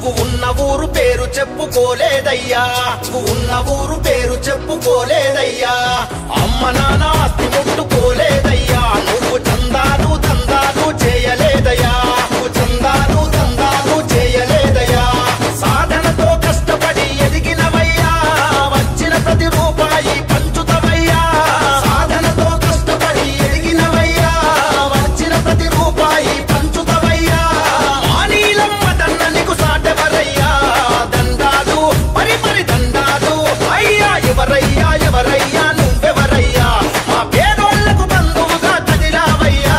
నువ్వు ఉన్న ఊరు పేరు చెప్పుకోలేదయ్యా నువ్వు ఉన్న ఊరు పేరు చెప్పుకోలేదయ్యా అమ్మ నాన్న ఆస్తి ముట్టుకోలేదయ్యా నువ్వు చందాలు దందాలు చేయలేదయ్యా నువ్వు చందాలు దందాలు చేయలేదయ్యా సాధనతో కష్టపడి ఎదిగినవయ్యా వచ్చిన ప్రతి రూపాయి పంచుతవయ్యా సాధనతో కష్టపడి ఎదిగినవయ్యా వచ్చిన ప్రతి రూపాయి పంచుతవయ్యా మానీలమ్మ దన్న నీకు సాటెవరయ్యా దండాలు మరి మరి దండాలు అయ్యా ఎవరయ్యా ఎవరయ్యా నువ్వెవరయ్యా మా పేదోళ్లకు బంధువుగా కదిలావయ్యా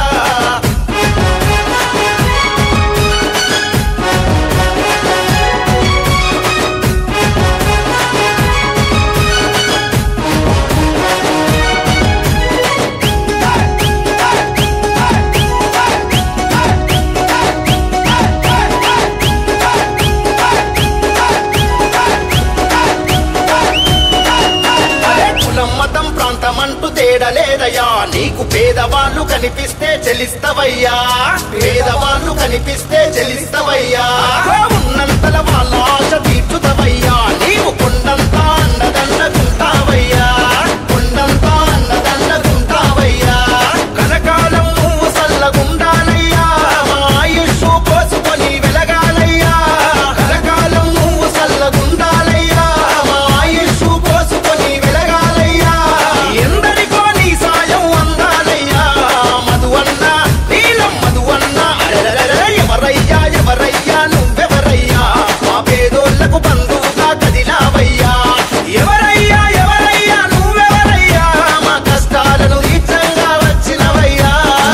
అరే కులం మతం ప్రాంతం అంటూ తేడలేదయ్యా నీకు పేదవాళ్ళు కనిపిస్తే చెలిస్తవయ్యా పేదవాళ్ళు కనిపిస్తే చెలిస్తవయ్యా ఉన్నంతల వాళ్ళ ఆశ తీర్చుతవయ్యా నీవు కొండంతా అండదండకుంటావయ్యా కొండంతా అండదండకుంటావయ్యా కనకాలం నువ్వు సల్లగుండాలయ్యా మా ఆయుష్ పోసుకొని వెలగాలయ్యా కనకాలం నువ్వు సల్లగుండాలయ్యా మా ఆయుష్ పోసుకొని వెలగాలయ్యా ఎందరికో నీ సాయం అందాలయ్యా మధు అన్న నీలం మధు అన్న అరెరెరెరె, ఎవరయ్యా ఎవరయ్యా నువ్వెవరయ్యా మా పేదోళ్లకు బంధువుగా కదిలావయ్యా ఎవరయ్యా ఎవరయ్యా నువ్వెవరయ్యా మా కష్టాలను ఇచ్చంగా వచ్చినవయ్యా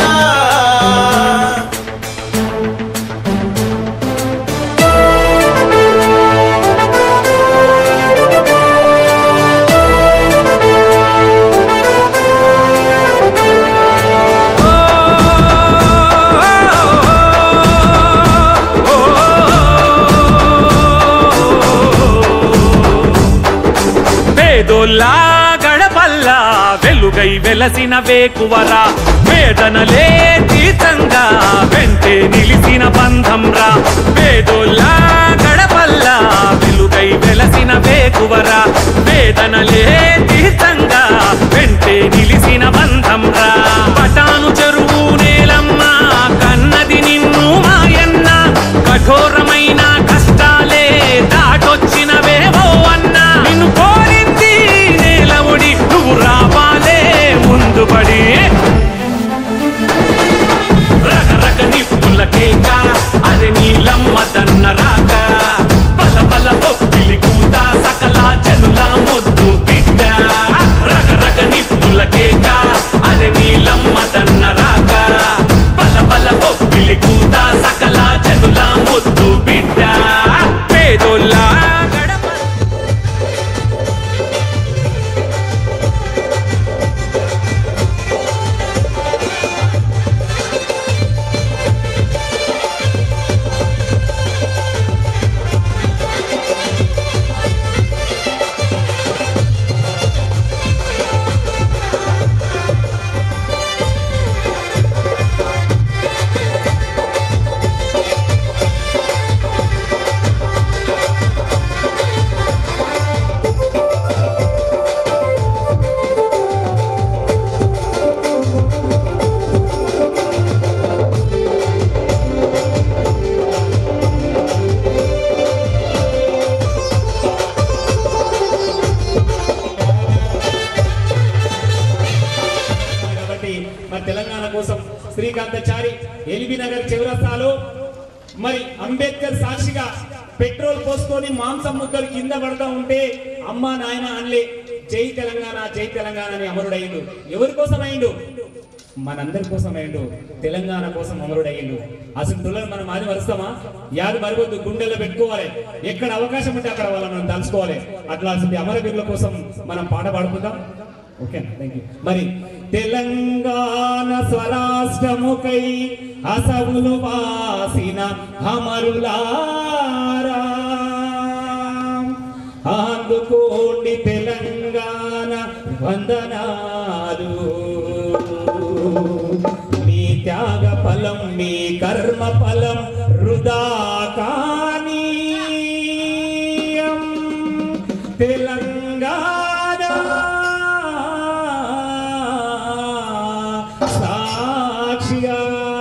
పేదోల్లా గడపల్లా వెలుగై వెలసిన వేకువరా వేదనలే తీర్థంగా వెంటే నిలిసిన బంధంరా పేదోల్లా గడపల్లా వెలుగై వెలసిన వేకువరా వేదనలే తీర్థంగా వెంటే నిలిసిన బంధంరా పటాను చెరువు నేలమ్మ కన్నది నిన్ను మాయన్న కఠోరమైన కష్టాలే దాటొచ్చినవేవో అన్నా నిన్ను కోరింది నేలముడి నువ్వు రావాలే ముందు పడి రకరక నిప్పుల కేక అది నీలమ్మ దన్న రాక బల బల పొక్కిలి కూత సకల జనుల ముద్దు బిడ్డ రకరక నిప్పుల కేక అది నీలమ్మ దన్న రాక బల బల పొక్కిలి కూత సకల జనుల ముద్దు బిడ్డ పేదోళ్ళ గడప కాబట్టి మరి తెలంగాణ కోసం శ్రీకాంతచారి ఎల్బీ నగర్ చౌరస్తాలో మరి అంబేద్కర్ సాక్షిగా పెట్రోల్ పోసుకొని మాంసం ముక్కలు కింద పడతా ఉంటే అమ్మా నాయన అనలే జై తెలంగాణ జై తెలంగాణ అని అమరుడయ్యిండు ఎవరి కోసం అయిండు మనందరి కోసం అయిండు తెలంగాణ కోసం అమరుడయ్యిండు అసలు తులను మనం ఆది మరుస్తామా యాది మరవద్దు గుండెల్లో పెట్టుకోవాలి ఎక్కడ అవకాశం ఉంటే అక్కడ వాళ్ళని మనం తలుచుకోవాలి అట్లా అసలు అమరవీరుల కోసం మనం పాట పాడుకుందాం ఓకే థ్యాంక్ యూ మరి తెలంగాణ స్వరాష్ట్రముకై అసవులు వాసిన అమరులారా అందుకోండి తెలంగాణ వందనాలు మీ త్యాగ ఫలం మీ కర్మ ఫలం వృధా కానీ తెలంగాణ సాక్షిగా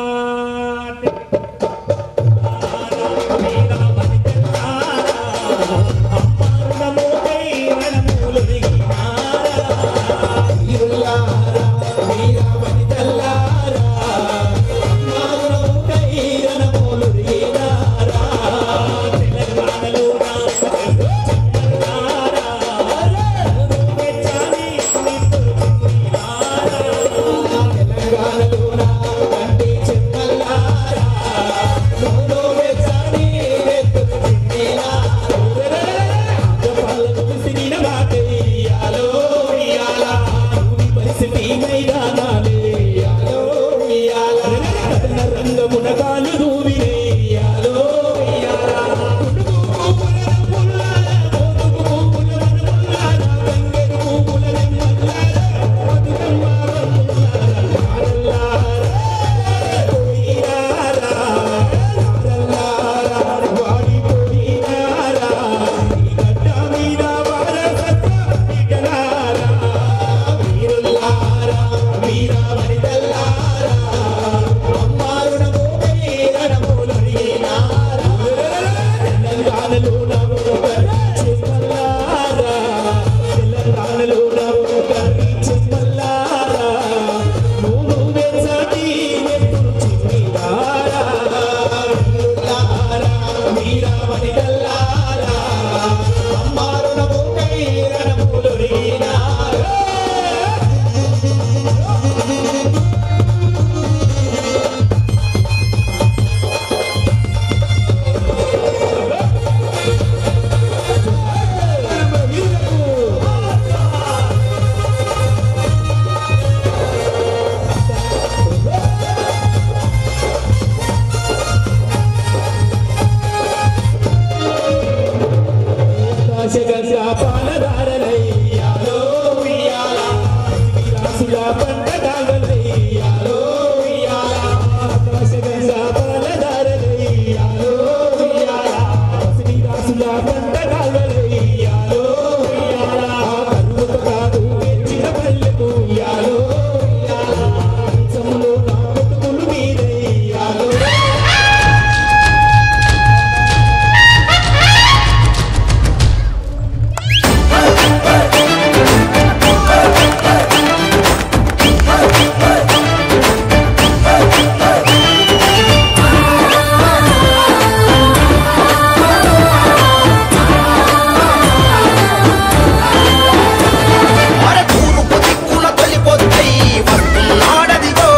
అర తూర్పు దిక్కున తొలిపొద్దై వస్తున్నాడదిగో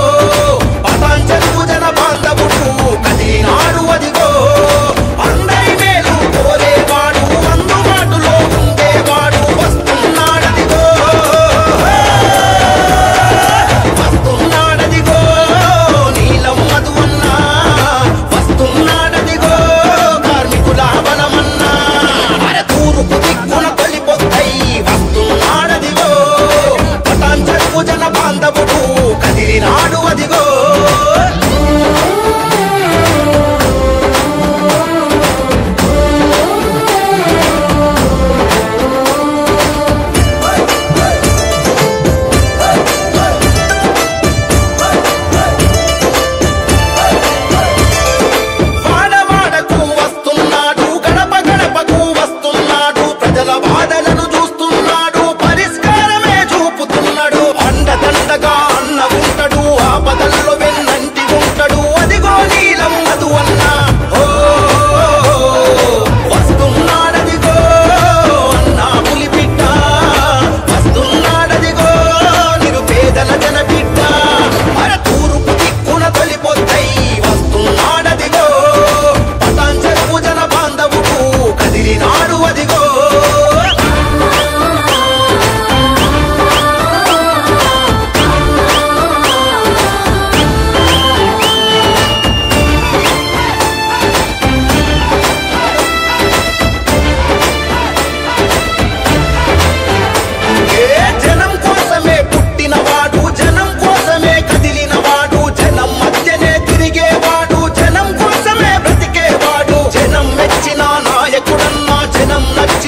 పతాంజలు జన బాంధవుడు కదిలినాడు అదిగో అందరి మేలు కోరేవాడు అందుబాటులో ఉండేవాడు వస్తున్నాడదిగో వస్తున్నాడదిగో నీలం మధువన్నా వస్తున్నాడదిగో కార్మికుల బలమన్నా అర తూర్పు దిక్కున తొలిపొద్దై వస్తున్నాడదిగో పతాంజలు జన బాంధవుడు కదిలినాడు అదిగో వాడవాడకు వస్తున్నాడు గడప గడపకు వస్తున్నాడు ప్రజల బాధలను చూస్తున్నాడు పరిష్కారమే చూపుతున్నాడు అండదండగా అన్న ఉంటాడు ఆపదల్లో వెన్నంటి ఉంటాడు అదిగో నీలం మధు అన్న ఓ వస్తున్నాడదిగో అన్నా పులిపిట్ట వస్తున్నాడదిగో నిరుపేదల జనబిడ్డ అర తూర్పు దిక్కున తొలిపొద్దై వస్తున్నాడదిగో పతాంజలు జన బాంధవుడు కదిలినాడు అదిగో ఏ జనం కోసమే పుట్టినవాడు జనం కోసమే కదిలినవాడు జనం మధ్యనే తిరిగేవాడు జనం కోసమే బ్రతికేవాడు జనం మెచ్చిన నాయకుడన్నా జనం నచ్చిన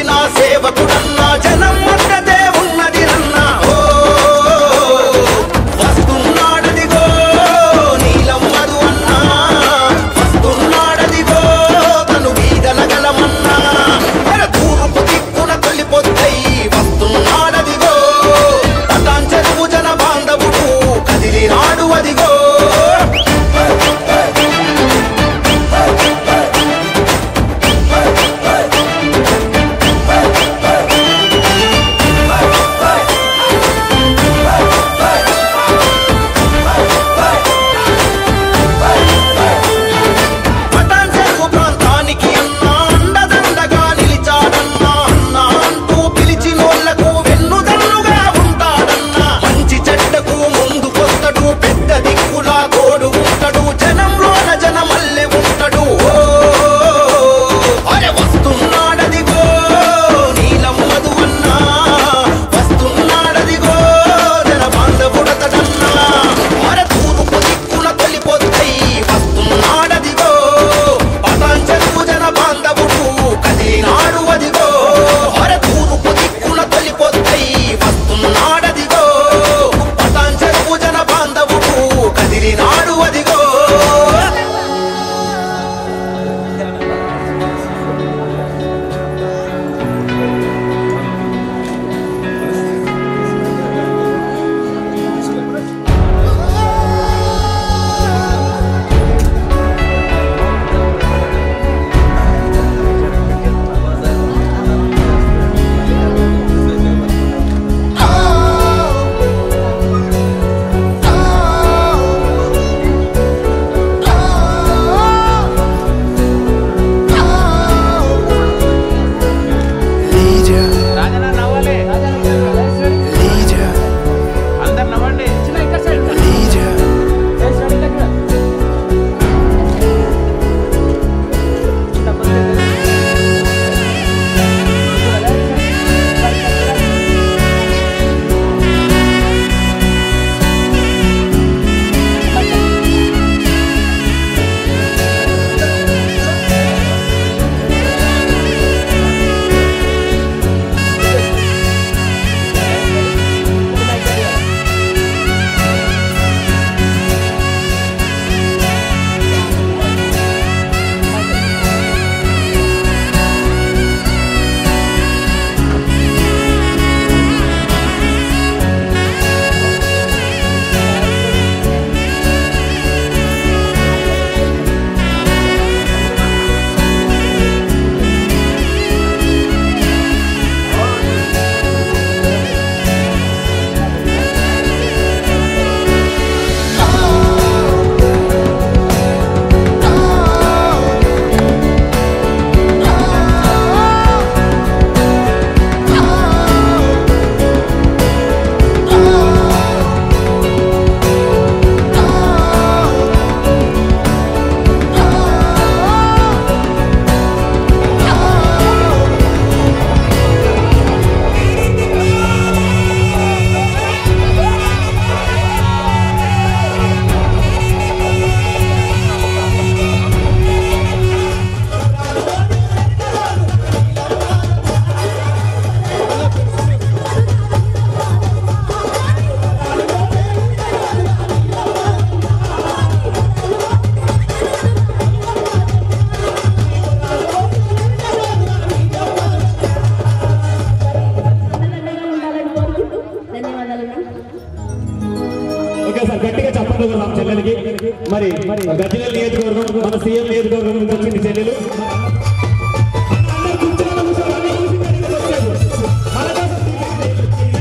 అందరికీ మరి గజ్జల నియోజకవర్గం మన సీఎం నియోజకవర్గం నుంచి వచ్చింది చెల్లెలు అందరూ కూర్చోవాలి, కూర్చోవాలి, అన్నీ కూర్చుని దగ్గరికి వచ్చారు. మన కోసం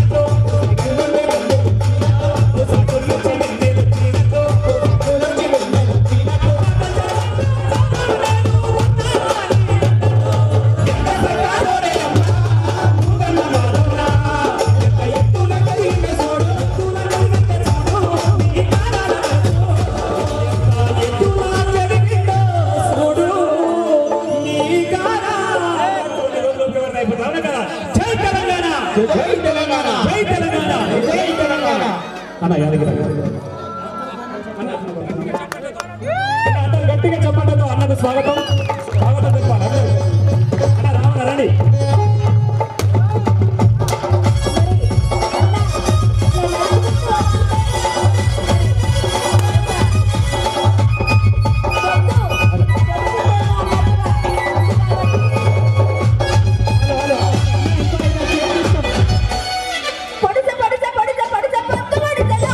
జై తెలంగాణ జై తెలంగాణ జై తెలంగాణ జై తెలంగాణ అన్న యాదగిరి అన్న, అందరూ గట్టిగా చెప్పండి అన్నకు స్వాగతం స్వాగతం చెప్పాలి అందరూ. అన్న రావణ రండి పడిస పడిస పడిస పడిస పత్తు పడిసలో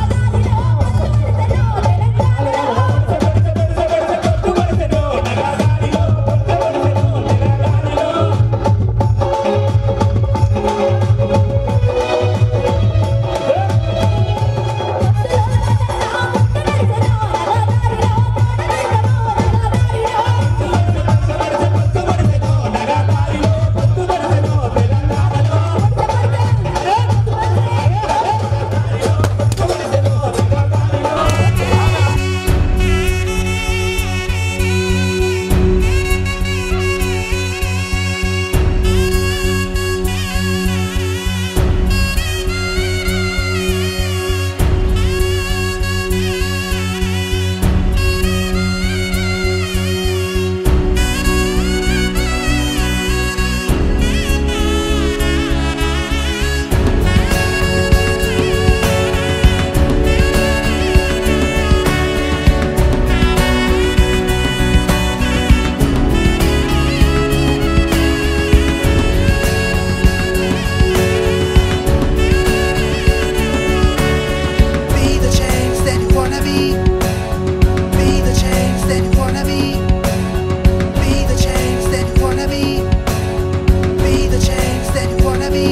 Be the change that you wanna be. Be the change that you wanna be. Be the change that you wanna be. Be the change that you wanna be.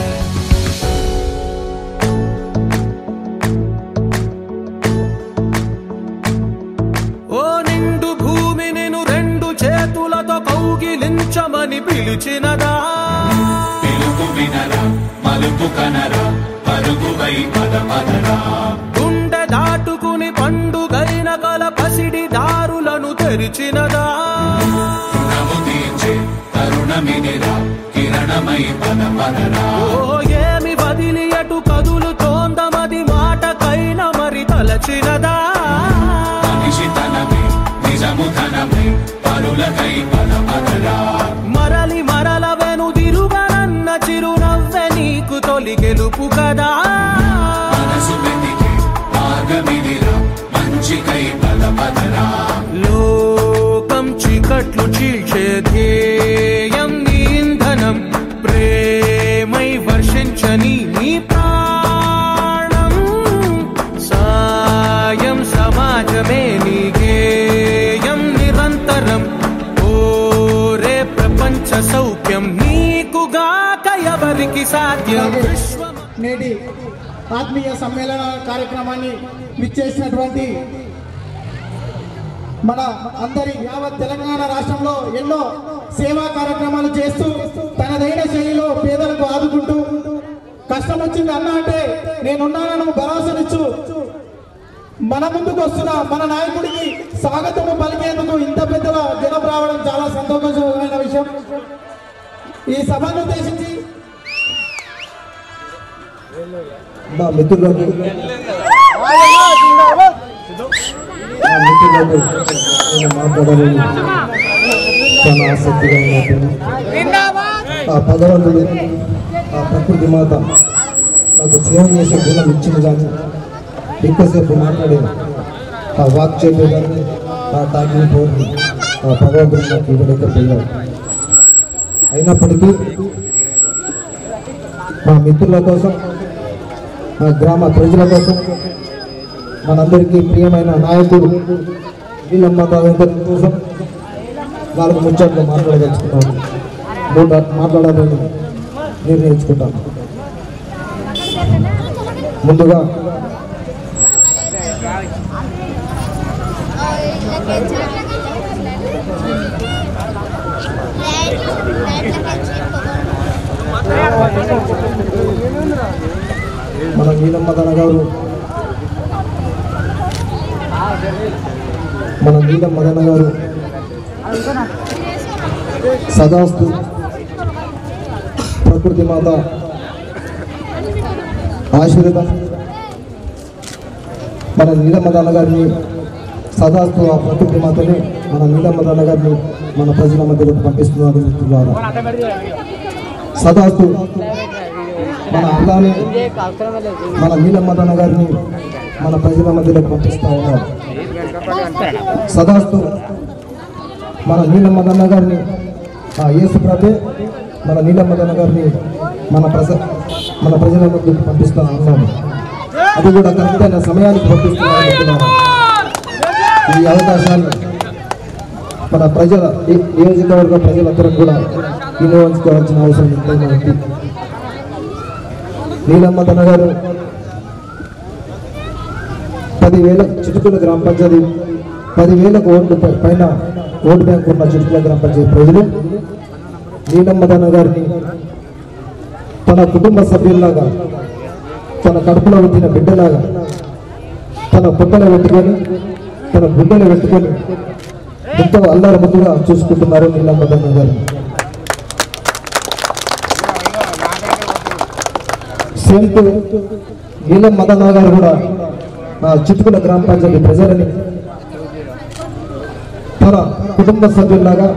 ఓ నిండు భూమి నేను రెండు చేతులతో కౌగిలించమని పిలిచినదా పిలుపు వినరా మలుపు కనరా పరుగువై పద పదరా గుండె దాటుకుని పండుగైన కల పసిడి దారులను తెరిచినదా రుణము తీర్చే తరుణమినిరా కిరణమై పద పదరా ఓ ఏమి వదిలి అటు కదులు తోందమది మాటకైన మరి తలచినదా మనిషి తనమే నిజము ధనమే పరులకై పద పదరా మరలి మరల వెనుదిరుగనన్న చిరునవ్వె నీకు తొలి గెలుపు కదా మనసు వెతికే మార్గమిదిరా మంచికై పద పదరా లోకం చీకట్లు చీల్చే ధ్యేయం నీ ఇంధనం ప్రేమై వర్షించని నీ ప్రాణం సాయం సమాజమే నీ గేయం నిరంతరం ఓరే ప్రపంచ సౌఖ్యం నీకుగాక ఎవరికి సాధ్యం విశ్వం నేటి ఆత్మీయ సమ్మేళన కార్యక్రమాన్ని విచ్చేసినటువంటి మన అందరి యావత్ తెలంగాణ రాష్ట్రంలో ఎన్నో సేవా కార్యక్రమాలు చేస్తూ తనదైన శైలిలో పేదలకు ఆదుకుంటూ కష్టం వచ్చింది అన్న అంటే నేనున్నానను భరోసానిచ్చు మన ముందుకు వస్తున్న మన నాయకుడికి స్వాగతము పలికేందుకు ఇంత పెద్దగా జనం రావడం చాలా సంతోషకరమైన విషయం ఈ సభను ఉద్దేశించి మా మిత్రులకు మా మిత్రులకు నేను మాట్లాడాలని చాలా ఆసక్తిగా ఉన్నట్టు ఆ భగవంతుడు ఆ ప్రకృతి మాత నాకు సేవ చేసే గుణం ఇచ్చింది కానీ ఎక్కువసేపు మాట్లాడే ఆ వాక్ చెప్పే కానీ ఆ టాకింగ్ పోర్ని ఆ భగవంతుడు నాకు ఇవ్వలేకపోయాడు అయినప్పటికీ మా మిత్రుల కోసం మా గ్రామ ప్రజల కోసం మనందరికీ ప్రియమైన నాయకుడు వీళ్ళమ్మ తావేంద్ర కోసం నాలుగు ముచ్చట్లు మాట్లాడదలుచుకున్నాను మూడు మాట్లాడాలని నిర్ణయించుకుంటాను ముందుగా మన నీలమ్మ తన గారు మన నీలమ్మ తన గారు సదాస్తు ప్రకృతి మాత ఆశీర్వాదం మన నీలమ్మదాన గారిని సదాస్తు ఆ ప్రకృతి మాతని మన నీలమ్మదాన గారిని మన ప్రజల మధ్యలోకి పంపిస్తున్నారు మిత్రులారా సదాస్తు మన అలానే మన నీలమ్మదాన గారిని మన ప్రజల మధ్యలోకి పంపిస్తా ఉన్నారు సదాస్తు మన నీలమ్మదన్న గారిని ఆ యేసు ప్రభే మన నీలమ్మదన్న గారిని మన ప్రజ మన ప్రజల ముందుకు పంపిస్తా ఉన్నాము అది కూడా కరెక్ట్ అయిన సమయానికి పంపిస్తున్నాను అనుకుంటున్నాను. ఈ అవకాశాన్ని మన ప్రజల ఈ నియోజకవర్గ ప్రజలందరం కూడా వినియోగించుకోవాల్సిన అవసరం ఎంతైనా ఉంది నీలమ్మదన్న గారు పదివేల చిటుకుల గ్రామ పంచాయతీ పదివేలకు ఓట్లు పై- పైన ఓటు బ్యాంక్ ఉన్న చిటుకుల గ్రామ పంచాయతీ ప్రజలు నీలమ్మదన్న గారిని తన కుటుంబ సభ్యుల్లాగా తన కడుపులో పుట్టిన బిడ్డలాగా తన పుట్టలో పెట్టుకొని తన బిడ్డలు పెట్టుకొని ఎంతో అల్లరి ముద్దుగా చూసుకుంటున్నారు నీలమ్మదన్న గారిని సెంటు నీలం మదన్న గారు కూడా ఆ చిట్టుకుల గ్రామ పంచాయతీ ప్రజలని తన కుటుంబ సభ్యుల్లాగా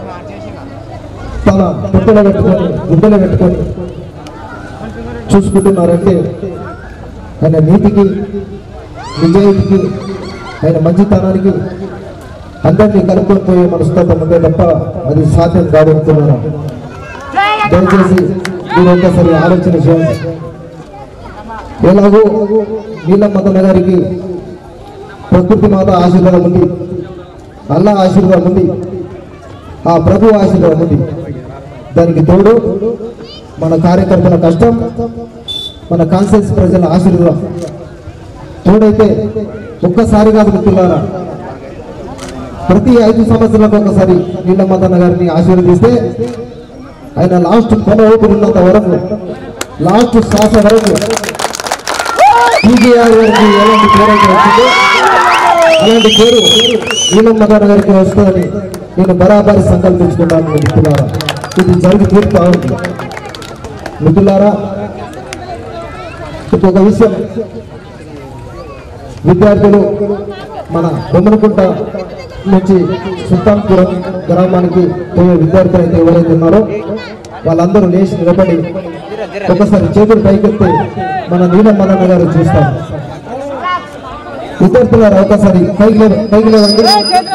తన పుట్టలు పెట్టుకొని గుడ్డలు పెట్టుకొని చూసుకుంటున్నారంటే ఆయన నీతికి నిజాయితీకి ఆయన మంచితనానికి అందరినీ కలుపుకొని పోయే మనస్తత్వం ఉంటే తప్ప అది సాధ్యం కాదు అనుకున్నాను దయచేసి మీరు ఒక్కసారి ఆలోచన చేయండి ఎలాగో నీలమ్మదన్న గారికి ప్రకృతి మాత ఆశీర్వాదం ఉంది అల్లా ఆశీర్వాదం ఉంది ఆ ప్రభు ఆశీర్వాదం ఉంది దానికి తోడు మన కార్యకర్తల కష్టం మన కాన్సెన్స్ ప్రజల ఆశీర్వాదం తోడైతే ఒక్కసారి కాదు మిత్రులారా ప్రతి ఐదు సంవత్సరాలకు ఒకసారి నీలమ్మదన్న గారిని ఆశీర్వదిస్తే ఆయన లాస్ట్ కొన ఊపిరినంత వరకు లాస్ట్ శ్వాస వరకు టీజీఆర్ గారికి ఎలాంటి పేరు అయితే వచ్చిందో అలాంటి పేరు నీలమ్మదన్న గారికి వస్తుందని నేను బరాబరి సంకల్పించుకుంటాను మిత్రులారా ఇది జరిగి తీరుతా ఉంది మిత్రులారా ఇంకొక విషయం విద్యార్థులు మన బొమ్మనకుంట నుంచి సుల్తాన్పురం గ్రామానికి పోయే విద్యార్థులు అయితే ఎవరైతే ఉన్నారో వాళ్ళందరూ లేచి నిలబడి ఒకసారి చేతులు పైకెత్తి మన నీలం మదన్న గారు చూస్తాం విద్యార్థులారా ఒకసారి పైకి లేవ- పైకి లేవండి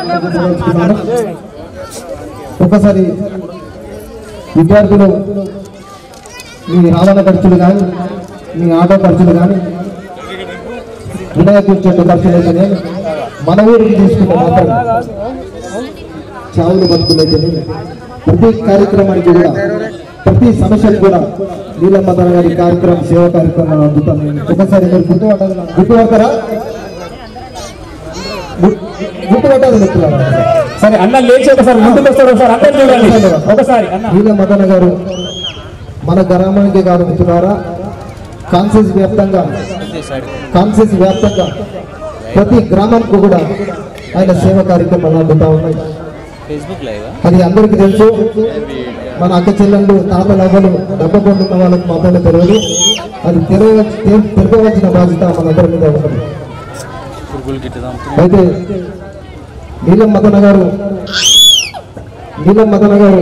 ఒకసారి విద్యార్థులు మీ రావణ ఖర్చులు కానీ మీ ఆటో ఖర్చులు కానీ వినాయక చెట్టు ఖర్చులు అయితేనే మన ఊరికి తీసుకుంటే మాత్రం చావులు బతుకులైతేనే ప్రతి కార్యక్రమానికి కూడా ప్రతి సమస్యకు కూడా నీలమ్మదన గారి కార్యక్రమం సేవా కార్యక్రమాలు అందుతాను నేను ఒకసారి మీరు గుర్తుపట్టాలి గుర్తుపడతారా గు- గుర్తుపట్టాలి మిత్రులారా సరే అన్న లేచి ఒకసారి ముందుకు వస్తాడు ఒకసారి అందరు చూడండి ఒకసారి అన్న నీల మదన గారు మన గ్రామానికి కాదు మిత్రులారా కాన్సెన్స్ వ్యాప్తంగా కాన్సెన్స్ వ్యాప్తంగా ప్రతి గ్రామంకు కూడా ఆయన సేవ కార్యక్రమాలు అందుతా ఉన్నాయి అది అందరికీ తెలుసు మన అక్క చెల్లెళ్ళు తాతలు అవ్వలు డబ్బకొండున్న వాళ్ళకి మాత్రమే తెలియదు అది తెరవ తెరపవలసిన బాధ్యత మనందరి మీద ఉంటుంది అయితే నీలం మదన గారు నీలం మదన గారు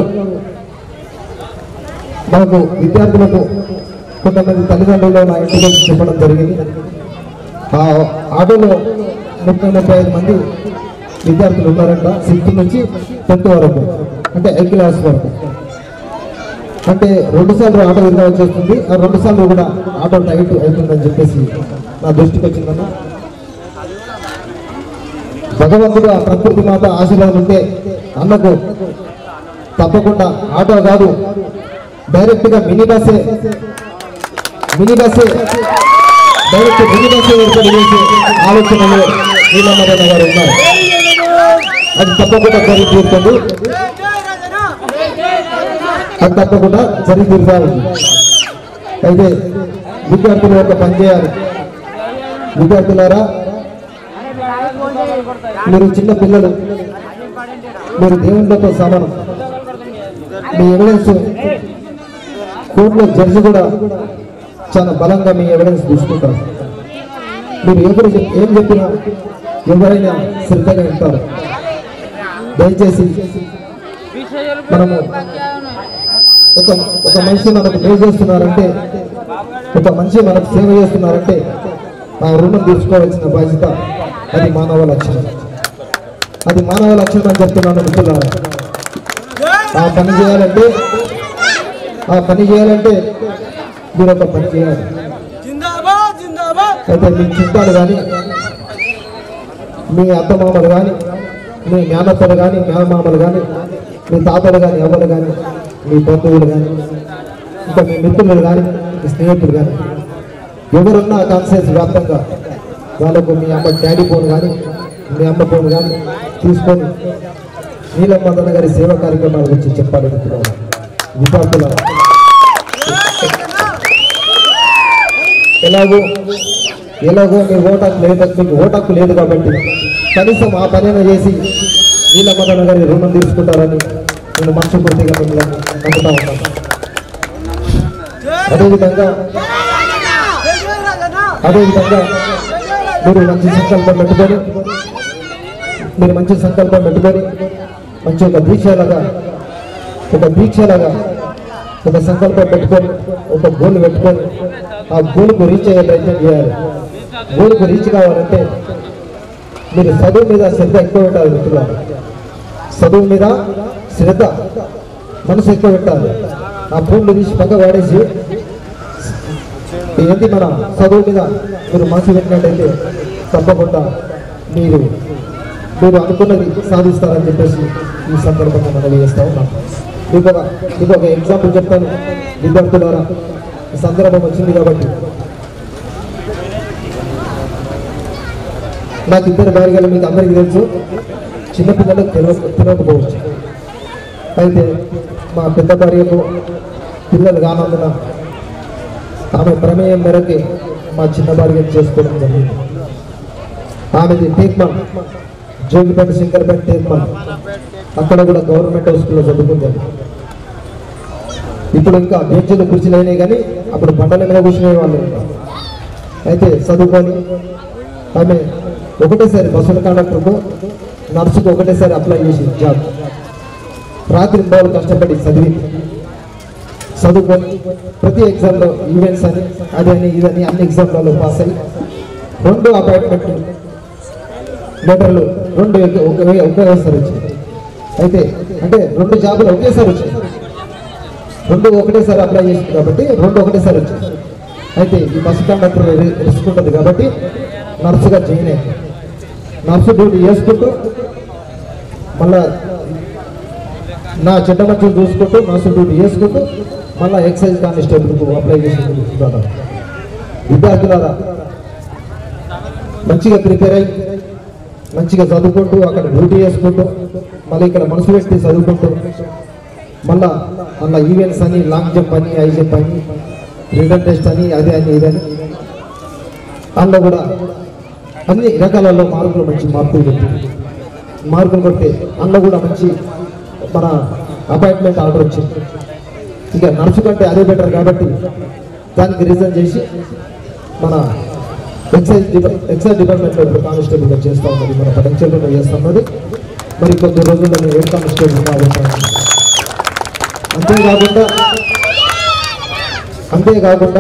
మనకు విద్యార్థులకు కొంతమంది తల్లిదండ్రులు నా ఇంటి గురించి చెప్పడం జరిగింది ఆ ఆటోలో ముప్పై ముప్పై ఐదు మంది విద్యార్థులు ఉన్నారంట సిక్స్త్ నుంచి టెన్త్ వరకు అంటే ఐ క్లాస్ వరకు అంటే రెండు సార్లు ఆటో తిరగాల్సి వస్తుంది ఆ రెండు సార్లు కూడా ఆటో టైట్ అవుతుందని చెప్పేసి నా దృష్టికి వచ్చిందన్న భగవంతుడు ఆ ప్రకృతి మాత ఆశీర్వాదం ఉంటే అన్నకు తప్పకుండా ఆటో కాదు డైరెక్ట్ గా మినీ బస్సే మినీ బస్సే డైరెక్ట్ మినీ బస్సే ఏర్పాటు చేసే ఆలోచనలో నీలమ్మదన్న గారు ఉన్నారు అది తప్పకుండా జరిగి తీరుతుంది అది తప్పకుండా జరిగి తీరుతా ఉంది అయితే విద్యార్థులు ఒక పని చేయాలి విద్యార్థులారా మీరు చిన్న పిల్లలు మీరు దేవుళ్ళతో సమానం మీ ఎవిడెన్స్ కోర్టులో జడ్జి కూడా చాలా బలంగా మీ ఎవిడెన్స్ తీసుకుంటారు మీరు ఎవరు చెప్- ఏం చెప్పినా ఎవరైనా శ్రద్ధగా వింటారు దయచేసి మనము ఒక ఒక మనిషి మనకు మేలు చేస్తున్నారంటే ఒక మనిషి మనకు సేవ చేస్తున్నారంటే ఆ రుణం తీసుకోవాల్సిన బాధ్యత అది మానవ లక్షణం అది మానవ లక్షణం అని చెప్తున్నాను మిత్రులారా ఆ పని చేయాలంటే ఆ పని చేయాలంటే మీరు ఒక పని చేయాలి అయితే మీ చుట్టాలు కానీ మీ అత్తమామలు కానీ మీ మేనత్తలు కానీ మేనమామలు కానీ మీ తాతలు కానీ ఎవరు కానీ మీ బంధువులు కానీ ఇంకా మీ మిత్రులు కానీ మీ స్నేహితులు కానీ ఎవరున్నా కాన్షియస్ వ్యాప్తంగా వాళ్ళకు మీ అమ్మ డాడీ ఫోన్ కానీ మీ అమ్మ ఫోన్ కానీ తీసుకొని నీలమ్మదన్న గారి సేవా కార్యక్రమాల గురించి చెప్పాలి అనుకున్నాను విద్యార్థుల ఎలాగో ఎలాగో మీ ఓటాకు లేదు మీకు ఓటాకు లేదు కాబట్టి కనీసం ఆ పనైనా చేసి నీలమ్మదన్న గారి రుణం తీసుకుంటారని నేను మనస్ఫూర్తిగా మిమ్మల్ని నమ్ముతా ఉన్నాను అదేవిధంగా అదేవిధంగా మీరు మంచి సంకల్పం పెట్టుకొని మీరు మంచి సంకల్పం పెట్టుకొని మంచి ఒక దీక్షలాగా ఒక దీక్షలాగా ఒక సంకల్పం పెట్టుకొని ఒక గోల్ పెట్టుకొని ఆ గోల్కు రీచ్ అయ్యే ప్రయత్నం చేయాలి గోల్కు రీచ్ కావాలంటే మీరు చదువు మీద శ్రద్ధ ఎక్కువ పెట్టాలి మిత్రులారా చదువు మీద శ్రద్ధ మనసు ఎక్కువ పెట్టాలి ఆ ఫోన్లు తీసి పక్క వాడేసి ఏంటి మన చదువు మీద మీరు మనసు పెట్టినట్టయితే తప్పకుండా మీరు మీరు అనుకున్నది సాధిస్తారని చెప్పేసి ఈ సందర్భంగా మనవి చేస్తా ఉన్నాం మీకు ఒక మీకు ఒక ఎగ్జాంపుల్ చెప్తాను విద్యార్థులారా ఈ సందర్భం వచ్చింది కాబట్టి నాకు ఇద్దరు భార్యలు మీకు అందరికీ తెలుసు చిన్నపిల్లలకు తెలియ తెలియకపోవచ్చు అయితే మా పెద్ద భార్యకు పిల్లలు కానందున ఆమె ప్రమేయం మేరకి మా చిన్న భార్య చేసుకోవడం జరిగింది ఆమెది టేక్మన్ జోగిపేట శంకర్పేట టేక్మన్ అక్కడ కూడా గవర్నమెంట్ హౌస్ స్కూల్లో చదువుకుంది ఇప్పుడు ఇంకా బెంచీలు కుర్చీలు అయినాయి కానీ అప్పుడు బండల మీద కూర్చునే వాళ్ళు ఇంకా. అయితే చదువుకొని ఆమె ఒకటేసారి బస్సుల కండక్టర్కు నర్సుకు ఒకటేసారి అప్లై చేసి జాబ్ రాత్రి బావులు కష్టపడి చదివి చదువుకొని ప్రతి ఎగ్జామ్లో ఈవెంట్స్ అని అదని ఇదని అన్ని ఎగ్జామ్లలో పాస్ అయ్యి రెండు అపాయింట్మెంట్ లెటర్లు రెండు ఒకే- ఒకే ఒకేసారి వచ్చాయి అయితే అంటే రెండు జాబులు ఒకేసారి వచ్చాయి రెండు ఒకటేసారి అప్లై చేసింది కాబట్టి రెండు ఒకటేసారి వచ్చాయి అయితే ఈ బస్ కండక్టర్ రి- రిస్క్ ఉంటుంది కాబట్టి నర్సుగా జాయిన్ అయింది నర్సు డ్యూటీ చేసుకుంటూ మళ్ళా నా చెడ్డ మంచులు చూసుకుంటూ నర్సు డ్యూటీ చేసుకుంటూ మళ్ళా ఎక్సైజ్ కానిస్టేబుల్కు అప్లై చేసింది విద్యార్థులారా. విద్యార్థులారా మంచిగా ప్రిపేర్ అయ్యి మంచిగా చదువుకుంటూ అక్కడ డ్యూటీ చేసుకుంటూ మళ్ళీ ఇక్కడ మనసు పెట్టి చదువుకుంటూ మళ్ళా మళ్ళా ఈవెంట్స్ అని లాంగ్ జంప్ అని హై జంప్ అని రిటర్న్ టెస్ట్ అని అదే అని ఇదని అందులో కూడా అన్ని రకాలలో మార్కులు మంచి మార్కులు కొట్టింది మార్కులు కొట్టి అందులో కూడా మంచి మన అపాయింట్మెంట్ ఆర్డర్ వచ్చింది ఇక నర్సు కంటే అదే బెటర్ కాబట్టి దానికి రీజన్ చేసి మన ఎక్సైజ్ డిపా ఎక్సైజ్ డిపార్ట్మెంట్లో ఇప్పుడు కానిస్టేబుల్గా చేస్తూ ఉన్నది మన పటంచెల్లో చేస్తూ ఉన్నది మరి కొద్ది రోజుల్లో నేను హెడ్ కానిస్టేబుల్ కాబోతాను అంతేకాకుండా అంతేకాకుండా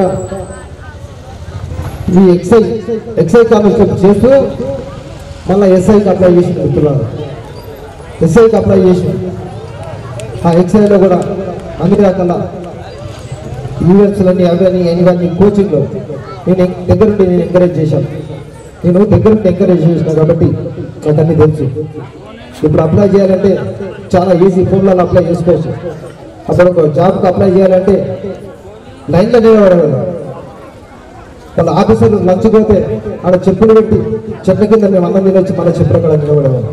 ఈ ఎక్సైజ్ ఎక్సైజ్ కానిస్టేబుల్ చేస్తూ మళ్ళీ ఎస్ఐకి అప్లై చేసిన మిత్రులారు ఎస్ఐకి అప్లై చేసి ఆ ఎక్సైజ్లో కూడా అన్ని రకాల ఈవెంట్స్లన్నీ అవన్నీ ఇవన్నీ కోచింగ్లో నేను దగ్గరుండి నేను ఎంకరేజ్ చేశాను నేను దగ్గరుండి ఎంకరేజ్ చేసిన కాబట్టి నాకు అన్ని తెలుసు ఇప్పుడు అప్లై చేయాలంటే చాలా ఈజీ ఫోన్లలో అప్లై చేసుకోవచ్చు అప్పుడు ఒక జాబ్కి అప్లై చేయాలంటే లైన్లో నిలబడగలరు వాళ్ళ ఆఫీసర్లు లంచ్ పోతే ఆడ చెప్పులు పెట్టి చెట్ల కింద మేము అన్నం తినొచ్చి మన చెప్పుల కూడా నిలబడేవాళ్ళం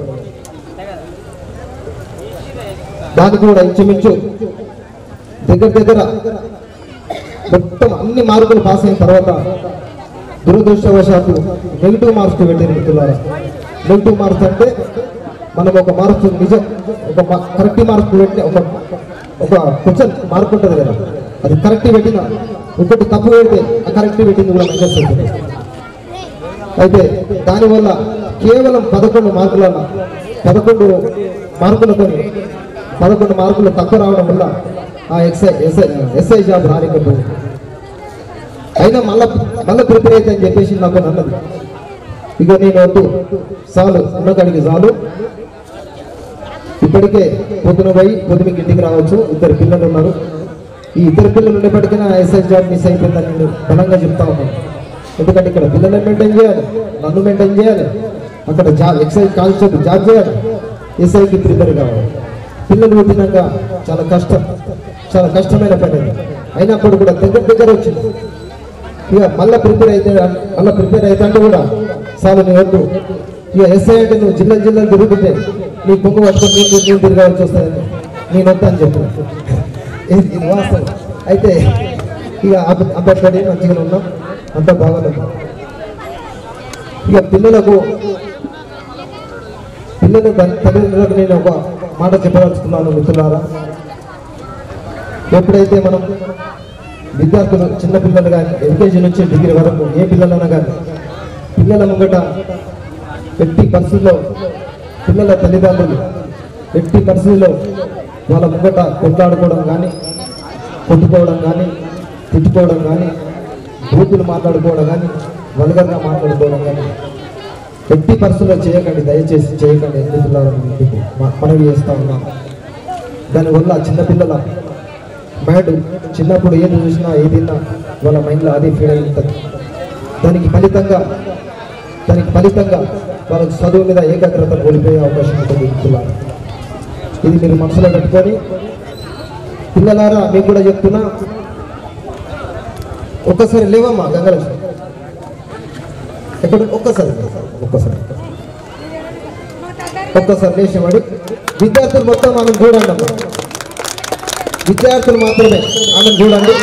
దానికి కూడా ఇంచుమించు దగ్గర దగ్గర మొత్తం అన్ని మార్కులు పాస్ అయిన తర్వాత దురదృష్టవశాత్తు నెగిటివ్ మార్క్స్ పెట్టారు మిత్రులారా నెగిటివ్ మార్క్స్ అంటే మనం ఒక మార్క్స్ నిజం ఒక కరెక్ట్ మార్క్స్ పెట్టి ఒక ఒక క్వశ్చన్ మార్క్ ఉంటుంది కదా అది కరెక్ట్ పెట్టిన ఇంకోటి తప్పు పెడితే ఆ కరెక్ట్ పెట్టింది కూడా మైనస్ అవుతుంది అయితే దానివల్ల కేవలం పదకొండు మార్కుల పదకొండు మార్కులతో పదకొండు మార్కులు తక్కువ రావడం వల్ల ఆ ఎస్ఐ ఎస్ఐ ఎస్ఐ జాబ్ రానికపోయింది అయినా మళ్ళా మళ్ళీ ప్రిపేర్ అయితే అని చెప్పేసి నాకు అన్నది ఇక నేను వద్దు చాలు ఉన్నకాడికి చాలు ఇప్పటికే పొద్దున పోయి పొద్దునకి ఇంటికి రావచ్చు ఇద్దరు పిల్లలు ఉన్నారు ఈ ఇద్దరు పిల్లలు ఉండేప్పటికీ నా ఎస్ఐ జాబ్ మిస్ అయిపోయిందని నేను బలంగా చెప్తా ఉన్నాను ఎందుకంటే ఇక్కడ పిల్లల్ని మెయింటైన్ చేయాలి నన్ను మెయింటైన్ చేయాలి అక్కడ జాబ్ ఎక్సైజ్ కానిస్టేబుల్ జాబ్ చేయాలి ఎస్ఐకి ప్రిపేర్ కావాలి పిల్లలు పుట్టినాక చాలా కష్టం చాలా కష్టమైన పని అది. అయినప్పుడు కూడా దగ్గర దగ్గర వచ్చింది ఇక మళ్ళీ ప్రిపేర్ అయితే మళ్ళీ ప్రిపేర్ అయితే అంటే కూడా చాలు నీ వద్దు ఇక ఎస్ఐ అంటే నువ్వు జిల్లా జిల్లాలు తిరుగుతుంటే నీ పొంగు పట్టుకొని నీకు నేను తిరగాల్సి వస్తుంది నేను వద్దా అని చెప్పు ఇది ఇది వాస్తవం అయితే ఇక అంబేద్కర్ మంచిగా ఉన్నాం అంతా బాగున్నాం ఇక పిల్లలకు పిల్లలు తల్లి- తల్లిదండ్రులకు నేను ఒక మాట చెప్పదలుచుకున్నాను మిత్రులారా ఎప్పుడైతే మనం విద్యార్థులు చిన్న పిల్లలు కానీ ఎల్కేజీ నుంచి డిగ్రీ వరకు ఏ పిల్లలైనా కానీ పిల్లల ముంగట ఎట్టి పరిస్థితుల్లో పిల్లల తల్లిదండ్రులు ఎట్టి పరిస్థితుల్లో వాళ్ళ ముంగట కొట్లాడుకోవడం కానీ కొట్టుకోవడం కానీ తిట్టుకోవడం కానీ బూతులు మాట్లాడుకోవడం కానీ వల్గర్గా మాట్లాడుకోవడం కానీ ఎట్టి పరిస్థితుల్లో చేయకండి దయచేసి చేయకండి మిత్రులారా మీకు మ- మనవి చేస్తా ఉన్నాం దానివల్ల చిన్నపిల్లల మైండ్ చిన్నప్పుడు ఏది చూసినా ఏదిన్నా వాళ్ళ మైండ్లో అదే ఫీల్ అయి ఉంటుంది దానికి ఫలితంగా దానికి ఫలితంగా వాళ్ళకి చదువు మీద ఏకాగ్రత కోల్పోయే అవకాశం ఉంటుంది మిత్రులారా ఇది మీరు మనసులో పెట్టుకొని పిల్లలారా మీకు కూడా చెప్తున్నా ఒక్కసారి లేవమ్మా గంగలక్ష్మి ఎక్కడ ఒక్కసారి ఒక్కసారి ఒక్కసారి లేచేవాడు విద్యార్థులు మొత్తం ఆమెను చూడండి అమ్మా విద్యార్థులు మాత్రమే ఆమెను చూడండి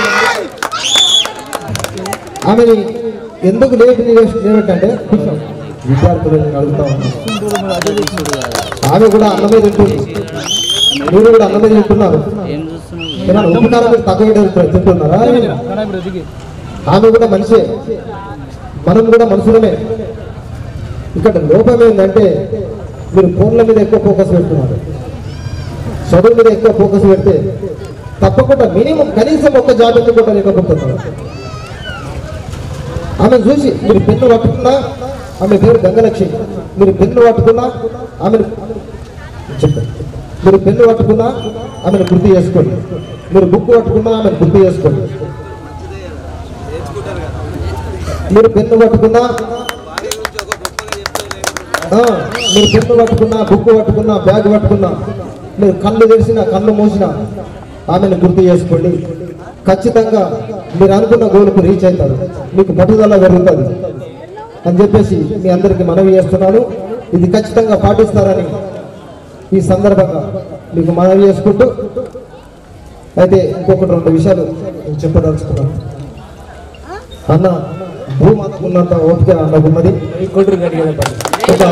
ఆమెని ఎందుకు లేట్ లేనట్టంటే కూర్చో. విద్యార్థులు నేను అడుగుతా ఉన్నాను ఆమె కూడా అన్నమే తింటుంది మీరు కూడా అన్నమే తింటున్నారు ఏమన్నా ఉప్పు కారం మీరు తక్కువ తింటున్నారు- తింటున్నారా ఆమె కూడా మనిషే మనం కూడా మనుషులమే ఇక్కడ లోపం ఏంటంటే మీరు ఫోన్ల మీద ఎక్కువ ఫోకస్ పెడుతున్నారు చదువు మీద ఎక్కువ ఫోకస్ పెడితే తప్పకుండా మినిమం కనీసం ఒక్క జాబ్ ఎందుకు కూడా లేకపోతున్నారు ఆమె చూసి మీరు పెన్ను పట్టుకున్నా ఆమె పేరు గంగలక్ష్మి మీరు పెన్ను పట్టుకున్నా ఆమెను చెప్పండి మీరు పెన్ను పట్టుకున్నా ఆమెను గుర్తు చేసుకోండి మీరు బుక్ పట్టుకున్నా ఆమెను గుర్తు చేసుకోండి మీరు పెన్ను పట్టుకున్నా ఆ, మీరు పెన్ను పట్టుకున్నా బుక్ పట్టుకున్నా బ్యాగ్ పట్టుకున్నా మీరు కళ్ళు తెరిచినా కళ్ళు మూసినా ఆమెను గుర్తు చేసుకోండి ఖచ్చితంగా మీరు అనుకున్న గోల్కు రీచ్ అవుతారు మీకు పట్టుదల పెరుగుతుంది అని చెప్పేసి మీ అందరికీ మనవి చేస్తున్నాను ఇది ఖచ్చితంగా పాటిస్తారని ఈ సందర్భంగా మీకు మనవి చేసుకుంటూ అయితే ఇంకొకటి రెండు విషయాలు నేను చెప్పదలుచుకున్నాను అన్న భూమాతకు ఉన్నంత ఓపిక అన్నకున్నది ఒక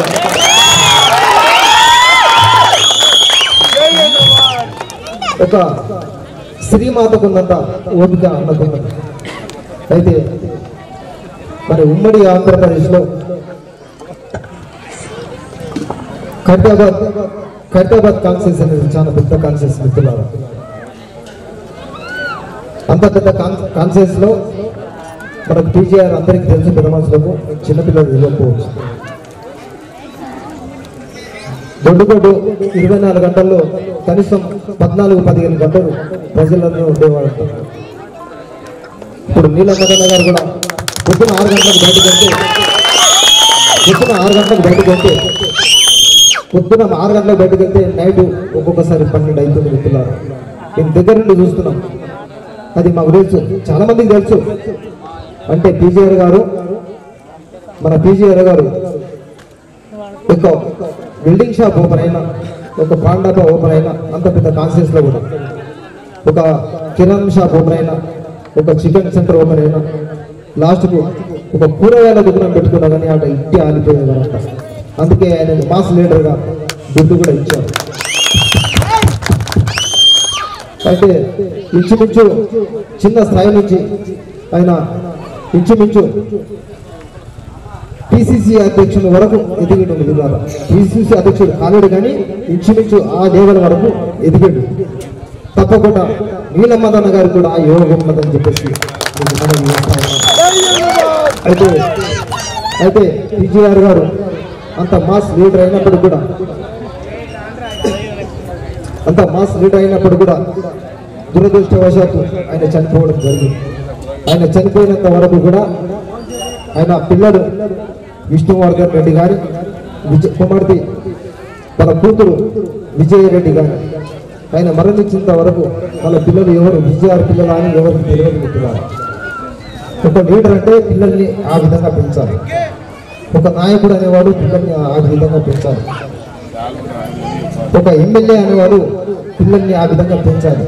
ఒక శ్రీమాతకు ఉన్నంత ఓపిక అన్నకున్నది అయితే మరి ఉమ్మడి ఆంధ్రప్రదేశ్లో ఖైరతాబాద్ ఖైరతాబాద్ కాన్సెన్స్ అనేది చాలా పెద్ద కాన్సెన్స్ మిత్రులారా అంత పెద్ద కాన్సెన్స్ లో మనకు టీజీఆర్ అందరికీ తెలుసు పెద్ద మనుషులకు చిన్నపిల్లలు తెలియకపోవచ్చు దొడ్డుకోటు ఇరవై నాలుగు గంటల్లో కనీసం పద్నాలుగు పదిహేను గంటలు ప్రజలలో ఉండేవాడు ఇప్పుడు నీలమదన్న గారు కూడా పొద్దున ఆరు గంటలకు బయటకు వెళ్తే పొద్దున ఆరు గంటలకు బయటకు వెళ్తే పొద్దున ఆరు గంటలకు బయటకు వెళ్తే నైట్ ఒక్కొక్కసారి పన్నెండు అవుతుంది మిత్రులారా నేను దగ్గర నుండి చూస్తున్నాం అది మాకు తెలుసు చాలా మందికి తెలుసు అంటే పీజీఆర్ గారు మన పీజీఆర్ గారు ఒక బిల్డింగ్ షాప్ ఓపెన్ అయినా ఒక పాన్ డబ్బా ఓపెన్ అయినా అంత పెద్ద కాన్సెన్స్ లో కూడా ఒక కిరాణం షాప్ ఓపెన్ అయినా ఒక చికెన్ సెంటర్ ఓపెన్ అయినా లాస్ట్కు ఒక కూరగాయల దుకాణం పెట్టుకున్నా కానీ అక్కడ ఇంటి ఆలిపోయేది అనమాట అందుకే ఆయన మాస్ లీడర్గా బిడ్డు కూడా ఇచ్చారు అయితే ఇంచుమించు చిన్న స్థాయి నుంచి ఆయన ఇంచుమించు పిసిసి అధ్యక్షుడు వరకు ఎదిగిండు మిత్రులారా పిసిసి అధ్యక్షుడు కాలేడు కానీ ఇంచుమించు ఆ లెవెల్ వరకు ఎదిగాడు తప్పకుండా నీలమ్మదన్న గారు కూడా ఆ యోగం ఉన్నదని చెప్పేసి నేను మనవి చేస్తా ఉన్నాను. అయితే అయితే పిజిఆర్ గారు అంత మాస్ లీడర్ అయినప్పుడు కూడా అంత మాస్ లీడర్ అయినప్పుడు కూడా దురదృష్టవశాత్తు ఆయన చనిపోవడం జరిగింది ఆయన చనిపోయినంత వరకు కూడా ఆయన పిల్లలు విష్ణువర్ధన్ రెడ్డి గారి విజయ కుమార్తె తన కూతురు విజయరెడ్డి గారి ఆయన మరణించేంత వరకు వాళ్ళ పిల్లలు ఎవరు విజయార్ పిల్లలు అని ఎవరికి తెలియదు మిత్రులారా. ఒక లీడర్ అంటే పిల్లల్ని ఆ విధంగా పెంచాలి ఒక నాయకుడు అనేవాడు పిల్లల్ని ఆ విధంగా పెంచాలి ఒక ఎమ్మెల్యే అనేవాడు పిల్లల్ని ఆ విధంగా పెంచాలి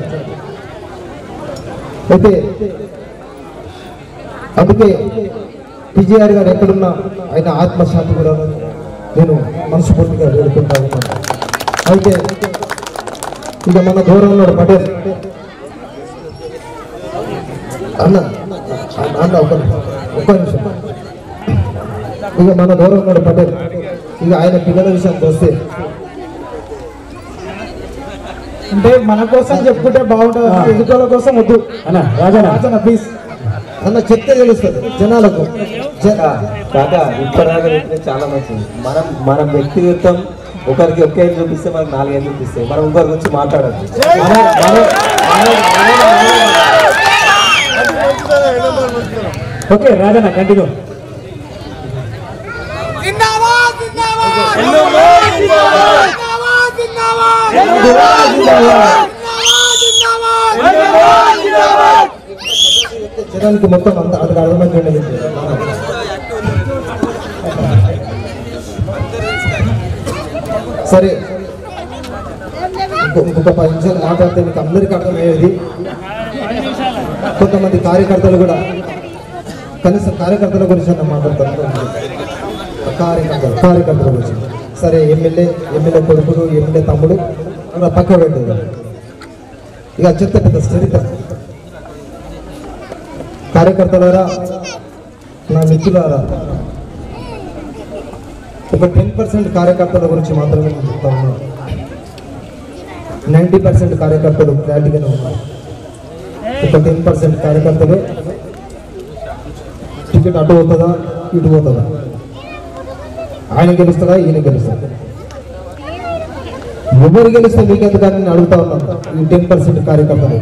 అయితే అందుకే పిజిఆర్ గారు ఎక్కడున్నా ఆయన ఆత్మశాంతి కూడా నేను మనస్ఫూర్తిగా వేడుకుంటా ఉన్నాను అయితే ఇక మన దూరం ఉన్నాడు పటేల్ అన్న అన్న ఒక ఒక్క నిమిషం ఇక మన దూరం ఉన్నాడు పటేల్ ఇక ఆయన పిల్లల విషయానికి వస్తే అంటే మన కోసం చెప్పుకుంటే బాగుంటుంది ఎదుటోళ్ళ కోసం వద్దు అన్న రాజన్న రాజన్న ప్లీజ్ అన్న చెప్తే తెలుస్తుంది జనాలకు జ- కాకా ఇప్పటిదాకా చెప్పిన చాలా మంచిది మనం మన వ్యక్తిగతం ఒకరికి ఒకే ఏం చూపిస్తే మనకు నాలుగేళ్ళు చూపిస్తాయి మనం ఇంకొకరి గురించి మాట్లాడదు మన- మన- మన- మన- ఓకే రాజన్న కంటిన్యూ జనానికి మొత్తం అంత అది అర్థమైంది ఉండేది. సరే ఇంకో- ఇంకొక పది నిమిషాలు మాట్లాడితే మీకు అందరికీ అర్థమయ్యేది కొంతమంది కార్యకర్తలు కూడా కనీసం కార్యకర్తల గురించి అన్న మాట్లాడతారు కార్యకర్తలు కార్యకర్తల గురించి సరే ఎమ్మెల్యే ఎమ్మెల్యే కొడుకుడు ఎమ్మెల్యే తమ్ముడు అక్కడ పక్క పెట్టేది ఇక చెత్త పెద్ద చరిత్ర కార్యకర్తలారా నా మిత్రులారా ఒక టెన్ పర్సెంట్ కార్యకర్తల గురించి మాత్రమే నేను చెప్తా ఉన్నాను నైంటీ పర్సెంట్ కార్యకర్తలు క్లారిటీగానే ఉన్నారు ఒక టెన్ పర్సెంట్ కార్యకర్తలు టికెట్ అటు పోతుందా ఇటు పోతుందా ఆయన గెలుస్తుందా ఈయన గెలుస్తుందా ఎవరు గెలిస్తే మీకెందుకని నేను అడుగుతా ఉన్నాను ఈ టెన్ పర్సెంట్ కార్యకర్తలు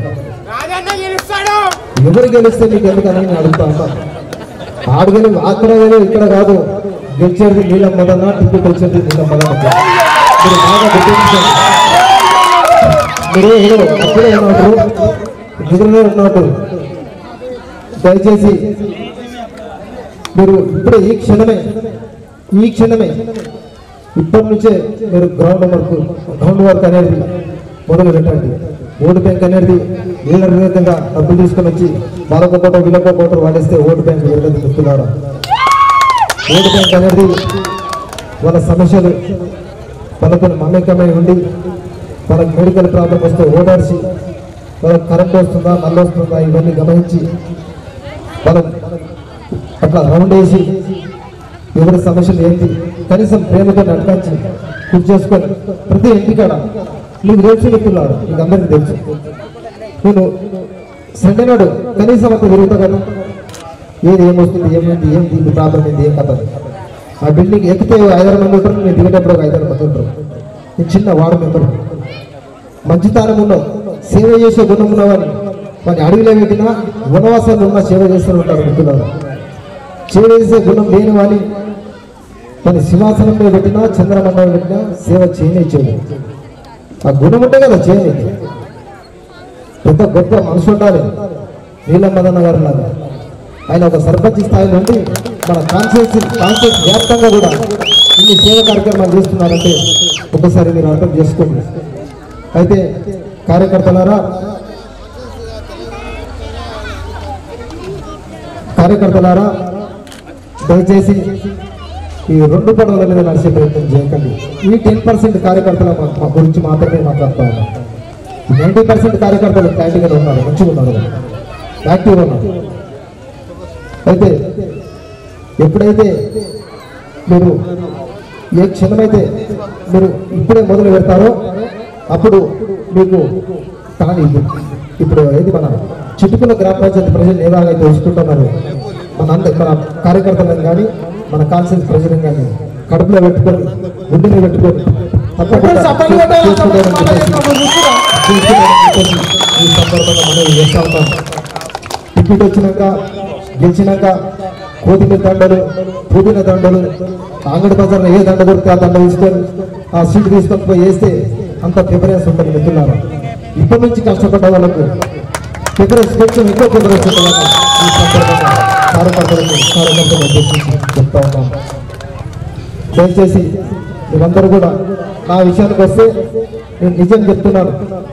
ఎవరు గెలిస్తే మీకు ఎందుకని నేను అడుగుతా ఉన్నాను ఆడు గెలి అక్కడ గెలి ఇక్కడ కాదు గెలిచేది నీళ్ళ మదన టికెట్ వచ్చేది నీళ్ళ మదన మీరు బాగా గుర్తించండి మీరు ఏదో అప్పుడే ఉన్నట్టు నిధులలో ఉన్నట్టు దయచేసి మీరు ఇప్పుడే ఈ క్షణమే ఈ క్షణమే ఇప్పటి నుంచే మీరు గ్రౌండ్ వర్క్ గ్రౌండ్ వర్క్ అనేది మొదలు పెట్టండి ఓటు బ్యాంక్ అనేది వీళ్ళ విధంగా డబ్బులు తీసుకొని వచ్చి వాళ్ళొక కోట వీళ్ళొక కోట వాడేస్తే ఓటు బ్యాంక్ విరగదు మిత్రులారా ఓటు బ్యాంక్ అనేది వాళ్ళ సమస్యలు వాళ్ళతో మమేకమై ఉండి వాళ్ళకి మెడికల్ ప్రాబ్లం వస్తే ఓటార్చి వాళ్ళకి కరెంట్ వస్తుందా నల్ల వస్తుందా ఇవన్నీ గమనించి వాళ్ళ అట్లా రౌండ్ వేసి ఎవరి సమస్యలు ఏంటి కనీసం ప్రేమతో నటకాంచి కృషి చేసుకొని ప్రతి ఇంటికాడ మీకు తెలుసు చెప్తున్నారు మీకు అందరికీ తెలుసు నేను సండే నాడు కనీసం అంత తిరుగుతా కదా ఏది ఏమొస్తుంది ఏమైంది ఏంటి ఇది ప్రాబ్లం ఏంది ఏం కథ ఆ బిల్డింగ్ ఎక్కితే ఐదారు మంది ఉంటారు నేను దిగేటప్పుడు ఒక ఐదారు మంది ఉంటారు నేను చిన్న వార్డు మెంబర్ మంచితనం ఉన్నావు సేవ చేసే గుణం ఉన్నవని వాడిని అడవిలో పెట్టినా వనవాసాలు ఉన్న సేవ చేస్తూ ఉంటారు మిత్రులారా సేవ చేసే గుణం లేని వాని కానీ సింహాసనం మీద పెట్టినా చంద్రమండలం పెట్టినా సేవ చేయనిచ్చేది ఆ గుణం ఉంటే కదా చేయనిది పెద్ద గొప్ప మనిషి ఉండాలి నీలం మదన్న గారు లాగా ఆయన ఒక సర్పంచ్ స్థాయి నుండి మన కాన్షియస్ కాన్షియస్ వ్యాప్తంగా కూడా ఇన్ని సేవ కార్యక్రమాలు చేస్తున్నారంటే ఒకసారి మీరు అర్థం చేసుకోండి అయితే కార్యకర్తలారా కార్యకర్తలారా దయచేసి ఈ రెండు పడవల మీద నడిచే ప్రయత్నం చేయకండి ఈ టెన్ పర్సెంట్ కార్యకర్తల మా- మా గురించి మాత్రమే మాట్లాడుతా ఉన్నాం నైంటీ పర్సెంట్ కార్యకర్తలు క్లారిటీగా ఉన్నారు మంచిగా ఉన్నారు యాక్టివ్గా ఉన్నారు అయితే ఎప్పుడైతే మీరు ఏ క్షణమైతే మీరు ఇప్పుడే మొదలు పెడతారో అప్పుడు మీకు కానీ ఇప్పుడు ఇప్పుడు ఏది మన చుట్టుకున్న గ్రామ పంచాయతీ ప్రజలు ఎలాగైతే చూసుకుంటున్నారు మన అంద మన కార్యకర్తలను కానీ మన కాన్సెన్స్ ప్రజలను కానీ కడుపులో పెట్టుకొని గుండెలో పెట్టుకొని తప్పకుండా చప్పట్లు కొట్టాలి, చేసుకుంటారని చెప్పేసి చప్పట్లు చేసుకుంటారని చెప్పేసి ఈ సందర్భంగా మనం చేస్తా ఉంటాం టికెట్ వచ్చినాక గెలిచినాక కోతిమీర దండలు పుదీన దండలు అంగడి బజార్లో ఏ దండ దొరికితే ఆ దండ తీసుకొని ఆ సీట్ తీసుకొని పోయి వేస్తే అంత ప్రిఫరెన్స్ ఉంటుంది మిత్రులారా ఇప్పటి నుంచి కష్టపడ్డ వాళ్ళకు ప్రిఫరెన్స్ కొంచెం ఎక్కువ ప్రిఫరెన్స్ ఉంటుందని ఈ సందర్భంగా కార్యకర్తలకు కార్యకర్తలు ఉద్దేశించి చెప్తా ఉన్నాం దయచేసి మీరందరూ కూడా నా విషయానికి వస్తే నేను నిజం చెప్తున్నాను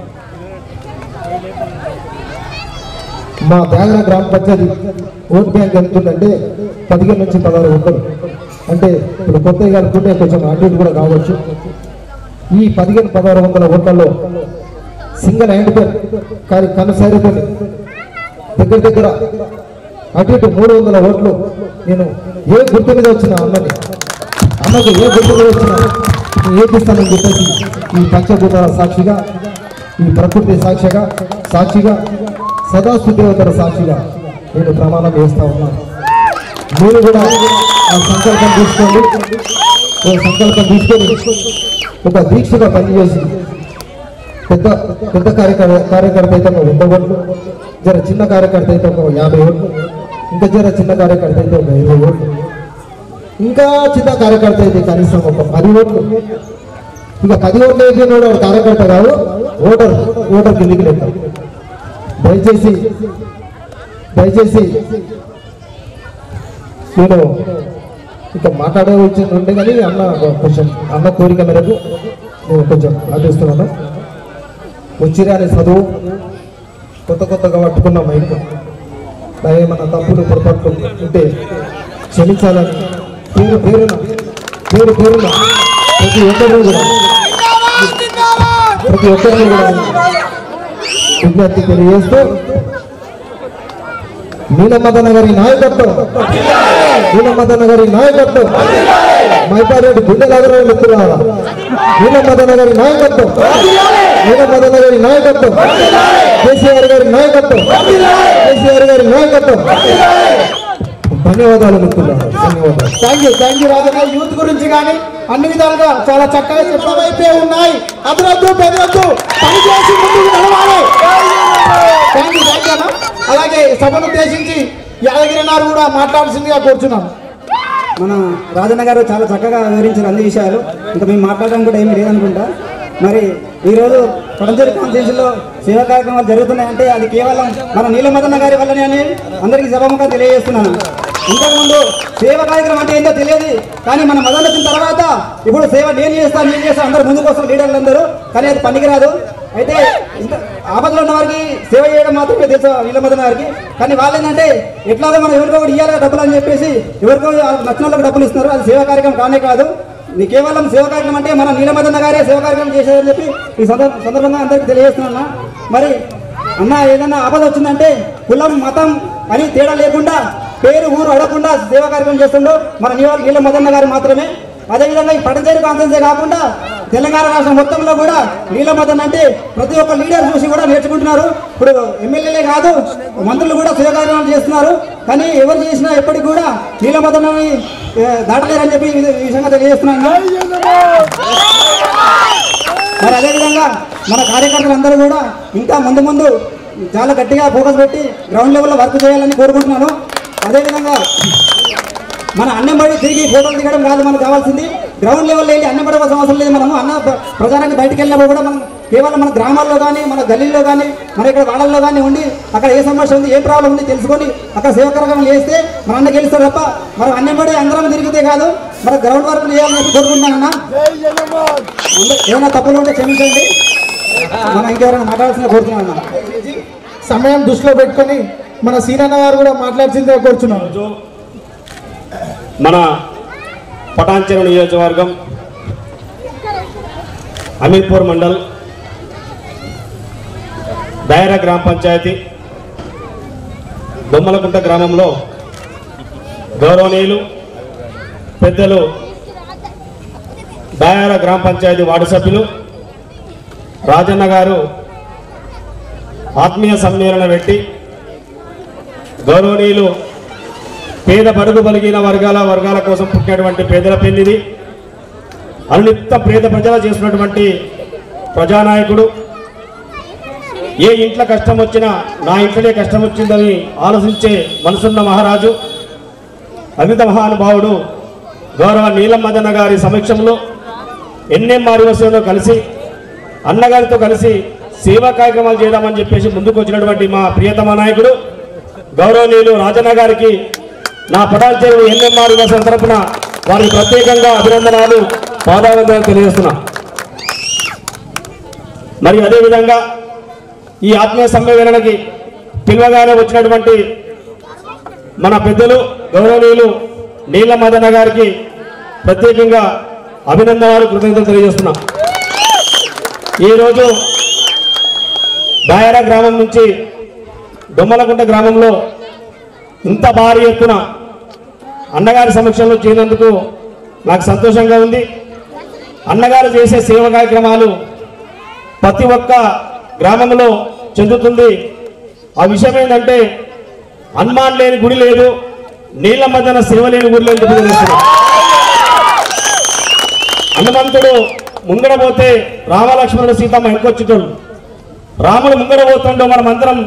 మా బ్యాంగ్రా గ్రామ పంచాయతీ ఓట్ బ్యాంక్ ఎంతుందంటే పదిహేను నుంచి పదహారు ఓట్లు అంటే ఇప్పుడు కొత్తగా కలుపుకుంటే కొంచెం అటు ఇటు కూడా కావచ్చు ఈ పదిహేను పదహారు వందల ఓట్లలో సింగిల్ హ్యాండ్ పేర్ కానీ కనసారితో దగ్గర దగ్గర అటు ఇటు మూడు వందల ఓట్లు నేను ఏ గుర్తు మీద వచ్చిన అన్నని అన్నకు ఏ గుర్తు మీద వచ్చినా నేను ఏపిస్తానని చెప్పేసి ఈ పంచభూతాల సాక్షిగా ఈ ప్రకృతి సాక్షిగా సాక్షిగా సదాశు దేవతల సాక్షిగా నేను ప్రమాణం చేస్తా ఉన్నాను మీరు కూడా ఆ సంకల్పం తీసుకోండి ఓ సంకల్పం తీసుకొని ఒక దీక్షగా పనిచేసి పెద్ద పెద్ద కార్యకర్త కార్యకర్త అయితే ఒక వంద ఓట్లు జర చిన్న కార్యకర్త అయితే ఒక యాభై ఓట్లు ఇంకా జర చిన్న కార్యకర్త అయితే ఒక ఇరవై ఓట్లు ఇంకా చిన్న కార్యకర్త అయితే కనీసం ఒక పది ఓట్లు ఇక పది ఓట్లు వేసినోడు వాడు కార్యకర్త కాదు ఓటర్ ఓటర్ కిందికి లెక్క దయచేసి దయచేసి నేను ఇక మాట్లాడే వచ్చింది ఉండే కానీ అన్న కొంచెం అన్న కోరిక మేరకు నేను కొంచెం ఆలోచిస్తున్నాను వచ్చిరాని చదువు కొత్త కొత్తగా పట్టుకున్న మైండ్ ఏమన్నా తప్పులు పొరపాట్లు ఉంటే క్షమించాలని పేరు పేరున పేరు పేరున ప్రతి ఒక్కరిని కూడా ప్రతి ఒక్కరిని కూడా విజ్ఞప్తి తెలియజేస్తూ నీలమదన గారి నాయకత్వం నీలమదన గారి నాయకత్వం మైపారెడ్డి గుండె నగరం మిత్రులారా నీలమదన గారి నాయకత్వం నీలమదన గారి నాయకత్వం కేసీఆర్ గారి నాయకత్వం కేసీఆర్ గారి నాయకత్వం ధన్యవాదాలు మిత్రులారా ధన్యవాదాలు thank you thank you Rajanna youth గురించి కానీ అన్ని విధాలుగా చాలా చక్కగా చెప్పవైపే ఉన్నాయి అదరద్దు బెదరద్దు పనిచేసి ముందుకు నడవాలి థ్యాంక్ యూ థ్యాంక్ యూ అన్న అలాగే సభను ఉద్దేశించి యాదగిరి నారు కూడా మాట్లాడాల్సిందిగా కోరుచున్నాను మన రాజన్న గారు చాలా చక్కగా వివరించారు అన్ని విషయాలు ఇంకా మేము మాట్లాడడం కూడా ఏమీ లేదనుకుంటా మరి ఈరోజు పడంచేరి కాన్స్టిట్యూన్సీలో సేవా కార్యక్రమాలు జరుగుతున్నాయంటే అది కేవలం మన నీలమదన్న గారి వల్లనే అని అందరికీ సభముఖంగా తెలియజేస్తున్నాను ఇంతకుముందు సేవ కార్యక్రమం అంటే ఏంటో తెలియదు కానీ మన మదన్ వచ్చిన తర్వాత ఇప్పుడు సేవ నేను చేస్తాను నేను చేస్తాను అందరు ముందుకు వస్తారు లీడర్లు అందరూ కానీ అది పనికిరాదు అయితే ఇంత ఆపదలో ఉన్న వారికి సేవ చేయడం మాత్రమే తెలుసు నీలమదన్న గారికి కానీ వాళ్ళు ఏంటంటే ఎట్లాగో మనం ఎవరికో ఒకటి ఇవ్వాలి డబ్బులు అని చెప్పేసి ఎవరికో నచ్చిన వాళ్ళకి డబ్బులు ఇస్తున్నారు అది సేవా కార్యక్రమం కానే కాదు ఇది కేవలం సేవా కార్యక్రమం అంటే మన నీలమదన్న గారే సేవా కార్యక్రమం చేశారని చెప్పి ఈ సందర్భ సందర్భంగా అందరికీ తెలియజేస్తున్నా మరి అన్న ఏదన్నా ఆపద వచ్చిందంటే కులం మతం అని తేడా లేకుండా పేరు ఊరు అడగకుండా సేవా కార్యక్రమం చేస్తుండో మన నీళ్ళ నీళ్ళ మదన్న గారు మాత్రమే అదేవిధంగా ఈ పటంచేరు కాన్ఫరెన్సే కాకుండా తెలంగాణ రాష్ట్రం మొత్తంలో కూడా నీళ్ళ మదన్ అంటే ప్రతి ఒక్క లీడర్ చూసి కూడా నేర్చుకుంటున్నారు ఇప్పుడు ఎమ్మెల్యేలే కాదు మంత్రులు కూడా సేవా కార్యక్రమాలు చేస్తున్నారు కానీ ఎవరు చేసినా ఎప్పటికి కూడా నీళ్ళ మదనని దాటలేరని చెప్పి ఈ ఈ విషయంగా తెలియజేస్తున్నాను మరి అదేవిధంగా మన కార్యకర్తలందరూ కూడా ఇంకా ముందు ముందు చాలా గట్టిగా ఫోకస్ పెట్టి గ్రౌండ్ లెవెల్లో వర్క్ చేయాలని కోరుకుంటున్నాను అదేవిధంగా మన అన్నబడి తిరిగి ఫోటోలు దిగడం కాదు మనకు కావాల్సింది గ్రౌండ్ లెవెల్ వెళ్ళి అన్నబడవలసిన అవసరం లేదు మనము అన్న ప్ర- ప్రచారానికి బయటకు వెళ్ళినప్పుడు కూడా మనం కేవలం మన గ్రామాల్లో కానీ మన గల్లీల్లో కానీ మన ఇక్కడ వాడల్లో కానీ ఉండి అక్కడ ఏ సమస్య ఉంది ఏ ప్రాబ్లం ఉంది తెలుసుకొని అక్కడ సేవ కార్యక్రమం చేస్తే మన అన్న గెలుస్తారు తప్ప మనం అన్నబడి అందరం తిరిగితే కాదు మన గ్రౌండ్ వర్క్ చేయాలని చెప్పి కోరుకుంటున్నానన్నా ఉండే- ఏమైనా తప్పులు ఉంటే క్షమించండి మనం ఇంకెవరైనా మాట్లాడాల్సిన కోరుతున్నాను సమయం దృష్టిలో పెట్టుకొని మన సీనన్న గారు కూడా మాట్లాడాల్సిందిగా కోరుచున్నాను మన పటాన్చెరు నియోజకవర్గం అమీర్పూర్ మండల్ దాయరా గ్రామ పంచాయతీ దొమ్మలకుంట గ్రామంలో గౌరవనీయులు పెద్దలు దాయరా గ్రామ పంచాయతీ వార్డు సభ్యులు రాజన్న గారు ఆత్మీయ సమ్మేళన పెట్టి గౌరవనీయులు పేద బడుగు బలిగిన వర్గాల వర్గాల కోసం పుట్టినటువంటి పేదల పెళ్లిది అనునిత్త పేద ప్రజలు చేసినటువంటి ప్రజానాయకుడు ఏ ఇంట్లో కష్టం వచ్చినా నా ఇంట్లోనే కష్టం వచ్చిందని ఆలోచించే మనసున్న మహారాజు అమిత మహానుభావుడు గౌరవ నీలం మదన్న గారి సమక్షంలో ఎన్ఎంఆర్ యువసేనలో కలిసి అన్నగారితో కలిసి సేవా కార్యక్రమాలు చేద్దామని చెప్పేసి ముందుకు వచ్చినటువంటి మా ప్రియతమ నాయకుడు గౌరవనీయులు రాజన్న గారికి నా పటాల్ చెరువు ఎన్ఎంఆర్ యువసేన తరపున వారికి ప్రత్యేకంగా అభినందనాలు పాదాభివందనాలు తెలియజేస్తున్నా మరి అదేవిధంగా ఈ ఆత్మీయ సమ్మేళనకి పిలువగానే వచ్చినటువంటి మన పెద్దలు గౌరవనీయులు నీల మదన గారికి ప్రత్యేకంగా అభినందనాలు కృతజ్ఞతలు తెలియజేస్తున్నా ఈరోజు దాయరా గ్రామం నుంచి దొమ్మలకుంట గ్రామంలో ఇంత భారీ ఎత్తున అన్నగారి సమక్షంలో చేరినందుకు నాకు సంతోషంగా ఉంది అన్నగారు చేసే సేవ కార్యక్రమాలు ప్రతి ఒక్క గ్రామంలో చెందుతుంది ఆ విషయం ఏంటంటే హనుమాన్ లేని గుడి లేదు నీళ్ళ మధ్యన సేవ లేని గుడి లేని చెప్పి తెలుస్తున్నా హనుమంతుడు ముంగడ పోతే రామలక్ష్మణుడు సీతమ్మ వెనకొచ్చేటోళ్ళు రాముడు ముంగడ పోతుండో మనం అందరం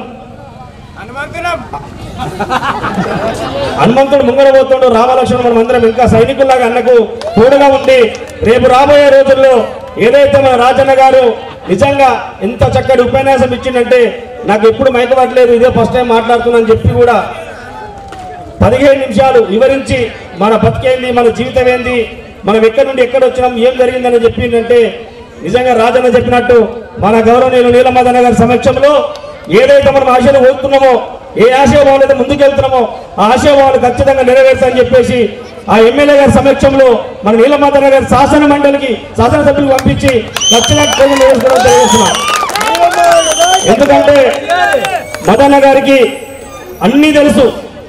హనుమంతుడు ముంగడ పోతుండో రామలక్ష్మణుడు మనం అందరం ఇంకా సైనికుల్లాగా అన్నకు తోడుగా ఉండి రేపు రాబోయే రోజుల్లో ఏదైతే మన రాజన్న గారు నిజంగా ఎంత చక్కటి ఉపన్యాసం ఇచ్చిందంటే నాకు ఎప్పుడు మైకపట్టలేదు ఇదే ఫస్ట్ టైం మాట్లాడుతున్నాను చెప్పి కూడా పదిహేను నిమిషాలు వివరించి మన బతికేంది మన జీవితం ఏంది మనం ఎక్కడి నుండి ఎక్కడ వచ్చినాం ఏం జరిగిందని చెప్పిందంటే నిజంగా రాజన్న చెప్పినట్టు మన గౌరవనీయులు నీలమదన గారి సమక్షంలో ఏదైతే మనం ఆశలు కోరుతున్నామో ఏ ఆశయభావాలు అయితే ముందుకెళ్తున్నామో ఆ ఆశయభావాలు ఖచ్చితంగా నెరవేర్చని చెప్పేసి ఆ ఎమ్మెల్యే గారి సమక్షంలో మన నీలమదన గారి శాసన మండలికి శాసనసభ్యులకు పంపించి లక్ష లక్ష నెరవేర్చడం తెలియజేస్తున్నాం ఎందుకంటే మదన్న గారికి అన్నీ తెలుసు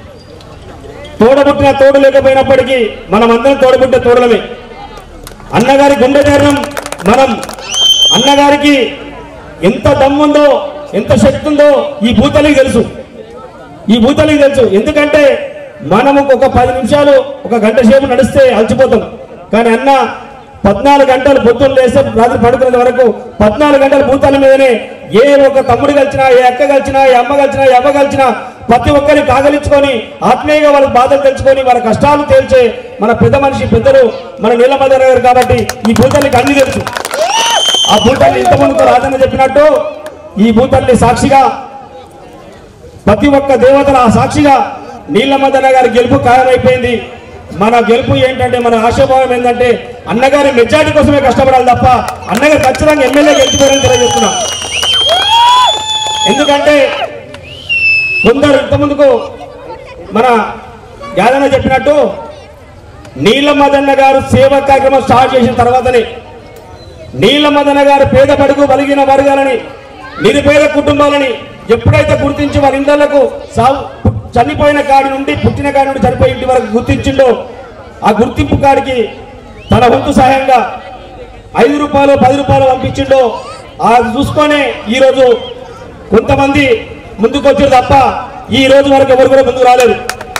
తోడబుట్టిన తోడు లేకపోయినప్పటికీ మనం అందరం తోడబుట్టే తోడలమే అన్నగారి గుండె ధైర్యం మనం అన్నగారికి ఎంత దమ్ముందో ఎంత శక్తి ఉందో ఈ భూతలికి తెలుసు ఈ భూతలికి తెలుసు ఎందుకంటే మనము ఒక పది నిమిషాలు ఒక గంట సేపు నడిస్తే అలసిపోతాం కానీ అన్న పద్నాలుగు గంటలు పొద్దున్న లేస్తే రాత్రి పడుకునే వరకు పద్నాలుగు గంటల భూతాల మీదనే ఏ ఒక తమ్ముడు కలిసినా ఏ అక్క కలిసినా ఏ అమ్మ కలిసినా ఏ అవ్వ కలిసినా ప్రతి ఒక్కరిని కాగలించుకొని ఆత్మీయంగా వాళ్ళ బాధలు తెలుసుకొని వాళ్ళ కష్టాలు తేల్చే మన పెద్ద మనిషి పెద్దలు మన నీలమదన గారు కాబట్టి ఈ భూతల్లికి అన్ని తెలుసు ఆ భూతల్లి ఇంతమందితో రాజన్న చెప్పినట్టు ఈ భూతల్లి సాక్షిగా ప్రతి ఒక్క దేవతల ఆ సాక్షిగా నీలమదన గారి గెలుపు ఖాయమైపోయింది మన గెలుపు ఏంటంటే మన ఆశాభావం ఏంటంటే అన్నగారి మెజార్టీ కోసమే కష్టపడాలి తప్ప అన్నగారు ఖచ్చితంగా ఎమ్మెల్యే గెలిచిపోయారని తెలియజేస్తున్నాం ఎందుకంటే కొందరు ఇంతకుముందుకు మన యాదన్న చెప్పినట్టు నీలమదన్న గారు సేవ కార్యక్రమం స్టార్ట్ చేసిన తర్వాతనే నీలమదన గారు పేద పడుగు బలిగిన వర్గాలని నిరుపేద కుటుంబాలని ఎప్పుడైతే గుర్తించి వారి ఇండ్లకు సాగు చనిపోయిన కాడి నుండి పుట్టిన కాడి నుండి చనిపోయి ఇంటి వరకు గుర్తించిండో ఆ గుర్తింపు కాడికి తన వంతు సహాయంగా ఐదు రూపాయలు పది రూపాయలు పంపించిండో ఆ చూసుకొనే ఈరోజు కొంతమంది ముందుకు వచ్చారు తప్ప ఈ రోజు వరకు ఎవరు కూడా ముందుకు రాలేదు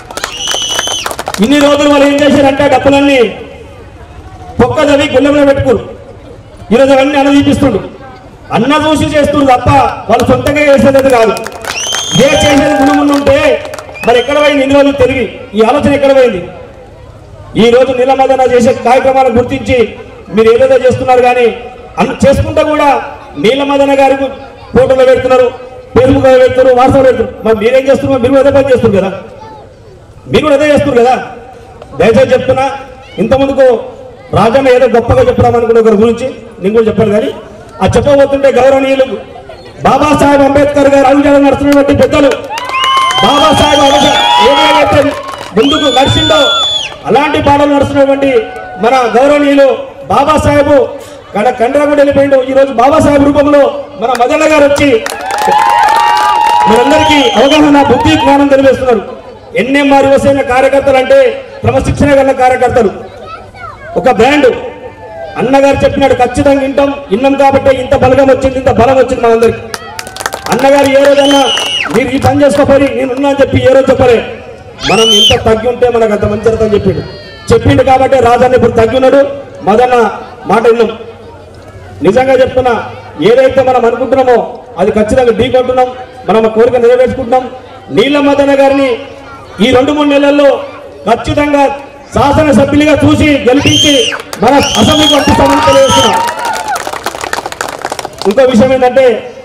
ఇన్ని రోజులు వాళ్ళు ఏం చేశారంటే డబ్బులన్నీ పొక్క చదివి గుళ్ళెంలో పెట్టుకోరు ఈరోజు అవన్నీ అన్న చూపిస్తుండు అన్న చూసి చేస్తుండు తప్ప వాళ్ళు సొంతంగా చేసేది కాదు ఏ చేసేది ముందు ముందు ఉంటే మరి ఎక్కడ పోయింది ఇన్ని రోజులు తిరిగి ఈ ఆలోచన ఎక్కడ పోయింది ఈ రోజు నీలమదన చేసే కార్యక్రమాలను గుర్తించి మీరు ఏదేదో చేస్తున్నారు కానీ అన్ చేసుకుంటా కూడా నీలమదన గారికి ఫోటోలు పెడుతున్నారు ఫేస్బుక్ పెడుతున్నారు వాట్సాప్ పెడుతున్నారు మరి మీరేం చేస్తున్నారు మీరు అదే పని చేస్తున్నారు కదా మీరు కూడా అదే చేస్తున్నారు కదా దయచేసి చెప్తున్నా ఇంతకుముందుకు రాజన్న ఏదో గొప్పగా చెప్తాం అనుకున్న ఒకరి గురించి నేను కూడా చెప్పాను కానీ ఆ చెప్పబోతుంటే గౌరవనీయులు బాబాసాహెబ్ అంబేద్కర్ గారు అభిజాలం నడుస్తున్నటువంటి పెద్దలు బాబాసాహెబ్ అంబేద్కర్ ఏదైతే ముందుకు నడిచిందో అలాంటి పాటలు నడుస్తున్నటువంటి మన గౌరవనీయులు బాబాసాహెబ్ కడ కండ్రా కూడా వెళ్ళిపోయిండు ఈ రోజు బాబాసాహెబ్ రూపంలో మన మదన్న గారు వచ్చి మనందరికీ అవగాహన బుద్ధి జ్ఞానం తెలియజేస్తున్నారు ఎన్ఎంఆర్ యువసేన కార్యకర్తలు అంటే క్రమశిక్షణ గల కార్యకర్తలు ఒక బ్రాండ్ అన్నగారు చెప్పినాడు ఖచ్చితంగా వింటాం విన్నాం కాబట్టి ఇంత బలగం వచ్చింది ఇంత బలం వచ్చింది మనందరికి అన్నగారు ఏ రోజన్నా మీరు ఈ పని చేసుకోపోయి నేను ఉన్నా అని చెప్పి ఏ రోజు చెప్పలే మనం ఇంత తగ్గి ఉంటే మనకు అంత మంచి అర్థం చెప్పిండు చెప్పిండు కాబట్టి రాజాన్ని ఇప్పుడు తగ్గి ఉన్నాడు మదన్న మాట విన్నాం నిజంగా చెప్తున్నా ఏదైతే మనం అనుకుంటున్నామో అది ఖచ్చితంగా ఢీ కొట్టున్నాం మనం ఆ కోరిక నెరవేర్చుకుంటున్నాం నీల మదన గారిని ఈ రెండు మూడు నెలల్లో ఖచ్చితంగా శాసనసభ్యులుగా చూసి గెలిపించి మన అసెంబ్లీకి పంపిస్తామని తెలియజేస్తున్నాం ఇంకో విషయం ఏంటంటే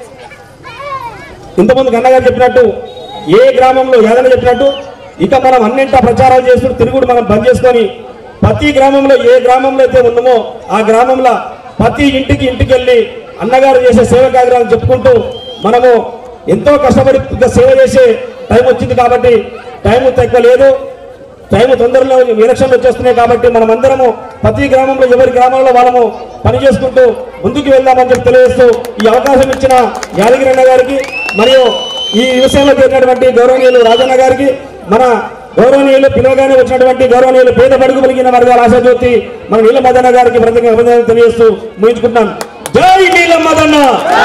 ఇంతకుముందు గన్నగారు చెప్పినట్టు ఏ గ్రామంలో ఏదైనా చెప్పినట్టు ఇక మనం అన్నింటా ప్రచారాలు చేస్తూ తిరుగుడు మనం బంద్ చేసుకొని ప్రతి గ్రామంలో ఏ గ్రామంలో అయితే ఉన్నామో ఆ గ్రామంలో ప్రతి ఇంటికి ఇంటికి వెళ్ళి అన్నగారు చేసే సేవ కార్యక్రమాలు చెప్పుకుంటూ మనము ఎంతో కష్టపడి ఇంకా సేవ చేసే టైం వచ్చింది కాబట్టి టైం తక్కువ లేదు టైం తొందరలో ఎలక్షన్లు వచ్చేస్తున్నాయి కాబట్టి మనం అందరము ప్రతి గ్రామంలో ఎవరి గ్రామంలో వాళ్ళము పని చేసుకుంటూ ముందుకు వెళ్దామని చెప్పి తెలియజేస్తూ ఈ అవకాశం ఇచ్చిన యాదగిరి అన్న గారికి మరియు ఈ విషయంలో చేరినటువంటి గౌరవనీయులు రాజన్న గారికి మన గౌరవనీయులు పిలవగానే వచ్చినటువంటి గౌరవనీయులు పేద బడుగు కలిగిన వర్గాల ఆశాజ్యోతి మన నీల మదన్న గారికి ప్రత్యేక అభినందనలు తెలియజేస్తూ ముగించుకుంటున్నాను జై నీల మదన్న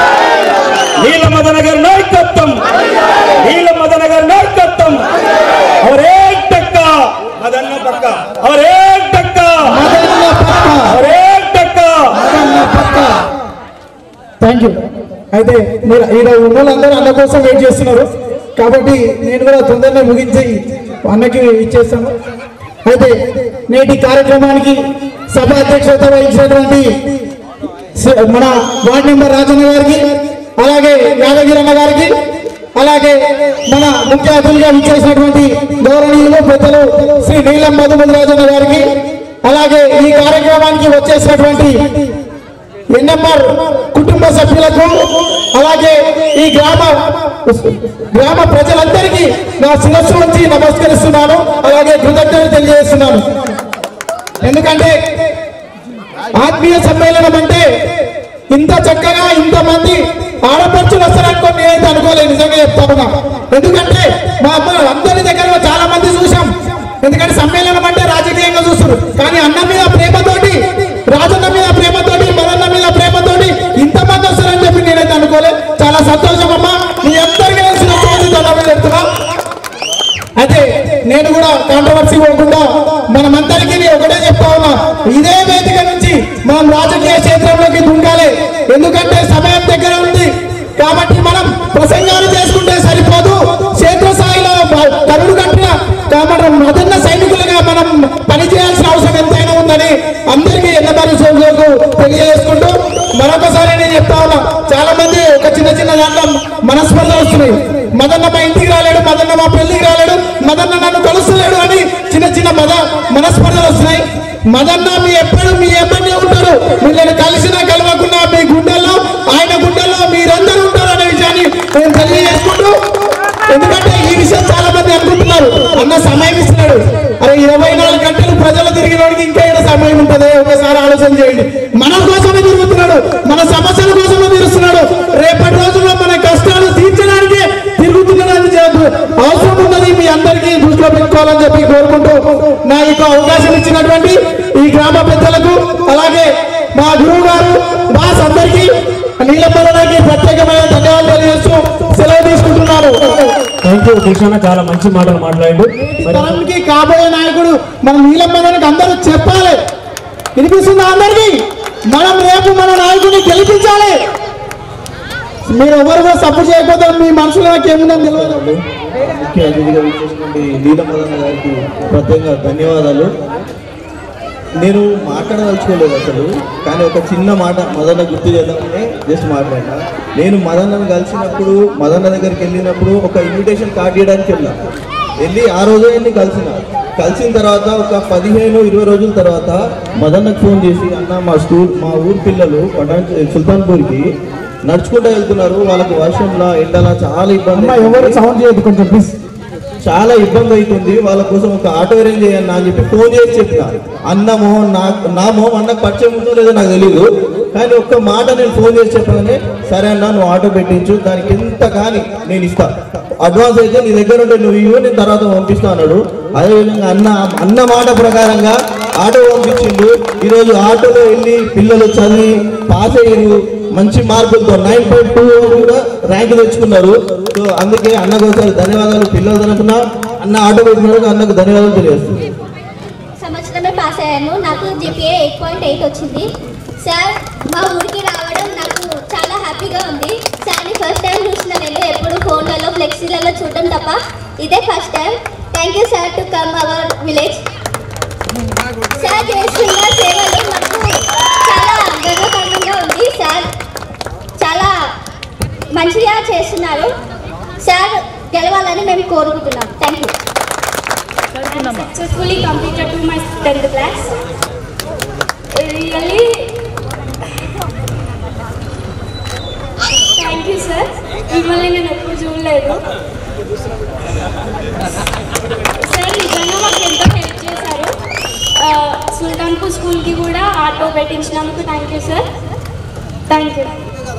నీల మదన గారి నాయకత్వం నీల మదన గారి నాయకత్వం और एक टक्का मदन पक्का और एक टक्का और एक टक्का థ్యాంక్ యూ అయితే మీరు ఈడ ఉన్న వాళ్ళందరూ అన్న కోసం వెయిట్ చేస్తున్నారు కాబట్టి నేను కూడా తొందరగా ముగించి అన్నకి ఇచ్చేస్తాను అయితే నేటి కార్యక్రమానికి సభ అధ్యక్షత వహించినటువంటి సి- మన వార్డు మెంబర్ రాజన్న గారికి అలాగే యాదగిరి అన్న గారికి అలాగే మన ముఖ్య అతిథిగా ఇచ్చేసినటువంటి గౌరవనీయులు పెద్దలు శ్రీ నీలం మధుమతి రాజన్న గారికి అలాగే ఈ కార్యక్రమానికి వచ్చేసినటువంటి ఎన్ఎంఆర్ కుటుంబ సభ్యులకు అలాగే ఈ గ్రామ గ్రామ ప్రజలందరికీ నా శిరస్సు నుంచి నమస్కరిస్తున్నాను అలాగే కృతజ్ఞతలు తెలియజేస్తున్నాను ఎందుకంటే ఆత్మీయ సమ్మేళనం అంటే ఇంత చక్కగా ఇంత మంది ఆడపడుచులు వస్తారనుకో నేనైతే అనుకోలేదు నిజంగా చెప్తా ఉన్నా ఎందుకంటే మా అమ్మ అందరి దగ్గర చాలా మంది చూసాం ఎందుకంటే సమ్మేళనం అంటే రాజకీయంగా చూస్తారు కానీ అన్న మీద ప్రేమతోటి రాజన్న మీద ప్రేమతోటి మదన్న మీద ప్రేమతోటి ఇంతమంది వస్తారని చెప్పి నేనైతే అనుకోలేదు చాలా సంతోషం అమ్మా మీ అందరికీ నేను శిరస్సు దండం చెప్తున్నా అయితే నేను కూడా కాంట్రవర్సీ పోకుండా మనమందరికీ నేను ఒకటే చెప్తా ఉన్నా ఇదే వేదిక నుంచి మనం రాజకీయ క్షేత్రంలోకి దుంకాలి ఎందుకంటే సమయం దగ్గర ఉంది కాబట్టి మనం ప్రసంగాలు చేసుకుంటే సరిపోదు క్షేత్రస్థాయిలో కరుడు కట్టిన కాబట్టి మదన్న సైనికులుగా మనం పనిచేయాల్సిన అవసరం ఎంతైనా ఉందని అందరికీ ఎన్నబారి సోదరులకు తెలియజేసుకుంటూ మరొకసారి నేను చెప్తా ఉన్నా చాలా మంది ఒక చిన్న చిన్న దాంట్లో మనస్పర్ధలు వస్తున్నాయి మదన్న మా ఇంటికి రాలేడు మదన్న మా పెళ్లికి రాలేడు మదన్న నన్ను కలుస్తలేడు అని చిన్న చిన్న మద మనస్పర్ధలు వస్తున్నాయి మదన్న మీ ఎప్పుడు మీ ఎమ్మెల్యే ఉంటారు మిమ్మల్ని కలిసినా కలవకుండా మీ గుండెల్లో ఆయన గుండెల్లో మీరందరూ ఉంటారు అనే విషయాన్ని నేను తెలియజేసుకుంటూ ఎందుకంటే ఈ విషయం చాలా మంది అనుకుంటున్నారు అన్న సమయం ఇస్తున్నాడు అరే ఇరవై నాలుగు గంటలు ప్రజలు తిరిగిన వాడికి ఇంకా ఏదో సమయం ఉంటుంది ఒకసారి ఆలోచన చేయండి మన కోసమే తిరుగుతున్నాడు మన సమస్యల కోసమే తీరుస్తున్నాడు రేపటి రోజుల్లో మన కష్టాలు తీర్చడానికి తిరుగుతున్నాడు అని చెప్పు అవసరం ఉన్నది మీ అందరికీ దృష్టిలో పెట్టుకోవాలని చెప్పి కోరుకుంటూ నా యొక్క అవకాశం ఇచ్చినటువంటి ఈ గ్రామ పెద్దలకు అలాగే మా గురువు గారు బాస్ అందరికీ నీలమ్మలకి ప్రత్యేకమైన ధన్యవాదాలు తెలియజేస్తూ సెలవు తీసుకుంటున్నారు థ్యాంక్ యూ కృష్ణ చాలా మంచి మాటలు మాట్లాడు ఈ తరంకి కాబోయే నాయకుడు మన నీలమ్మదానికి అందరూ చెప్పాలి వినిపిస్తుందా అందరికి మనం రేపు మన నాయకుడిని గెలిపించాలి మీరు ఎవరు కూడా సపోర్ట్ చేయకపోతే మీ మనసులో నాకు ఏముందని తెలియదు ముఖ్య అతిథిగా విచ్చేసినటువంటి లీలమదన్న గారికి ప్రత్యేకంగా ధన్యవాదాలు నేను మాట్లాడదలుచుకోలేదు అసలు కానీ ఒక చిన్న మాట మదన్న గుర్తు చేద్దామని జస్ట్ మాట్లాడినా నేను మదన్నను కలిసినప్పుడు మదన్న దగ్గరికి వెళ్ళినప్పుడు ఒక ఇన్విటేషన్ కార్డ్ ఇవ్వడానికి వెళ్ళా వెళ్ళి ఆ రోజు ఆయన్ని కలిసిన కలిసిన తర్వాత ఒక పదిహేను ఇరవై రోజుల తర్వాత మదన్నకు ఫోన్ చేసి అన్న మా స్కూల్ మా ఊరు పిల్లలు పటాన్ సుల్తాన్పూర్కి నడుచుకుంటూ వెళ్తున్నారు వాళ్ళకి వర్షంలో ఎండలా చాలా ఇబ్బంది అమ్మ ఎవరు సౌండ్ చేయదు కొంచెం ప్లీజ్ చాలా ఇబ్బంది అవుతుంది వాళ్ళ కోసం ఒక ఆటో అరేంజ్ చేయండి అని చెప్పి ఫోన్ చేసి చెప్పిన అన్న మోహన్ నాకు నా మోహన్ అన్నకు పరిచయం ఉందో లేదో నాకు తెలియదు కానీ ఒక్క మాట నేను ఫోన్ చేసి చెప్పగానే సరే అన్న నువ్వు ఆటో పెట్టించు దానికి ఎంత కానీ నేను ఇస్తా అడ్వాన్స్ అయితే నీ దగ్గర ఉంటే నువ్వు ఇవ్వు నేను తర్వాత పంపిస్తా అన్నాడు అదేవిధంగా అన్న అన్న మాట ప్రకారంగా ఆటో పంపించిండు ఈరోజు ఆటోలో వెళ్ళి పిల్లలు చదివి పాస్ అయ్యారు మంచి మార్కులతో నైన్ పాయింట్ టూ కూడా ర్యాంక్ తెచ్చుకున్నారు సో అందుకే అన్నకు ఒకసారి ధన్యవాదాలు పిల్లల తరఫున అన్న ఆటో పెట్టినందుకు అన్నకు ధన్యవాదాలు తెలియజేస్తుంది సంవత్సరమే పాస్ అయ్యాను నాకు జీపీఏ ఎయిట్ పాయింట్ ఎయిట్ వచ్చింది సార్ మా ఊరికి రావడం నాకు చాలా హ్యాపీగా ఉంది సార్ని ఫస్ట్ టైం చూసిన నేను ఎప్పుడు ఫోన్లలో ఫ్లెక్సీలలో చూడడం తప్ప ఇదే first time thank you sir to come our village sir చేస్తున్న సేవలు మాకు చాలా గర్వకారణంగా ఉంది సార్ చాలా మంచిగా చేస్తున్నారు సార్ గెలవాలని మేము కోరుకుంటున్నాం thank you successfully completed to my 10th class. Really, thank you sir మిమ్మల్ని నేను ఎప్పుడు చూడలేదు సార్ నిజంగా మాకు ఎంతో హెల్ప్ చేశారు ఆ, సుల్తాన్పూర్ స్కూల్కి కూడా ఆటో పెట్టించినందుకు thank you sir thank you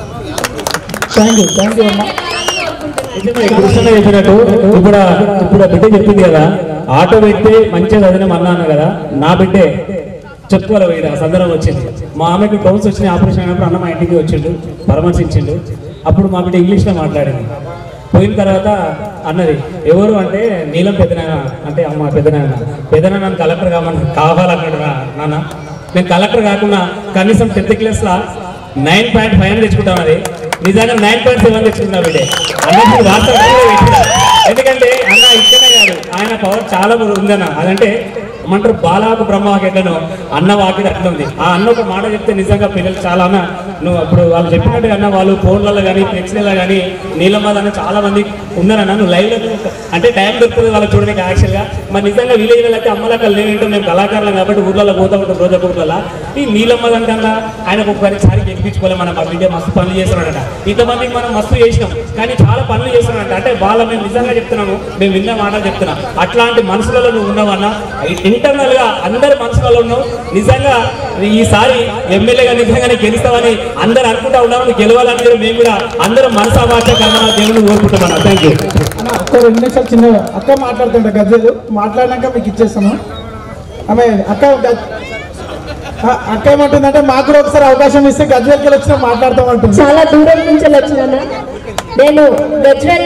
thank you thank you అమ్మా నిజమే, కృష్ణ చెప్పినట్టు ఇప్పుడు ఇప్పుడు ఆ బిడ్డ చెప్పింది కదా ఆటో పెడితే మంచిగా చదివిన అన్నా అన్న కదా నా బిడ్డే చెప్పుకోవాలి వీడు ఆ సందర్భం వచ్చింది మా ఆమెకి కౌన్స్ వచ్చిన ఆపరేషన్ అయినప్పుడు అన్న మా ఇంటికి వచ్చిండు పరామర్శించిండు అప్పుడు మా బిడ్డ ఇంగ్లీష్లో మాట్లాడింది పోయిన తర్వాత అన్నది ఎవరు అంటే నీలం పెద్దనాయన అంటే అమ్మ పెద్దనాయన పెద్దనాయన నన్ను కలెక్టర్ కామని కావాలన్నాడు రా నాన్న నేను కలెక్టర్ కాకుండా కనీసం టెన్త్ క్లాస్లో నైన్ పాయింట్ ఫైవ్ తెచ్చుకుంటాం అది నిజంగా నైన్ పాయింట్ సెవెన్ తెచ్చుకున్నా బిడ్డే అన్నప్పుడు వాస్తవంగా పెట్టిన. ఎందుకంటే అన్న ఇక్కడే కాదు ఆయన పవర్ చాలా ఉందన్న అదంటే ఏమంటారు బాలాకు బ్రహ్మవాకి ఎట్లనో అన్న వాకి అట్లా ఉంది ఆ అన్న ఒక మాట చెప్తే నిజంగా పిల్లలు చాలా అన్న నువ్వు అప్పుడు వాళ్ళు చెప్పినట్టుగా అన్న వాళ్ళు ఫోన్లలో కానీ ఫ్లెక్స్లలో కానీ నీలమ్మది అన్న చాలా మంది ఉన్నారన్న నువ్వు లైవ్లో అంటే టైం దొరుకుతుంది వాళ్ళకి చూడడానికి యాక్చువల్గా మరి నిజంగా విలేజ్లలో అయితే అమ్మలక్కలు నేనేంటో మేము కళాకారులం కాబట్టి ఊర్లలో పోతా ఉంటాం రోజా ఊర్లలో ఈ నీలమ్మది అంటన్నా ఆయనకు ఒకసారి ఎక్కించుకోవాలి మనం మా బిడ్డ మస్తు పనులు చేస్తున్నాడట ఇంతమందికి మనం మస్తు చేసినాం కానీ చాలా పనులు చేస్తున్నాడట అంటే వాళ్ళ మేము నిజంగా చెప్తున్నాము మేము విన్న మాట చెప్తున్నాం అట్లాంటి మనసులలో నువ్వు ఉన్నావన్నా ఇంటర్నల్ గా అందరి మనసులలో ఉన్నావు నిజంగా ఈసారి ఎమ్మెల్యేగా నిజంగానే గెలుస్తావని అందరు అనుకుంటా ఉన్నాము నువ్వు గెలవాలని కూడా మేము కూడా అందరం మనసా భాష కన్నా దేవుని కోరుకుంటున్నాను థ్యాంక్ యూ అన్న ఒక్క రెండు నిమిషాలు చిన్నగా అక్క మాట్లాడుతుంట గజ్జలు మాట్లాడినాక మీకు ఇచ్చేస్తాము ఆమె అక్క గ- ఆ, అక్క ఏమంటుందంటే మాకు కూడా ఒకసారి అవకాశం ఇస్తే గజ్వేల్కి వెళ్ళి వచ్చినా మాట్లాడతామంటుంది చాలా దూరం నుంచి వచ్చినాను నేను గజ్వెల్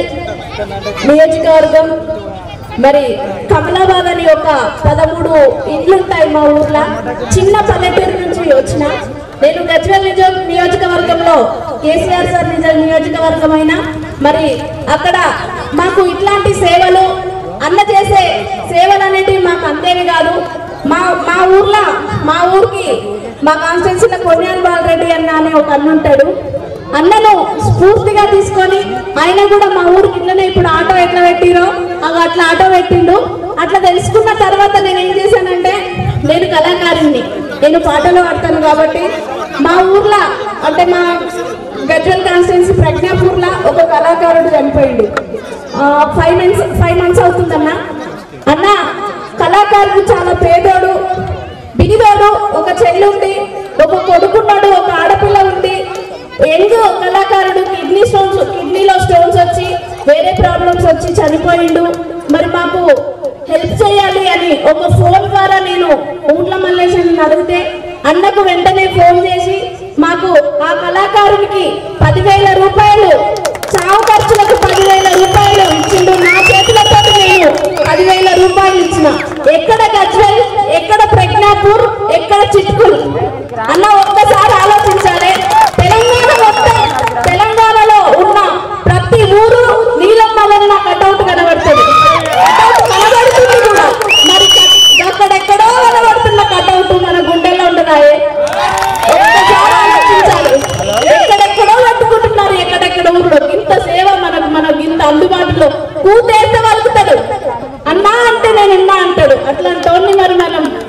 నియోజకవర్గం మరి కమలాబాద్ అని ఒక పదమూడు ఇండ్లు ఉంటాయి మా ఊర్లో చిన్న పల్లెటూరు నుంచి వచ్చిన నేను గజ్వెల్ నిజో నియోజకవర్గంలో కేసీఆర్ సార్ నిజ నియోజకవర్గం అయినా మరి అక్కడ మాకు ఇట్లాంటి సేవలు అన్న చేసే సేవలు అనేటివి మాకు అంతేవి కాదు మా మా ఊర్లో మా ఊరికి మా కాన్స్టిట్యున్సీలో కొన్యాన్ బాలరెడ్డి అన్న అనే ఒక అన్న ఉంటాడు అన్నను స్ఫూర్తిగా తీసుకొని ఆయన కూడా మా ఊరికి ఇట్లనే ఇప్పుడు ఆటో ఎట్లా పెట్టిరో అగో అట్లా ఆటో పెట్టిండు అట్లా తెలుసుకున్న తర్వాత నేను ఏం చేశానంటే నేను కళాకారుణ్ణి నేను పాటలు పాడతాను కాబట్టి మా ఊర్లో అంటే మా గజ్వల్ కాన్స్టిట్యున్సీ ప్రజ్ఞాపూర్లో ఒక కళాకారుడు చనిపోయిండు ఫైవ్ మంత్స్ ఫైవ్ మంత్స్ అవుతుందన్న అన్న కళాకారుడు చాలా పేదోడు బిగిదోడు ఒక చెల్లుండి ఒక కొడుకున్నాడు ఒక ఆడపిల్ల ఉంది యంగ్ కళాకారుడు కిడ్నీ స్టోన్స్ కిడ్నీలో స్టోన్స్ వచ్చి వేరే ప్రాబ్లమ్స్ వచ్చి చనిపోయిండు మరి మాకు హెల్ప్ చేయాలి అని ఒక ఫోన్ ద్వారా నేను ఊట్ల మల్లేశ్వరిని అడిగితే అన్నకు వెంటనే ఫోన్ చేసి మాకు ఆ కళాకారునికి పదివేల రూపాయలు చావు ఖర్చులకు పదివేల రూపాయలు ఇచ్చిండు నా చేతులతో నేను పదివేల రూపాయలు ఇచ్చిన ఎక్కడ గజ్వెల్ ఎక్కడ ప్రజ్ఞాపూర్ ఎక్కడ చిట్కుల్ అన్న ఒక్కసారి ఆలోచించాలి తెలంగాణ మొత్తం తెలంగాణలో ఉన్న ప్రతి ఊరు నీలమ్మ వలన కటౌట్ కనబడుతుంది కటౌట్ కనబడుతుంది కూడా మరి క- అక్కడెక్కడో కనబడుతున్న కటౌట్ మన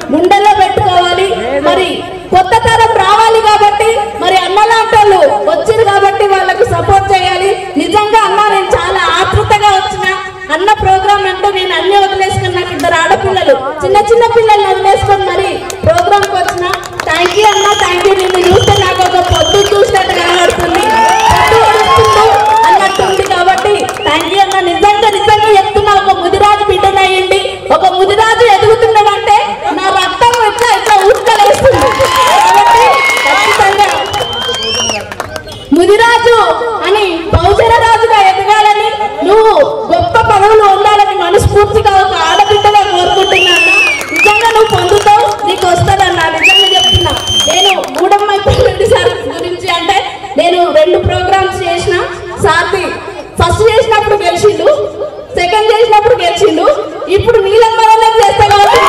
గుండెల్లో పెట్టుకోవాలి మరి కొత్త తరం రావాలి కాబట్టి మరి అన్నలాంటి వాళ్ళు వచ్చారు కాబట్టి వాళ్ళకు సపోర్ట్ చేయాలి నిజంగా అన్న నేను చాలా ఆతృతగా వచ్చిన అన్న ప్రోగ్రామ్ అంటే నేను అన్ని వదిలేసుకుని నాకు ఇద్దరు ఆడపిల్లలు చిన్న చిన్న పిల్లల్ని వదిలేసుకొని మరి ప్రోగ్రామ్ కి వచ్చిన థ్యాంక్ యూ అన్న థ్యాంక్ యూ నిన్ను చూస్తే నాకు ఒక పొద్దు చూసినట్టు కనబడుతుంది పొద్దు వడుస్తుంది అన్నట్టుంది కాబట్టి థ్యాంక్ యూ అన్న నిజంగా నిజంగా చెప్తున్నా ఒక ముదిరాజు బిడ్డనయ్యండి ఒక ముదిరాజు ఎదుగుతున్నాడంటే నా రక్తం ఇట్లా ఇట్లా ఉత్కలేస్తుంది కాబట్టి ఖచ్చితంగా ముదిరాజు అని బహుజన రాజుగా ఎదగాలని నువ్వు గొప్ప పదవులు ఉండాలని మనస్ఫూర్తిగా ఒక ఆడబిడ్డగా కోరుకుంటున్నాను నిజంగా నువ్వు పొందుతావు నీకు వస్తుందన్న నిజంగా చెప్తున్నా నేను మూడమ్మాయి పెళ్ళి సార్ గురించి అంటే నేను రెండు ప్రోగ్రామ్స్ చేసిన సార్ది ఫస్ట్ చేసినప్పుడు గెలిచిండు సెకండ్ చేసినప్పుడు గెలిచిండు ఇప్పుడు నీలమ్మలో చేస్తే కాబట్టి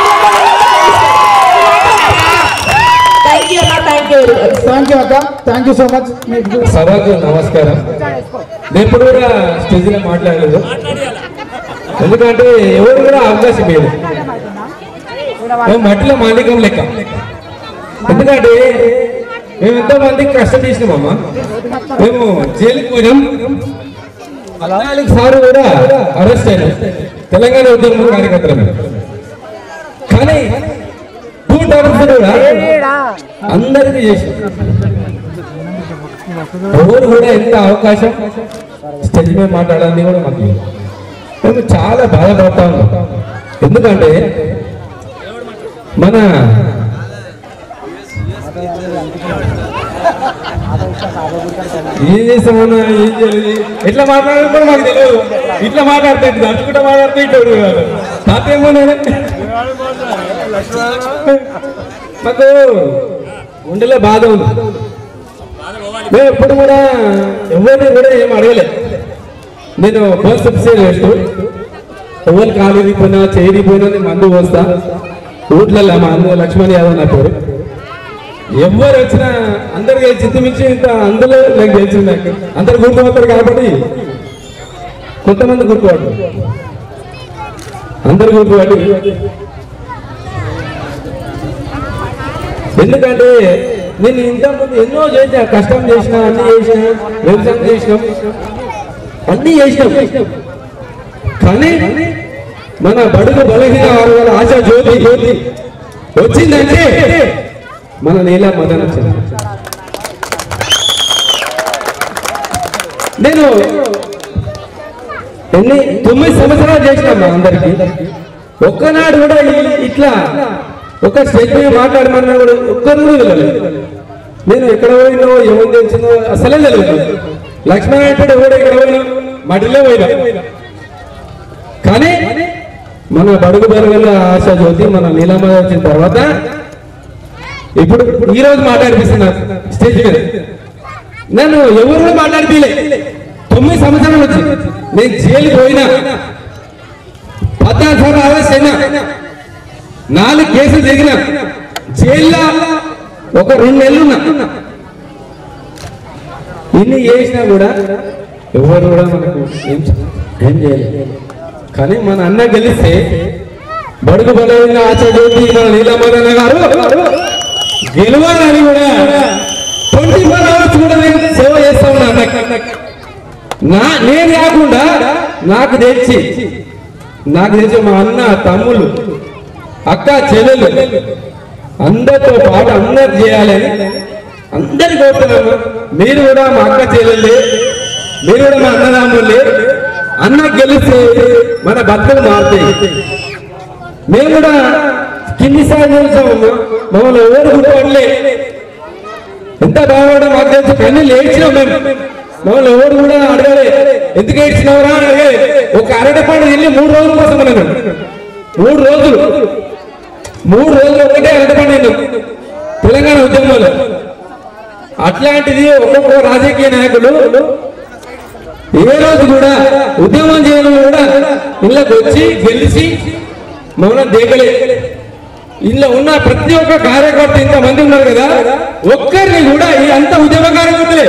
థ్యాంక్ యూ అన్న థ్యాంక్ యూ థ్యాంక్ యూ అక్క థ్యాంక్ యూ సో మచ్ మీకు సభకు నమస్కారం నేను ఎప్పుడు కూడా స్టేజ్ లో మాట్లాడలేదు ఎందుకంటే ఎవరు కూడా అవకాశం లేదు మేము మట్టిలో మాలికం లెక్క ఎందుకంటే మేము ఎంతో మందికి కష్టం చేసినామమ్మా మేము జైలుకి పోయినాం అలాగే సార్ కూడా అరెస్ట్ అయ్యారు తెలంగాణ ఉద్యమ కార్యకర్తలు కానీ టూ టర్మ్స్ కూడా అందరికీ చేసి ఎవరు కూడా ఎంత అవకాశం స్టేజ్ మీద మాట్లాడాలని కూడా మాకు లేదు. మేము చాలా బాధపడతా ఉన్నాం ఎందుకంటే మన ఏం చేసామన్నా ఏం చేయలేదు ఎట్లా మాట్లాడాలి కూడా మాకు తెలియదు ఇట్లా మాట్లాడితే ఇట్లా తట్టుకుంటా మాట్లాడితే ఇట్లా తాత ఏమో మాకు గుండెలో బాధ ఉంది మేము ఎప్పుడు కూడా ఎవరిని కూడా ఏం అడగలేదు నేను బస్ సబ్సిడీ వేస్తూ ఎవరు కాలు పోయినా చేయి పోయినా నేను మందు పోస్తా ఊట్లలో మా అన్న లక్ష్మణ్ యాదవ్ నా పేరు ఎవరు వచ్చినా అందరికి చిత్తమించి ఇంత అందులో నాకు తెలిసింది నాకు అందరు గుర్తుపడతారు కాబట్టి కొంతమంది గుర్తుపడరు అందరు గుర్తుపడి ఎందుకంటే నేను ఇంతకుముందు ఎన్నో చేసా కష్టం చేసిన అన్ని చేసిన వ్యవసాయం చేసినాం అన్ని చేసినాం కానీ మన బడుగు బలహీన వర్గాల ఆశ జ్యోతి జ్యోతి వచ్చిందంటే మన నీలా మదన్ వచ్చింది నేను ఎన్ని తొమ్మిది సంవత్సరాలు చేసిన మా అందరికి ఒక్కనాడు కూడా ఈ- ఇట్లా ఒక స్టేజ్ మీద మాట్లాడమన్నా కూడా ఒక్కరు కూడా వెళ్ళలేదు నేను ఎక్కడ పోయినో ఏమని తెలిసిందో అసలే తెలియదు లక్ష్మణ్ అంటే ఎవడు ఎక్కడ పోయినా మడిలో పోయినా కానీ మన బడుగు బరువుల ఆశ జ్యోతి మన నీలమ్మ వచ్చిన తర్వాత ఇప్పుడు ఈ రోజు మాట్లాడిపిస్తున్నా స్టేజ్ మీద నన్ను ఎవరు కూడా మాట్లాడిపిలే తొమ్మిది సంవత్సరాలు వచ్చి నేను జైలు పోయినా పద్నాలుగు సార్లు అరెస్ట్ అయినా నాలుగు కేసులు దిగిన జైల్లో ఒక రెండు నెలలు ఉన్నా ఇన్ని చేసినా కూడా ఎవరు కూడా మనకు ఏం చే- ఏం చేయలేదు కానీ మన అన్న గెలిస్తే బడుగు బలైన ఆచార్యోతి మన నీలమరణ గారు గెలవాలని కూడా ట్వంటీ ఫోర్ అవర్స్ కూడా నేను సేవ చేస్తా ఉన్నా అన్నకి. నా నేను కాకుండా నాకు తెలిసి నాకు తెలిసి మా అన్న తమ్ముళ్ళు అక్క చెల్లెలు అందరితో పాటు అందరు చేయాలని అందరి కోరుతున్నాము మీరు కూడా మా అక్క చెల్లెళ్ళే మీరు కూడా మా అన్నదమ్ముళ్ళే అన్న గెలిస్తే మన బతుకులు మారుతాయి మేము కూడా కింది స్థాయి చూసామమ్మా మమ్మల్ని ఎవరు గుర్తుపడలే ఎంత బాగుండో మాకు తెలుసు కన్నీ ఏడ్చినాం మేము మమ్మల్ని ఎవరు కూడా అడగలే ఎందుకు ఏడ్చినావురా అని అడగలే ఒక అరటి పండు వెళ్ళి మూడు రోజుల కోసం నేను మూడు రోజులు మూడు రోజులు ఒకటే అరటి పండు తిన్నాం. తెలంగాణ ఉద్యమంలో అట్లాంటిది ఒక్కొక్క రాజకీయ నాయకులు ఏ రోజు కూడా ఉద్యమం చేయడం కూడా ఇళ్ళకి వచ్చి గెలిచి మమ్మల్ని దేగలే ఇంట్లో ఉన్న ప్రతి ఒక్క కార్యకర్త ఇంతమంది ఉన్నారు కదా ఒక్కరిని కూడా ఈ అంత ఉద్యమ కార్యకర్తలే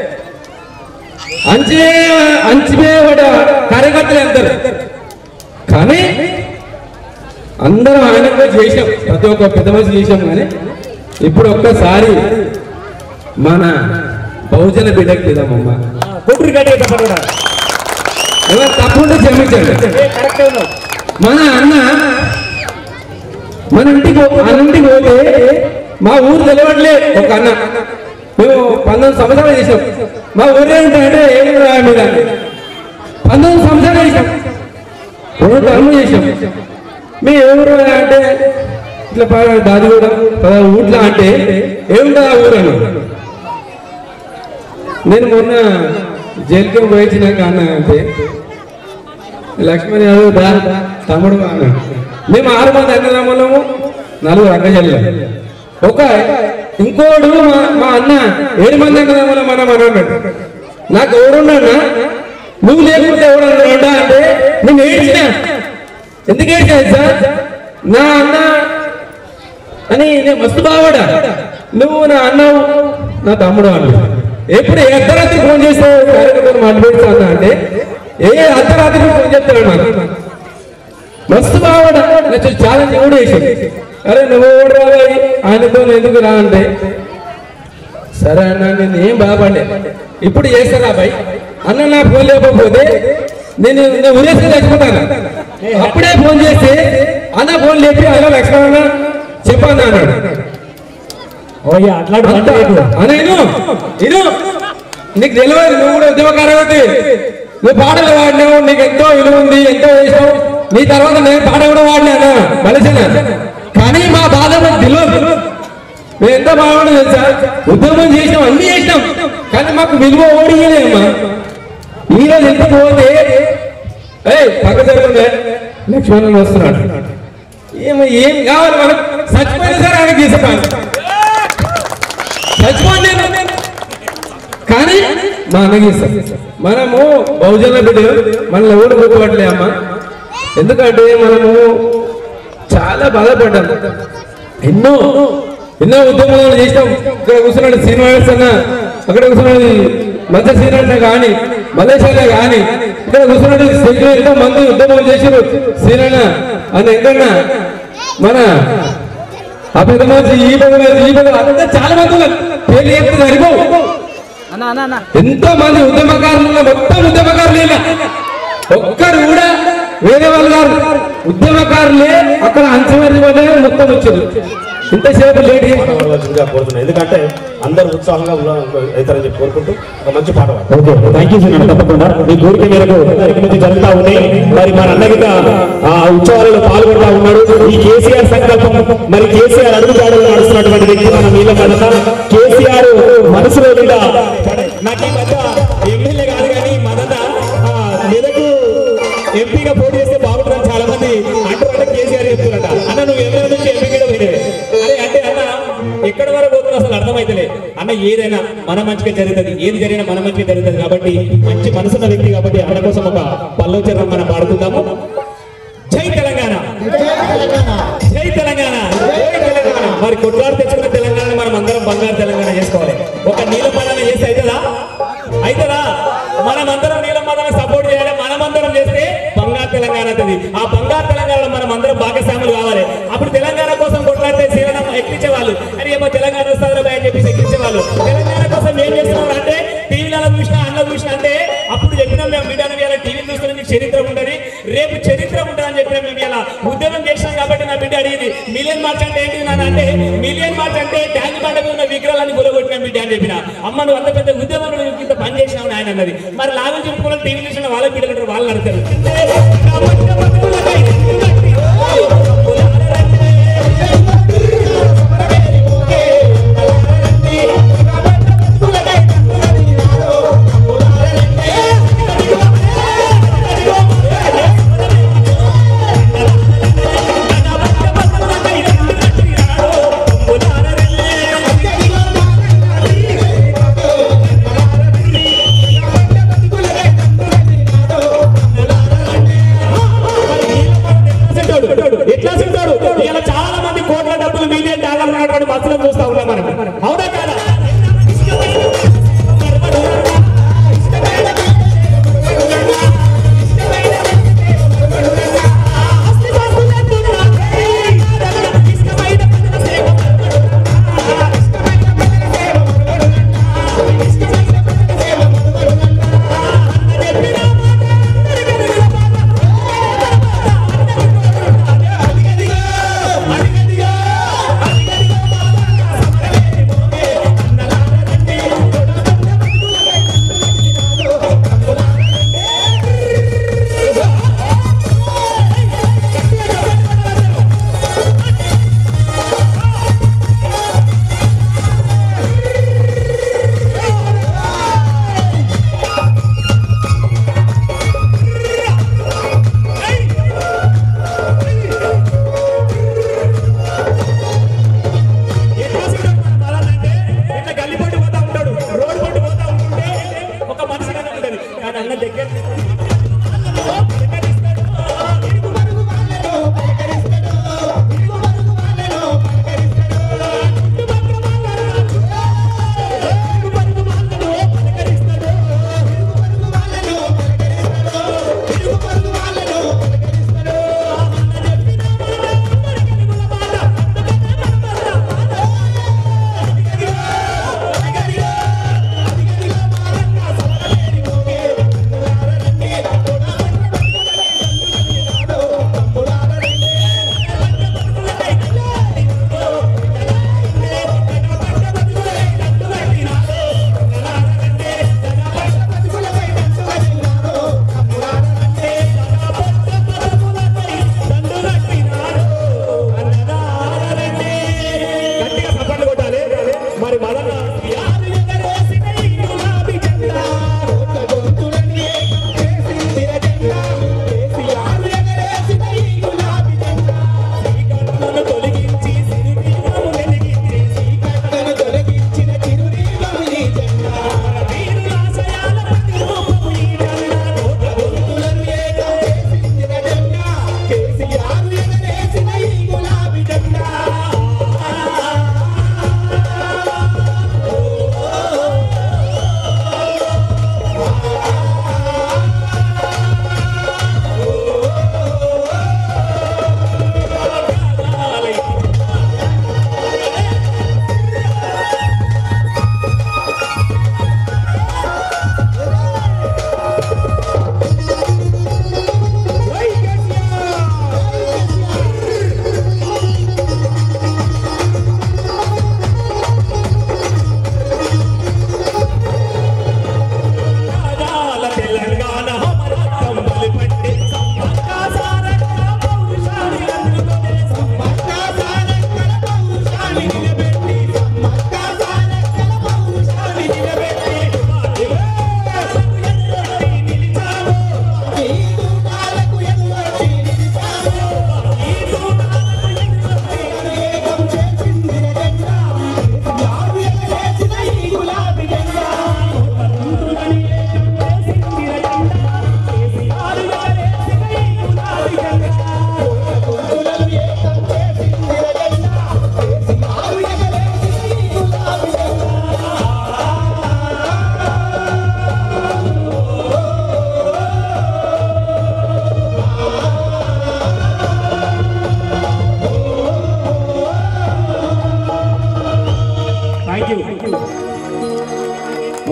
అంచే అంచిపోయేవాడ కార్యకర్తలే అంటారు కానీ అందరం ఆయన కూడా చేసాం ప్రతి ఒక్క పెద్ద మనిషి చేసాం కానీ ఇప్పుడు ఒక్కసారి మన బహుజన బిడ్డకి ఇద్దామమ్మ కొట్టుడు గట్టిగా చెప్పండి కూడా. ఎవరు తప్పుంటే క్షమించండి ఏ, కరెక్టే ఉన్నావు. మన అన్న మన ఇంటికి పో- మన ఇంటికి పోతే మా ఊరు తెలవట్లే ఒక అన్న మేము పంతొమ్మిది సంవత్సరాలు చేసాం మా ఊరే ఉంటాయంటే ఏమి రా మీద పంతొమ్మిది సంవత్సరాలు చేసాం రెండు టర్మ్ చేసాం మీ ఎవరు అంటే ఇట్లా ప- దాది కూడా పలానా ఊట్లా అంటే ఏముంటుంది ఆ ఊరు అన్న నేను మొన్న జైలుకి పోయించినాక అన్న అంటే లక్ష్మణ్ యాదవ్ దా తమ్ముడు మా అన్న మేము ఆరు మంది అన్నదమ్ములము నలుగురు అక్క చెల్లెలు ఒక ఇంకోడు మా మా అన్న ఏడు మంది అన్నదమ్ములం మనం అన్నాడు నాకు ఎవడున్నా నువ్వు లేకుంటే ఎవడన్నా అంటే నేను ఏడ్చినా ఎందుకు ఏడ్చా సార్ నా అన్న అని నేను మస్తు బావాడా నువ్వు నా అన్నవు నా తమ్ముడు అన్న ఎప్పుడు ఏ అర్ధరాత్రి ఫోన్ చేస్తే కార్యక్రమం మాట్లాడుతా అన్న అంటే ఏ అర్ధరాత్రి ఫోన్ చేస్తాడు నాకు మస్తు బావాడా నాకు ఛాలెంజ్ కూడా వేసాడు అరే నువ్వు ఎవడు రావాలి ఆయనతో ఎందుకు రా అంటే సరే అన్న నేను ఏం బాధపడలే ఇప్పుడు చేస్తారా అబ్బాయి అన్న నా ఫోన్ లేకపోతే నేను నేను ఉరేసి చచ్చిపోతాను అప్పుడే ఫోన్ చేస్తే అన్న ఫోన్ లేపి అలా లక్ష్మణ చెప్పాను అన్నాడు ఓయ్యా అట్లాంటి పంట లేదు. అన్న ఇను ఇను నీకు తెలియదు నువ్వు కూడా ఉద్యమకారవతి నువ్వు పాటలు వాడినావు నీకు ఎంతో విలువ ఉంది ఎంతో వేసావు నీ తర్వాత నేను పాట కూడా వాడినా మలసిన కానీ మా బాధ మాకు తెలియదు మేము ఎంత బాగుండదు తెలుసా ఉద్యమం చేసినాం అన్ని చేసినాం కానీ మాకు విలువ ఓడియలేమ్మా ఈ రోజు ఎంత పోతే ఏయ్ పక్క జరుగుతుంది లక్ష్మణ్ వస్తున్నాడు ఏమో ఏం కావాలి మనకు చచ్చిపోయిన సరే ఆయనకి తీసుకోవాలి చచ్చిపోండి కానీ మా అన్నకి ఇస్తాం మనము బహుజన బిడ్డ మనల్ని ఎవరు గుర్తుపట్టలే అమ్మ ఎందుకంటే మనము చాలా బాధపడ్డాం ఎన్నో ఎన్నో ఉద్యమాలు చేసినాం ఇక్కడ కూర్చున్నాడు శ్రీనివాస్ అన్న అక్కడ కూర్చున్నాడు మధ్య శ్రీనాథ్ కానీ మలేషియాలో కానీ ఇక్కడ కూర్చున్నాడు శ్రీ- ఎంతో మంది ఉద్యమాలు చేసారు శ్రీనన్న అని ఎంకన్నా మన ఆ పెద్ద మనిషి ఈ పెద్ద మనిషి ఈ పెద్ద అంతా చాలా మంది ఉన్నారు పేర్లు చెప్తే సరిపోవు ఎంతో మంది ఉద్యమకారులు ఉన్నారు. మొత్తం ఉద్యమకారులు ఇలా ఒక్కరు కూడా వేరే వాళ్ళు కాదు ఉద్యమకారులే అక్కడ అంచమరి మొత్తం వచ్చారు ఇంతసేపు లేట్ చేసి కావాల్సిందిగా కోరుతున్నాను ఎందుకంటే అందరూ ఉత్సాహంగా ఉన్న- అవుతారని చెప్పి కోరుకుంటూ ఒక మంచి పాట పాడు. ఓకే థ్యాంక్ యూ సార్ తప్పకుండా మీ కోరిక మేరకు ఇక్కడి నుంచి జరుగుతా ఉంది మరి మన అన్నగిత ఆ ఉత్సవాలలో పాల్గొంటా ఉన్నాడు ఈ కేసీఆర్ సంకల్పం మరి కేసీఆర్ అడుగుజాడలు నడుస్తున్నటువంటి వ్యక్తి మన నీలం మదన కేసీఆర్ మనసులో మీద నాకు ఈ మధ్య ఎమ్మెల్యే కాదు కానీ మదన ఆ, మెదకు ఎంపీగా పోటీ చేస్తే బాగుంటుందని చాలా మంది అంటారు కేసీఆర్ చెప్తున్నారట అన్న నువ్వు ఎమ్మెల్యే నుంచి ఎంపీగా పోయినవే అరే అంటే అన్న ఎక్కడ వరకు పోతున్నా అసలు అర్థమైతలే అన్న ఏదైనా మన మంచిగా జరుగుతుంది ఏది జరిగినా మన మంచిగా జరుగుతుంది కాబట్టి మంచి మనసున్న వ్యక్తి కాబట్టి అన్న కోసం ఒక పల్లవ చరణం మనం పాడుకుందాము జై తెలంగాణ జై తెలంగాణ జై తెలంగాణ మరి కొట్లాడు తెచ్చుకున్న తెలంగాణ మనం అందరం బంగారు తెలంగాణ చేసుకోవాలి ఒక నీలం మదన చేస్తే అవుతుందా అవుతుందా మనం అందరం నీలం మదన సపోర్ట్ చేయాలి మనమందరం చేస్తే బంగారు తెలంగాణ అవుతుంది ఆ బంగారు తెలంగాణలో మనం అందరం భాగస్వాములు కావాలి అప్పుడు తెలంగాణ కోసం కొట్లాడితే శివనం ఎక్కించే వాళ్ళు అని ఏమో తెలంగాణ వస్తుంది అని చెప్పేసి ఎక్కించే వాళ్ళు తెలంగాణ కోసం ఏం చేస్తున్నారు అంటే టీవీలలో చూసినా అన్న చూసినా అంటే అప్పుడు చెప్పినాం మేము మీడియాను ఇలా టీవీలు చూస్తున్న మీకు చరిత్ర ఉంటుంది రేపు చరిత్ర ఉంటుందని చెప్పినాం మేము ఇలా ఉద్యమం చేసినాం కాబట్టి నా బిడ్డ అడిగింది మిలియన్ మార్చ్ అంటే ఏంటి నాన్న అంటే మిలియన్ మార్చ్ అంటే ట్యాంక్ బండ మీద ఉన్న విగ్రహాన్ని గురగొట్టిన బిడ్డ అని చెప్పిన అమ్మ నువ్వు అంత పెద్ద ఉద్యమంలో నువ్వు ఇంత పని చేసినావు ఆయన అన్నది మరి లాభం చెప్పుకోవాలి టీవీ చూసిన వాళ్ళ బిడ్డలు వాళ్ళు అడుగుతారు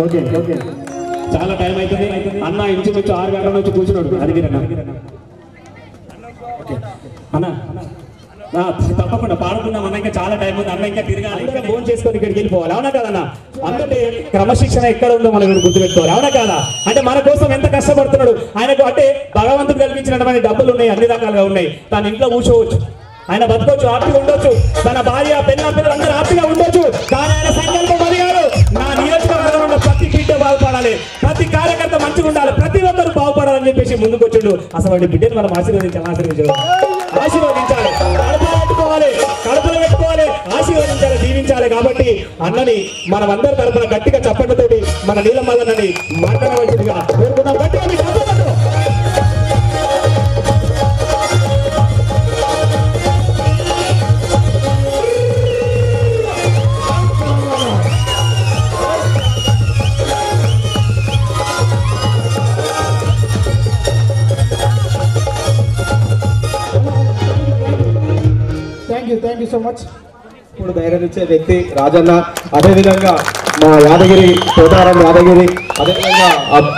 ఓకే ఓకే చాలా టైం అవుతుంది అన్న ఇంచుమించు ఆరు గంటల నుంచి కూర్చున్నాడు అది మీరు అన్న ఓకే అన్న ఆ, తప్పకుండా పాడుకుందాం అన్న ఇంకా చాలా టైం ఉంది అన్న ఇంకా తిరగాలి ఇంకా ఫోన్ చేసుకొని ఇక్కడికి వెళ్ళిపోవాలి అవునా కాదన్న అందుకే క్రమశిక్షణ ఎక్కడ ఉందో మనం ఇక్కడ గుర్తుపెట్టుకోవాలి అవునా కాదా అంటే మన కోసం ఎంత కష్టపడుతున్నాడు ఆయనకు అంటే భగవంతుడు కల్పించినటువంటి డబ్బులు ఉన్నాయి అన్ని రకాలుగా ఉన్నాయి తన ఇంట్లో కూర్చోవచ్చు ఆయన బతకొచ్చు హ్యాపీగా ఉండొచ్చు తన భార్య పెళ్ళ పిల్లలు అందరూ హ్యాపీగా ఉండొచ్చు కానీ ఆయన సంకల్పం అది కాదు నా నియోజకవర్గంలో ఉన్న ప్రతి బిడ్డ బాగుపడాలి ప్రతి కార్యకర్త మంచిగా ఉండాలి ప్రతి ఒక్కరు బాగుపడాలని చెప్పేసి ముందుకు వచ్చిండు అసలు వాడి బిడ్డను మనం ఆశీర్వదించాలి ఆశీర్వదించాలి ఆశీర్వదించాలి కడుపులో పెట్టుకోవాలి కడుపులో పెట్టుకోవాలి ఆశీర్వదించాలి దీవించాలి కాబట్టి అన్నని మనం అందరి తరపున గట్టిగా చప్పట్లతోటి మన నీలమల్లనని మాట్లాడవలసిందిగా కోరుకున్నాం గట్టిగా మీ చప్పట్లతో. Thank you thank you so much ఇప్పుడు ధైర్యం ఇచ్చే వ్యక్తి రాజన్న అదేవిధంగా మా యాదగిరి కోటారం యాదగిరి అదేవిధంగా ఆ-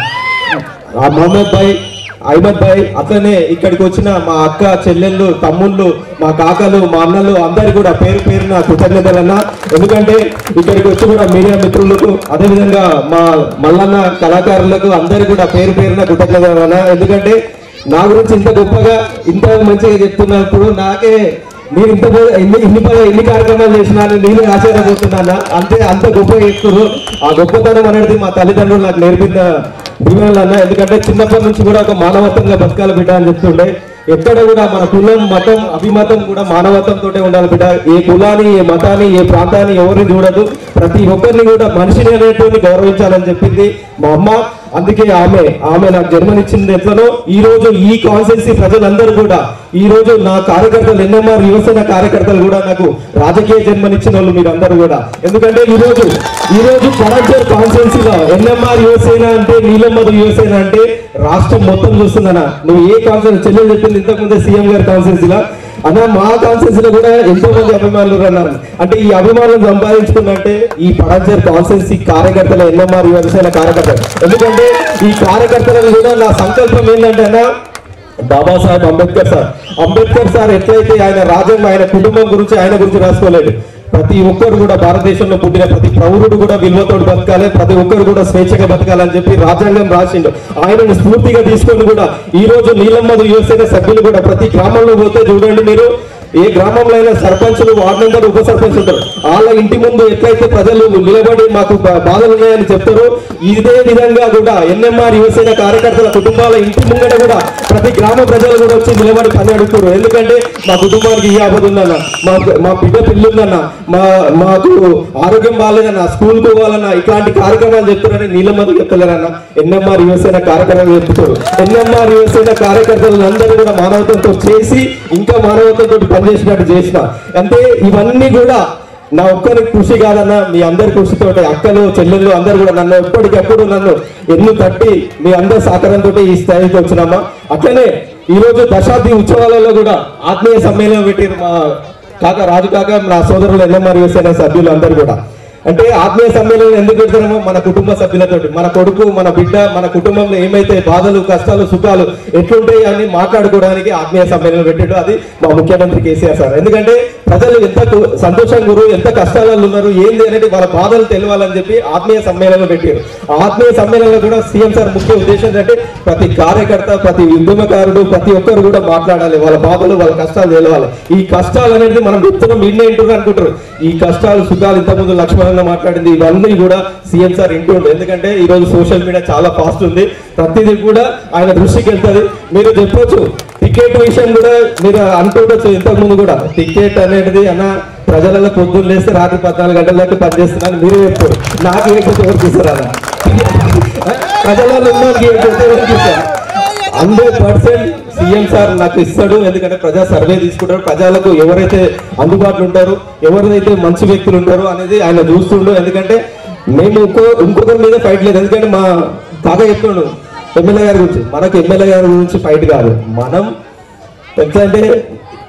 ఆ మహమ్మద్ భాయ్ అహ్మద్ భాయ్ అట్లనే ఇక్కడికి వచ్చిన మా అక్క చెల్లెళ్ళు తమ్ముళ్ళు మా కాకలు మా అన్నలు అందరు కూడా పేరు పేరున కృతజ్ఞతలన్న ఎందుకంటే ఇక్కడికి వచ్చి కూడా మీడియా మిత్రులకు అదేవిధంగా మా మల్లన్న కళాకారులకు అందరు కూడా పేరు పేరున కృతజ్ఞతలన్న ఎందుకంటే నా గురించి ఇంత గొప్పగా ఇంత మంచిగా చెప్తున్నప్పుడు నాకే మీరు ఇంత పో- ఇన్ని ఇన్ని ప- ఇన్ని కార్యక్రమాలు చేసినాను నేను ఆశ్చర్యపోతున్నాను అంతే అంత గొప్ప చేస్తున్నారు ఆ గొప్పతనం అనేది మా తల్లిదండ్రులు నాకు నేర్పిన దీవెనలు అన్న ఎందుకంటే చిన్నప్పటి నుంచి కూడా ఒక మానవత్వంగా బతకాలి బిడ్డ అని చెప్తుండే ఎక్కడ కూడా మన కులం మతం అభిమతం కూడా మానవత్వంతో ఉండాలి బిడ్డ ఏ కులాన్ని ఏ మతాన్ని ఏ ప్రాంతాన్ని ఎవరిని చూడదు ప్రతి ఒక్కరిని కూడా మనిషిని అనేటువంటి గౌరవించాలని చెప్పింది మా అమ్మ అందుకే ఆమె ఆమె నాకు జన్మనిచ్చింది ఎట్లనో ఈ రోజు ఈ కాన్స్టిట్యూన్సీ ప్రజలందరూ కూడా ఈ రోజు నా కార్యకర్తలు ఎన్ఎంఆర్ యువసేన కార్యకర్తలు కూడా నాకు రాజకీయ జన్మనిచ్చిన వాళ్ళు మీరు అందరూ కూడా ఎందుకంటే ఈ రోజు ఈ రోజు కరంచర్ కాన్స్టిట్యూన్సీలో ఎన్ఎంఆర్ యువసేన అంటే నీలమ్మధు యువసేన అంటే రాష్ట్రం మొత్తం చూస్తుందన్న నువ్వు ఏ కాన్స్టిట్యూన్సీ చెల్లెలు చెప్పింది ఇంతకుముందే సీఎం గారి కాన్స్టిట్యూన్సీలో అన్న మా కాన్స్టిట్యూన్సీలో కూడా ఎంతో మంది అభిమానులు అన్నారు అంటే ఈ అభిమానులు సంపాదించుకున్నట్టే ఈ పడంచర్ కాన్స్టిట్యూన్సీ కార్యకర్తల ఎన్ఎంఆర్ యువసేన కార్యకర్తలు ఎందుకంటే ఈ కార్యకర్తలను కూడా నా సంకల్పం ఏంటంటే అన్న బాబాసాహెబ్ అంబేద్కర్ సార్ అంబేద్కర్ సార్ ఎట్లయితే ఆయన రాజ్యాంగం ఆయన కుటుంబం గురించి ఆయన గురించి రాసుకోలేదు ప్రతి ఒక్కరు కూడా భారతదేశంలో పుట్టిన ప్రతి పౌరుడు కూడా విలువతోడు బతకాలి ప్రతి ఒక్కరు కూడా స్వేచ్ఛగా బతకాలని చెప్పి రాజ్యాంగం రాసిండు ఆయనను స్ఫూర్తిగా తీసుకొని కూడా ఈ రోజు నీలమ్మదు యువసేన సభ్యులు కూడా ప్రతి గ్రామంలో పోతే చూడండి మీరు ఏ గ్రామంలో అయినా సర్పంచులు వార్డు మెంబర్ ఉప సర్పంచ్ ఉంటారు వాళ్ళ ఇంటి ముందు ఎట్లయితే ప్రజలు నిలబడి మాకు బా- బాధలు ఉన్నాయని చెప్తారో ఇదే విధంగా కూడా ఎన్ఎంఆర్ యువసేన కార్యకర్తల కుటుంబాల ఇంటి ముంగట కూడా ప్రతి గ్రామ ప్రజలు కూడా వచ్చి నిలబడి పని అడుగుతారు ఎందుకంటే మా కుటుంబానికి ఈ ఆపద ఉందన్న మా మా బిడ్డ పెళ్లి ఉందన్న మా మాకు ఆరోగ్యం బాగాలేదన్న స్కూల్ పోవాలన్న ఇట్లాంటి కార్యక్రమాలు చెప్తారని నీలమ్మది చెప్తలేరన్న ఎన్ఎంఆర్ యువసేన కార్యక్రమాలు చెప్తారు ఎన్ఎంఆర్ యువసేన కార్యకర్తలు అందరూ కూడా మానవత్వంతో చేసి ఇంకా మానవత్వంతో పనిచేసినట్టు చేసిన అంటే ఇవన్నీ కూడా నా ఒక్కరి కృషి కాదన్న మీ అందరి కృషితో అక్కలు చెల్లెళ్ళు అందరు కూడా నన్ను ఎప్పటికప్పుడు నన్ను ఎన్ను కట్టి మీ అందరి సహకారంతో ఈ స్థాయికి వచ్చినామా అట్లనే ఈ రోజు దశాబ్ది ఉత్సవాలలో కూడా ఆత్మీయ సమ్మేళనం పెట్టారు మా కాక రాజు కాక నా సోదరులు ఎన్ఎంఆర్ యువసేన సభ్యులు అందరు కూడా అంటే ఆత్మీయ సమ్మేళనం ఎందుకు పెడతామో మన కుటుంబ సభ్యులతోటి మన కొడుకు మన బిడ్డ మన కుటుంబంలో ఏమైతే బాధలు కష్టాలు సుఖాలు ఎట్లుంటాయి అని మాట్లాడుకోవడానికి ఆత్మీయ సమ్మేళనం పెట్టాడు అది మా ముఖ్యమంత్రి కేసీఆర్ సార్ ఎందుకంటే ప్రజలు ఎంత కు- సంతోషంగా ఉన్నారు ఎంత కష్టాలలో ఉన్నారు ఏంది అనేది వాళ్ళ బాధలు తెలియాలని చెప్పి ఆత్మీయ సమ్మేళనం పెట్టారు ఆ ఆత్మీయ సమ్మేళనంలో కూడా సీఎం సార్ ముఖ్య ఉద్దేశం ఏంటంటే ప్రతి కార్యకర్త ప్రతి ఉద్యమకారుడు ప్రతి ఒక్కరు కూడా మాట్లాడాలి వాళ్ళ బాధలు వాళ్ళ కష్టాలు తెలవాలి ఈ కష్టాలు అనేది మనం చెప్తున్నాం ఇన్నే ఇంటున్నారు అనుకుంటారు ఈ కష్టాలు సుఖాలు ఇంతకుముందు లక్ష్మణ మాట్లాడింది ఇవన్నీ కూడా సీఎం సార్ ఇంటుండు ఎందుకంటే ఈ రోజు సోషల్ మీడియా చాలా ఫాస్ట్ ఉంది ప్రతిదీ కూడా ఆయన దృష్టికి వెళ్తుంది మీరు చెప్పొచ్చు టికెట్ విషయం కూడా మీరు అనుకోవచ్చు ఇంతకు ముందు కూడా టికెట్ అనేది అన్న ప్రజలలో పొద్దున్న లేస్తే రాత్రి పద్నాలుగు గంటల దాకా పనిచేస్తున్నాను మీరే చెప్తారు నాకు ఏ ఎవరికి ఇస్తారు అన్న ప్రజలలో ఉన్నోడికి ఏ కొడితే ఎవరికి ఇస్తారు హండ్రెడ్ పర్సెంట్ సీఎం సార్ నాకు ఇస్తాడు ఎందుకంటే ప్రజా సర్వే తీసుకుంటారు ప్రజలకు ఎవరైతే అందుబాటులో ఉంటారో ఎవరైతే మంచి వ్యక్తులు ఉంటారో అనేది ఆయన చూస్తుండో ఎందుకంటే మేము ఇంకో ఇంకొకరి మీద ఫైట్ లేదు ఎందుకంటే మా తాత చెప్తుండు ఎమ్మెల్యే గారి గురించి మనకు ఎమ్మెల్యే గారి గురించి ఫైట్ కాదు మనం ఎట్లా అంటే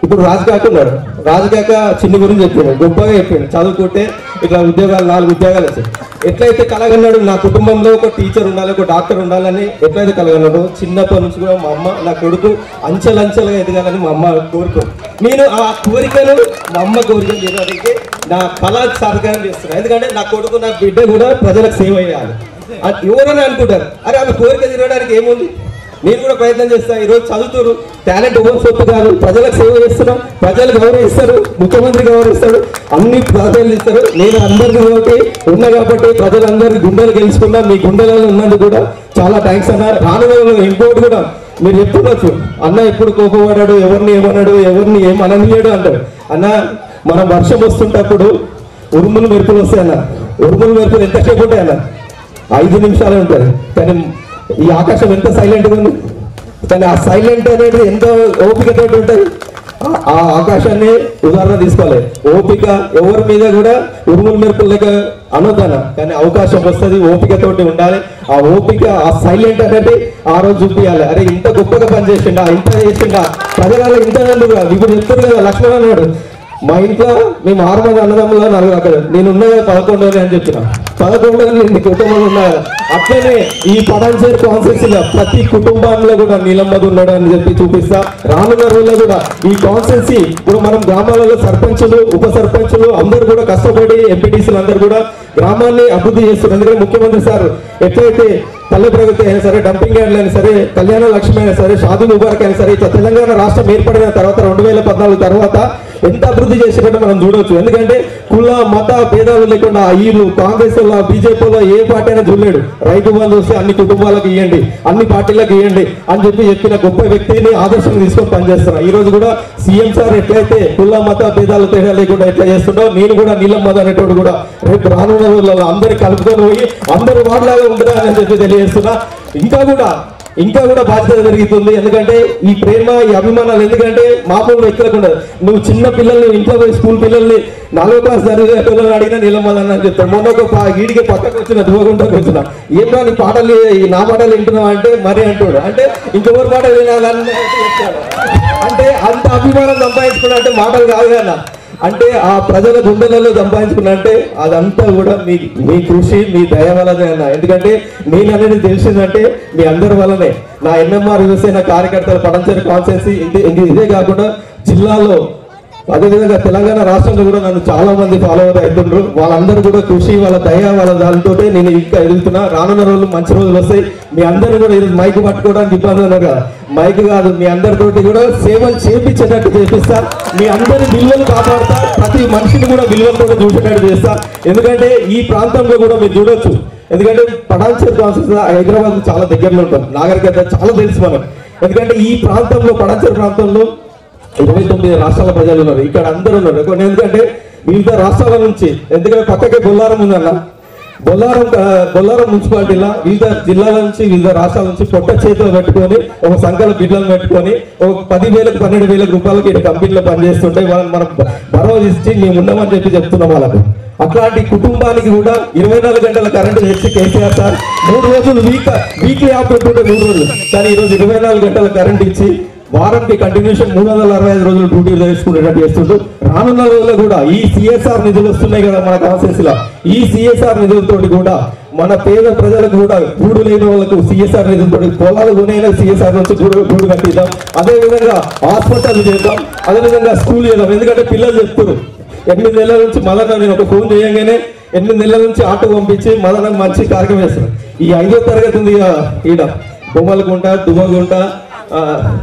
ఇప్పుడు రాజకాక ఉన్నాడు రాజకాక చిన్న గురించి చెప్పిండు గొప్పగా చెప్పిండు చదువుకుంటే ఇట్లా ఉద్యోగాలు నాలుగు ఉద్యోగాలు వచ్చాయి ఎట్లయితే కలగన్నాడు నా కుటుంబంలో ఒక టీచర్ ఉండాలి ఒక డాక్టర్ ఉండాలని ఎట్లయితే కలగన్నాడు చిన్నప్పటి నుంచి కూడా మా అమ్మ నా కొడుకు అంచెలంచెలుగా ఎదగాలని మా అమ్మ కోరుకో నేను ఆ కోరికను మా అమ్మ కోరికను తీరడానికి నా కళ సాధకం చేస్తున్నాను ఎందుకంటే నా కొడుకు నా బిడ్డ కూడా ప్రజలకు సేవ చేయాలి అది ఎవరైనా అనుకుంటారు అరే ఆమె కోరిక తీరడానికి ఏముంది నేను కూడా ప్రయత్నం చేస్తా ఈ రోజు చదువుతారు టాలెంట్ ఎవరు సొత్తు కాదు ప్రజలకు సేవ చేస్తున్నాం ప్రజలు గౌరవిస్తారు ముఖ్యమంత్రి గౌరవిస్తాడు అన్ని ప్రజలు ఇస్తారు నేను అందరిని కాబట్టి ఉన్నా కాబట్టి ప్రజలందరి గుండెలు గెలుచుకున్నా మీ గుండెలలో ఉన్నందుకు కూడా చాలా థ్యాంక్స్ అన్న రాను రోజుల్లో ఇంకోటి కూడా మీరు చెప్తుండొచ్చు అన్న ఎప్పుడు కోపపడాడు ఎవరిని ఏమన్నాడు ఎవరిని ఏం అననీయడు అంటాడు అన్న మనం వర్షం వస్తుంటప్పుడు ఉరుములు మెరుపులు వస్తాయి అన్న ఉరుములు మెరుపులు ఎంతసేపు ఉంటాయి అన్న ఐదు నిమిషాలే ఉంటుంది కానీ ఈ ఆకాశం ఎంత సైలెంట్గా ఉంది కానీ ఆ సైలెంట్ అనేది ఎంత ఓపికతో ఉంటుంది ఆ- ఆ ఆకాశాన్ని ఉదాహరణ తీసుకోవాలి ఓపిక ఎవరి మీద కూడా ఉరుముల మెరుపులు లేక అనొద్దన కానీ అవకాశం వస్తుంది ఓపికతోటి ఉండాలి ఆ ఓపిక ఆ సైలెంట్ అనేది ఆ రోజు చూపించాలి అరే ఇంత గొప్పగా పనిచేసిండా ఇంత చేసిండా ప్రజలలో ఇంత నందుగా ఇప్పుడు చెప్తారు కదా లక్ష్మణ్ అన్నాడు మా ఇంట్లో మేము ఆరు మంది అన్నదమ్ములు నలుగురు అక్కడ నేను ఉన్నది పదకొండు అని చెప్పిన పదకొండు నేను కుటుంబంలో ఉన్నా కదా. అట్లనే ఈ పడాన్సేర్ కాన్సెప్ట్స్ ప్రతి కుటుంబంలో కూడా నీలమ్మది ఉన్నాడు అని చెప్పి చూపిస్తా రానున్న రోజుల్లో కూడా ఈ కాన్సెన్సీ ఇప్పుడు మనం గ్రామాలలో సర్పంచులు ఉప సర్పంచులు అందరూ కూడా కష్టపడి ఎంపీటీసీలు అందరూ కూడా గ్రామాన్ని అభివృద్ధి చేస్తున్నారు ఎందుకంటే ముఖ్యమంత్రి సార్ ఎట్లయితే పల్లె ప్రగతి అయినా సరే డంపింగ్ యార్డ్లు అయినా సరే కళ్యాణ లక్ష్మి అయినా సరే షాదీ ముబారక్ అయినా సరే ఇట్లా తెలంగాణ రాష్ట్రం ఏర్పడిన తర్వాత రెండు వేల పద్నాలుగు తర్వాత ఎంత అభివృద్ధి చేసినట్టు మనం చూడొచ్చు ఎందుకంటే కుల మత భేదాలు లేకుండా వీళ్ళు కాంగ్రెస్ లో బీజేపీలో ఏ పార్టీ అయినా చూడలేడు రైతు బంధు వస్తే అన్ని కుటుంబాలకు ఇవ్వండి అన్ని పార్టీలకు ఇవ్వండి అని చెప్పి చెప్పిన గొప్ప వ్యక్తిని ఆదర్శంగా తీసుకొని పనిచేస్తున్నా ఈ రోజు కూడా సీఎం సార్ ఎట్లయితే కుల మత భేదాలు తేడా లేకుండా ఎట్లా చేస్తుండో నేను కూడా నీలమ్మద అనేటోడు కూడా రేపు రానున్న రోజుల్లో అందరు కలుపుకొని పోయి అందరూ వాడలాగా ఉంటారా అని చెప్పి తెలియజేస్తున్నా ఇంకా కూడా ఇంకా కూడా బాధ్యత జరుగుతుంది ఎందుకంటే ఈ ప్రేమ ఈ అభిమానాలు ఎందుకంటే మామూలు వ్యక్తులకు ఉండదు నువ్వు చిన్న పిల్లల్ని ఇంట్లో పోయి స్కూల్ పిల్లల్ని నాలుగో క్లాస్ చదివే పిల్లల్ని అడిగినా నిలమదని అని చెప్తాడు మొన్న ఒక పా- వీడికి పక్కకు వచ్చిన దువ్వకుంటకు వచ్చిన ఏం రా నీ పాటలు ఈ నా పాటలు వింటున్నావు అంటే మరి అంటాడు అంటే ఇంకెవరి పాటలు వినాలని చెప్తాడు అంటే అంత అభిమానం సంపాదించుకున్నా అంటే మాటలు కాదు కదా అంటే ఆ ప్రజల గుండెలలో సంపాదించుకున్నా అంటే అదంతా కూడా మీ మీ కృషి మీ దయ వల్లనే అన్న ఎందుకంటే నేను అనేది తెలిసిందంటే మీ అందరి వల్లనే నా ఎన్ఎంఆర్ యువసేన కార్యకర్తల పడంచేరి కాన్సెన్సీ ఇది ఇది- ఇదే కాకుండా జిల్లాలో అదేవిధంగా తెలంగాణ రాష్ట్రంలో కూడా నన్ను చాలా మంది ఫాలోవర్ అవుతుండ్రు వాళ్ళందరూ కూడా కృషి వాళ్ళ దయ వాళ్ళ దానితో నేను ఇంకా ఎదుగుతున్నా రానున్న రోజులు మంచి రోజులు వస్తాయి మీ అందరూ కూడా ఈరోజు మైక్ పట్టుకోవడానికి ఇబ్బంది ఉన్నారు కదా మైక్ కాదు మీ అందరితోటి కూడా సేవలు చేపించేటట్టు చేపిస్తా మీ అందరి విలువలు కాపాడుతా ప్రతి మనిషిని కూడా విలువలతో చూసేటట్టు చేస్తా ఎందుకంటే ఈ ప్రాంతంలో కూడా మీరు చూడొచ్చు ఎందుకంటే పడాన్చేరు కాన్సెప్ట్ హైదరాబాద్ చాలా దగ్గరలో ఉంటాం నాగరికత చాలా తెలుసు మనకు ఎందుకంటే ఈ ప్రాంతంలో పడాన్చేరు ప్రాంతంలో ఇరవై తొమ్మిది రాష్ట్రాల ప్రజలు ఉన్నారు ఇక్కడ అందరూ ఉన్నారు కొన్ని ఎందుకంటే వివిధ రాష్ట్రాల నుంచి ఎందుకంటే పక్కకే బొల్లారం ఉందన్న బొల్లారం ఆ, బొల్లారం మున్సిపాలిటీలో వివిధ జిల్లాల నుంచి వివిధ రాష్ట్రాల నుంచి పొట్ట చేతులు పెట్టుకొని ఒక సంఖ్యల బిడ్డలు పెట్టుకొని ఒక పది వేలకు పన్నెండు వేల రూపాయలకి ఇక్కడ కంపెనీలో పనిచేస్తుంటే వాళ్ళని మనం భరోసా ఇచ్చి మేము ఉన్నామని చెప్పి చెప్తున్నాం వాళ్ళకు అట్లాంటి కుటుంబానికి కూడా ఇరవై నాలుగు గంటల కరెంటు తెచ్చి కేసీఆర్ సార్ మూడు రోజులు వీక్ వీక్లీ ఆఫ్ పెట్టుకుంటే మూడు రోజులు కానీ ఈ రోజు ఇరవై నాలుగు గంటల కరెంట్ ఇచ్చి వారానికి కంటిన్యూషన్ మూడు వందల అరవై ఐదు రోజులు డ్యూటీ చేసుకునేటట్టు చేస్తుంటూ రానున్న రోజుల్లో కూడా ఈ సిఎస్ఆర్ నిధులు వస్తున్నాయి కదా మన కాన్సెన్స్ లో ఈ సిఎస్ఆర్ నిధులతో కూడా మన పేద ప్రజలకు కూడా గూడు లేని వాళ్ళకు సిఎస్ఆర్ నిధులతో పొలాలు కొనైనా సిఎస్ఆర్ నుంచి గూడు గూడు కట్టిద్దాం అదే విధంగా హాస్పిటల్ చేద్దాం అదే విధంగా స్కూల్ చేద్దాం ఎందుకంటే పిల్లలు చెప్తారు ఎనిమిది నెలల నుంచి మదన నేను ఒక ఫోన్ చేయగానే ఎనిమిది నెలల నుంచి ఆటో పంపించి మదన మంచి కార్యక్రమం చేస్తాను ఈ ఐదో తరగతి ఉంది ఇక ఈడ బొమ్మలగుంట దువ్వగుంట ఆ,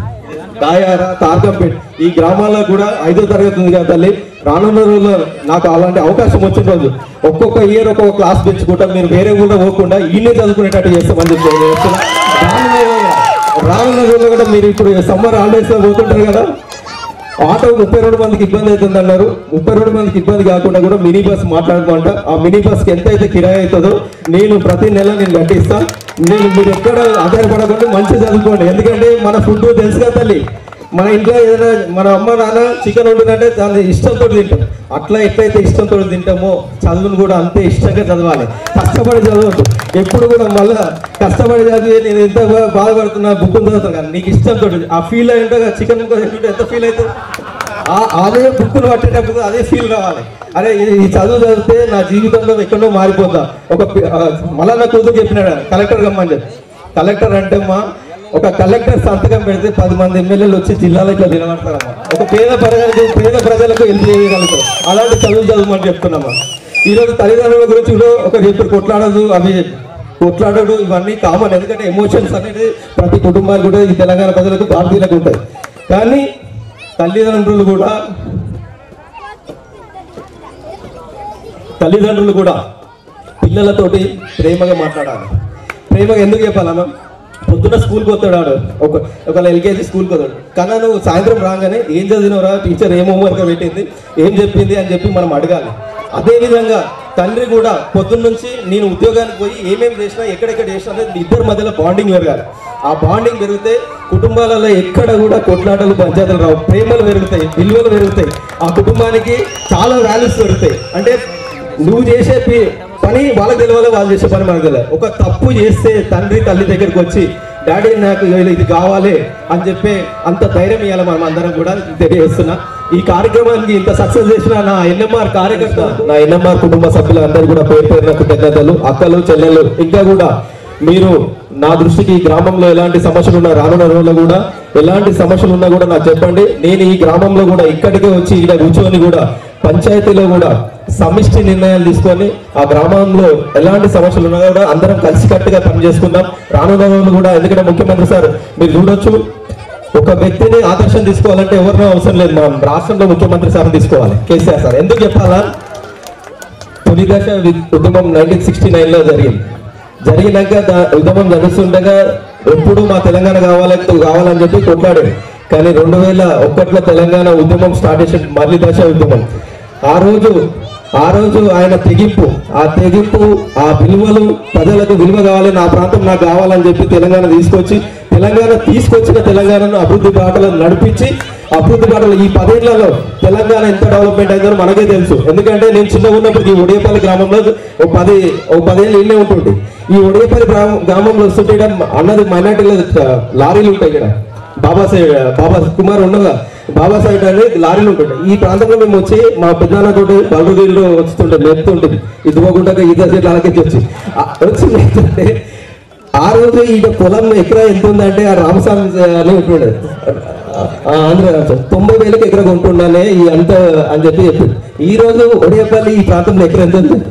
దాయార తార్కంపేట్ ఈ గ్రామాల్లో కూడా ఐదో తరగతి ఉంది కదా తల్లి రానున్న రోజుల్లో నాకు అలాంటి అవకాశం వచ్చిన రోజు ఒక్కొక్క ఇయర్ ఒక్కొక్క క్లాస్ పెంచుకుంటా మీరు వేరే కూడా పోకుండా ఈయనే చదువుకునేటట్టు చేస్తామని చెప్పి నేను చెప్తున్నా. రానున్న రోజుల్లో- రానున్న రోజుల్లో కూడా మీరు ఇప్పుడు సమ్మర్ హాలిడేస్ లో పోతుంటారు కదా ఆటో ముప్పై రెండు మందికి ఇబ్బంది అవుతుంది అన్నారు ముప్పై రెండు మందికి ఇబ్బంది కాకుండా కూడా మినీ బస్ మాట్లాడుకుంట ఆ మినీ బస్ కి ఎంత అయితే కిరాయి అవుతుందో నేను ప్రతి నెల నేను కట్టిస్తా నేను మీరు ఎక్కడ ఆధారపడకుండా మంచిగా చదువుకోండి ఎందుకంటే మన ఫుడ్ తెలుసు కదా తల్లి మన ఇంట్లో ఏదైనా మన అమ్మ నాన్న చికెన్ వండునంటే దాన్ని ఇష్టంతో తింటాం అట్లా ఎట్లయితే ఇష్టంతో తింటామో చదువును కూడా అంతే ఇష్టంగా చదవాలి కష్టపడి చదవద్దు ఎప్పుడు కూడా మళ్ళా కష్టపడి చదివి నేను ఎంత బా- బాధపడుతున్నా బుక్ చదువుతాను కానీ నీకు ఇష్టంతో ఆ ఫీల్ అయి ఉంటుంది చికెన్ ఎంత ఫీల్ అవుతుంది ఆ అదే బుక్కులు పట్టేటప్పుడు అదే ఫీల్ రావాలి అరే ఇది ఈ చదువు చదివితే నా జీవితంలో ఎక్కడో మారిపోతా ఒక పి- ఆ, మళ్ళా నా కూతురు చెప్పినాడు కలెక్టర్ గమ్మని చెప్పి కలెక్టర్ అంటే మా ఒక కలెక్టర్ సంతకం పెడితే పది మంది ఎమ్మెల్యేలు వచ్చి జిల్లాలో ఇట్లా నిలబడతారమ్మా ఒక పేద ప్రజలకు పేద ప్రజలకు హెల్ప్ చేయగలుగుతారు అలాంటి చదువు చదువుమని చెప్తున్నామా ఈరోజు తల్లిదండ్రుల గురించి కూడా ఒక చెప్పారు కొట్లాడదు అవి కొట్లాడడు ఇవన్నీ కామన్ ఎందుకంటే ఎమోషన్స్ అనేది ప్రతి కుటుంబానికి కూడా ఈ తెలంగాణ ప్రజలకు భారతీయులకు ఉంటాయి కానీ తల్లిదండ్రులు కూడా తల్లిదండ్రులు కూడా పిల్లలతోటి ప్రేమగా మాట్లాడాలి ప్రేమగా ఎందుకు చెప్పాలన్నా పొద్దున్న స్కూల్కి వస్తాడు ఆడు ఒక ఒకవేళ ఎల్కేజీ స్కూల్కి వస్తాడు కన్నా నువ్వు సాయంత్రం రాగానే ఏం చదివినవరా టీచర్ ఏం హోంవర్క్ పెట్టింది ఏం చెప్పింది అని చెప్పి మనం అడగాలి అదేవిధంగా తండ్రి కూడా పొద్దున్న నుంచి నేను ఉద్యోగానికి పోయి ఏమేమి చేసినా ఎక్కడెక్కడ చేసినా అనేది ఇద్దరి మధ్యలో బాండింగ్ పెరగాలి ఆ బాండింగ్ పెరిగితే కుటుంబాలలో ఎక్కడ కూడా కొట్లాటలు పంచాయతీలు రావు ప్రేమలు పెరుగుతాయి విలువలు పెరుగుతాయి ఆ కుటుంబానికి చాలా వాల్యూస్ పెరుగుతాయి అంటే నువ్వు చేసే పి- పని వాళ్ళకి తెలియాలి వాళ్ళు చేసే పని మనకు తెలియదు ఒక తప్పు చేస్తే తండ్రి తల్లి దగ్గరికి వచ్చి డాడీ నాకు ఇది- ఇది కావాలి అని చెప్పి అంత ధైర్యం ఇవ్వాలి మనం అందరం కూడా తెలియజేస్తున్నా ఈ కార్యక్రమానికి ఇంత సక్సెస్ చేసిన నా ఎన్ఎంఆర్ కార్యకర్త నా ఎన్ఎంఆర్ కుటుంబ సభ్యులందరూ కూడా పేరు పేరున కృతజ్ఞతలు అక్కలు చెల్లెలు ఇంకా కూడా మీరు నా దృష్టికి ఈ గ్రామంలో ఎలాంటి సమస్యలు ఉన్నా రానున్న రోజుల్లో కూడా ఎలాంటి సమస్యలు ఉన్నా కూడా నాకు చెప్పండి నేను ఈ గ్రామంలో కూడా ఇక్కడికే వచ్చి ఇక్కడ కూర్చొని కూడా పంచాయతీలో కూడా సమిష్టి నిర్ణయాలు తీసుకొని ఆ గ్రామంలో ఎలాంటి సమస్యలు ఉన్నా కూడా అందరం కలిసికట్టుగా పనిచేసుకుందాం రానున్న రోజులు కూడా ఎందుకంటే ముఖ్యమంత్రి సార్ మీరు చూడొచ్చు ఒక వ్యక్తిని ఆదర్శం తీసుకోవాలంటే ఎవరినో అవసరం లేదు మనం రాష్ట్రంలో ముఖ్యమంత్రి సార్ తీసుకోవాలి కేసీఆర్ సార్ ఎందుకు చెప్పాలా తొలి దశ వి- ఉద్యమం నైన్టీన్ సిక్స్టీ నైన్ లో జరిగింది జరిగినాక దా- ఉద్యమం జరుగుతుండగా ఎప్పుడు మా తెలంగాణ కావాలి కావాలని చెప్పి కొట్లాడాడు కానీ రెండు వేల ఒకటిలో తెలంగాణ ఉద్యమం స్టార్ట్ చేసిన మళ్ళీ దశ ఉద్యమం ఆ రోజు ఆ రోజు ఆయన తెగింపు ఆ తెగింపు ఆ విలువలు ప్రజలకు విలువ కావాలి నా ప్రాంతం నాకు కావాలని చెప్పి తెలంగాణ తీసుకొచ్చి తెలంగాణ తీసుకొచ్చిన తెలంగాణను అభివృద్ధి బాటలో నడిపించి అభివృద్ధి బాటలో ఈ పదేళ్లలో తెలంగాణ ఎంత డెవలప్మెంట్ అయిందో మనకే తెలుసు ఎందుకంటే నేను చిన్నగా ఉన్నప్పుడు ఈ ఒడియపల్లి గ్రామంలో ఒక పది ఒక పదేళ్ళు ఇల్లే ఉంటుంది ఈ ఒడియపల్లి గ్రామం గ్రామంలో వస్తుంటే ఈడ అన్నది మైనార్టీలో లారీలు ఉంటాయి ఇక్కడ బాబాసాహెబ్ బాబా కుమార్ ఉండగా బాబాసాహెబ్ అనేది లారీలు ఉంటుంటాయి ఈ ప్రాంతంలో మేము వచ్చి మా పెద్దనాన్నతోటి బలరుదీల్లో వస్తుంటే మెత్తుంటుంది ఇదిగోకుండా ఈత చెట్లు అలాగే వచ్చి ఆ వచ్చి మెత్తుంటే ఆ రోజు ఈ పొలం ఎకరా ఎంత ఉందంటే ఆ రామస్వామి అని ఉంటుండే ఆ ఆంధ్ర రాష్ట్రం. తొంభై వేలకు ఎకరా కొంటుండానే ఈ అంత అని చెప్పి చెప్పిండు ఈ రోజు ఒడియపల్లి ఈ ప్రాంతంలో ఎకరా ఎంత ఉంది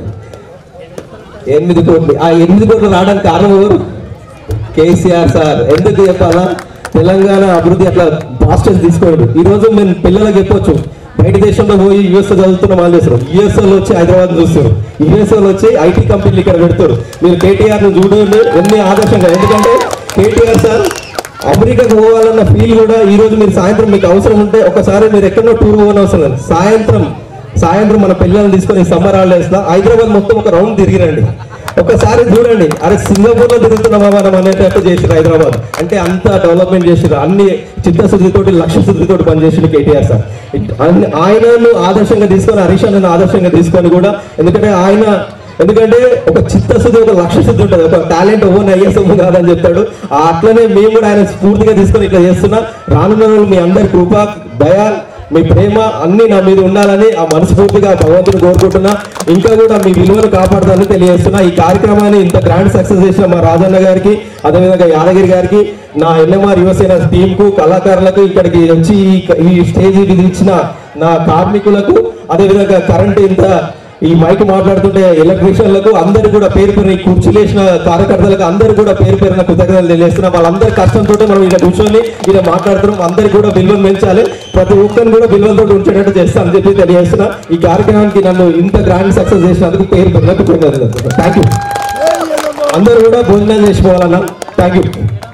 ఎనిమిది కోట్లు ఆ ఎనిమిది కోట్లు రావడానికి కారణం ఎవరు కేసీఆర్ సార్ ఎందుకు చెప్పాలా తెలంగాణ అభివృద్ధి అట్లా పాస్టర్స్ తీసుకోండి ఈ రోజు మేము పిల్లలకు చెప్పొచ్చు బయట దేశంలో పోయి యుఎస్ చదువుతున్న వాళ్ళు చేస్తారు యుఎస్ వాళ్ళు వచ్చి హైదరాబాద్ చూస్తారు యుఎస్ వాళ్ళు వచ్చి ఐటీ కంపెనీలు ఇక్కడ పెడతారు మీరు కేటీఆర్ ను చూడండి ఎన్ని ఆదర్శంగా ఎందుకంటే కేటీఆర్ సార్ అమెరికాకు పోవాలన్న ఫీల్ కూడా ఈ రోజు మీరు సాయంత్రం మీకు అవసరం ఉంటే ఒకసారి మీరు ఎక్కడో టూర్ పోవని అవసరం లేదు సాయంత్రం సాయంత్రం మన పిల్లల్ని తీసుకొని సమ్మర్ హాలిడేస్ లో హైదరాబాద్ మొత్తం ఒక రౌండ్ తిరిగిరండి ఒకసారి చూడండి అరే సింగపూర్ లో తిరుగుతున్నామా మనం అనేటట్టు చేసిరు హైదరాబాద్ అంటే అంత డెవలప్మెంట్ చేసిరు అన్ని చిత్తశుద్ధితోటి లక్ష్య శుద్ధితోటి పనిచేసిన కేటీఆర్ సార్ ఇట్- అన్ని- ఆయనను ఆదర్శంగా తీసుకొని హరీష్ అన్నను ఆదర్శంగా తీసుకొని కూడా ఎందుకంటే ఆయన ఎందుకంటే ఒక చిత్తశుద్ధి ఒక లక్ష్య శుద్ధి ఉంటుంది ఒక టాలెంట్ ఓన్ ఐఎస్ కాదని చెప్తాడు ఆ అట్లనే మేము కూడా ఆయన స్ఫూర్తిగా తీసుకొని ఇట్లా చేస్తున్నా రానున్న రోజులు మీ అందరి కృప దయ మీ ప్రేమ అన్ని నా మీద ఉండాలని ఆ మనస్ఫూర్తిగా భగవంతుని కోరుకుంటున్నా ఇంకా కూడా మీ విలువను కాపాడుతానని తెలియజేస్తున్నా ఈ కార్యక్రమాన్ని ఇంత గ్రాండ్ సక్సెస్ చేసిన మా రాజన్న గారికి అదేవిధంగా యాదగిరి గారికి నా ఎన్ఎంఆర్ యువసేన టీమ్ కు కళాకారులకు ఇక్కడికి వచ్చి ఈ- ఈ స్టేజ్ ఇది ఇచ్చిన నా కార్మికులకు అదేవిధంగా కరెంట్ ఇంత ఈ మైక్ మాట్లాడుతుంటే ఎలక్ట్రీషియన్లకు అందరు కూడా పేరు పేరు ఈ కుర్చీలు వేసిన కార్యకర్తలకు అందరు కూడా పేరు పేరున కృతజ్ఞతలు తెలియజేస్తున్నాం వాళ్ళందరి కష్టంతో మనం ఇలా కూర్చొని ఇలా మాట్లాడుతున్నాం అందరికి కూడా విలువలు పెంచాలి ప్రతి ఒక్కరిని కూడా విలువలతో ఉంచేటట్టు చేస్తానని చెప్పి తెలియజేస్తున్నా ఈ కార్యక్రమానికి నన్ను ఇంత గ్రాండ్ సక్సెస్ చేసినందుకు పేరు పేరున కృతజ్ఞతలు థ్యాంక్ యూ అందరూ కూడా భోజనం చేసిపోవాలన్నా థ్యాంక్ యూ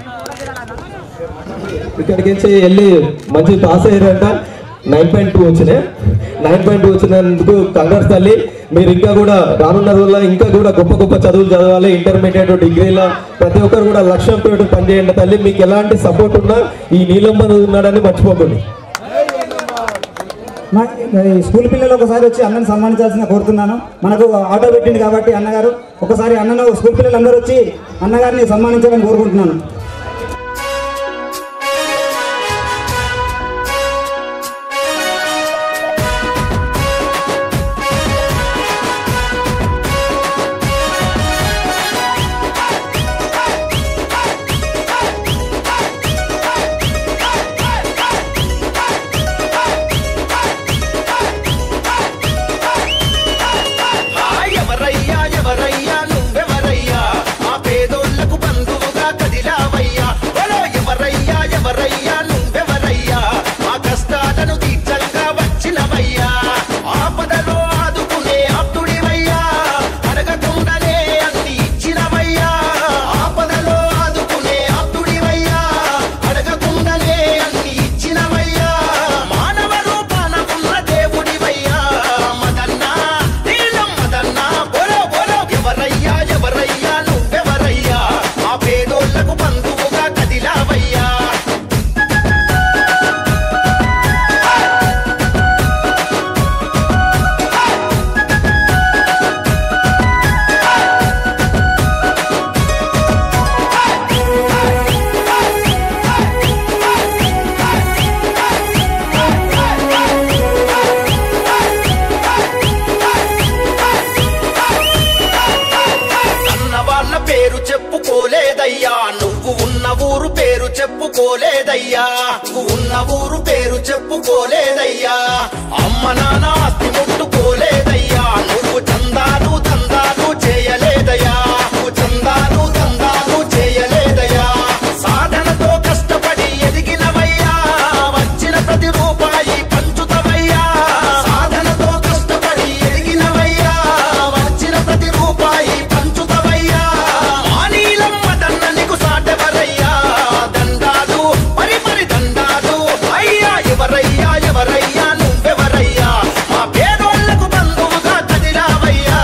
ఇక్కడికి నుంచి వెళ్ళి మంచి పాస్ అయ్యారంట నైన్ పాయింట్ టూ వచ్చినాయి నైన్ పాయింట్ టూ వచ్చినందుకు కంగ్రాట్స్ తల్లి మీరు ఇంకా కూడా రానున్న రోజుల్లో ఇంకా కూడా గొప్ప గొప్ప చదువులు చదవాలి ఇంటర్మీడియట్ డిగ్రీలో ప్రతి ఒక్కరు కూడా లక్ష్యంతో పనిచేయండి తల్లి మీకు ఎలాంటి సపోర్ట్ ఉన్నా ఈ నీలంబర్ ఉన్నాడని మర్చిపోకండి మా ఈ స్కూల్ పిల్లలు ఒకసారి వచ్చి అన్నని సన్మానించాల్సిన కోరుతున్నాను మనకు ఆటో పెట్టింది కాబట్టి అన్నగారు ఒకసారి అన్నను స్కూల్ పిల్లలు అందరూ వచ్చి అన్నగారిని సన్మానించాలని కోరుకుంటున్నాను ముట్టుకోలేదయ్యా ఉన్న ఊరు పేరు చెప్పుకోలేదయ్యా అమ్మ నాన్న ఆస్తి ముట్టుకోలేదయ్యా నువ్వు చందాలు తందాలు చేయలేదయ్యా నువ్వు చందాలు తందాలు చేయలేదయ్యా సాధనతో కష్టపడి ఎదిగినవయ్యా వచ్చిన ప్రతి రూపాయి పంచుతవయ్యా సాధనతో కష్టపడి ఎదిగినవయ్యా వచ్చిన ప్రతి రూపాయి పంచుతవయ్యా మానీలమ్మ దన్న నీకు సాటెవరయ్యా దండాలు మరి మరి దండాలు అయ్యా ఎవరయ్యా ఎవరయ్యా నువ్వెవరయ్యా మా పేదోళ్లకు బంధువుగా కదిలావయ్యా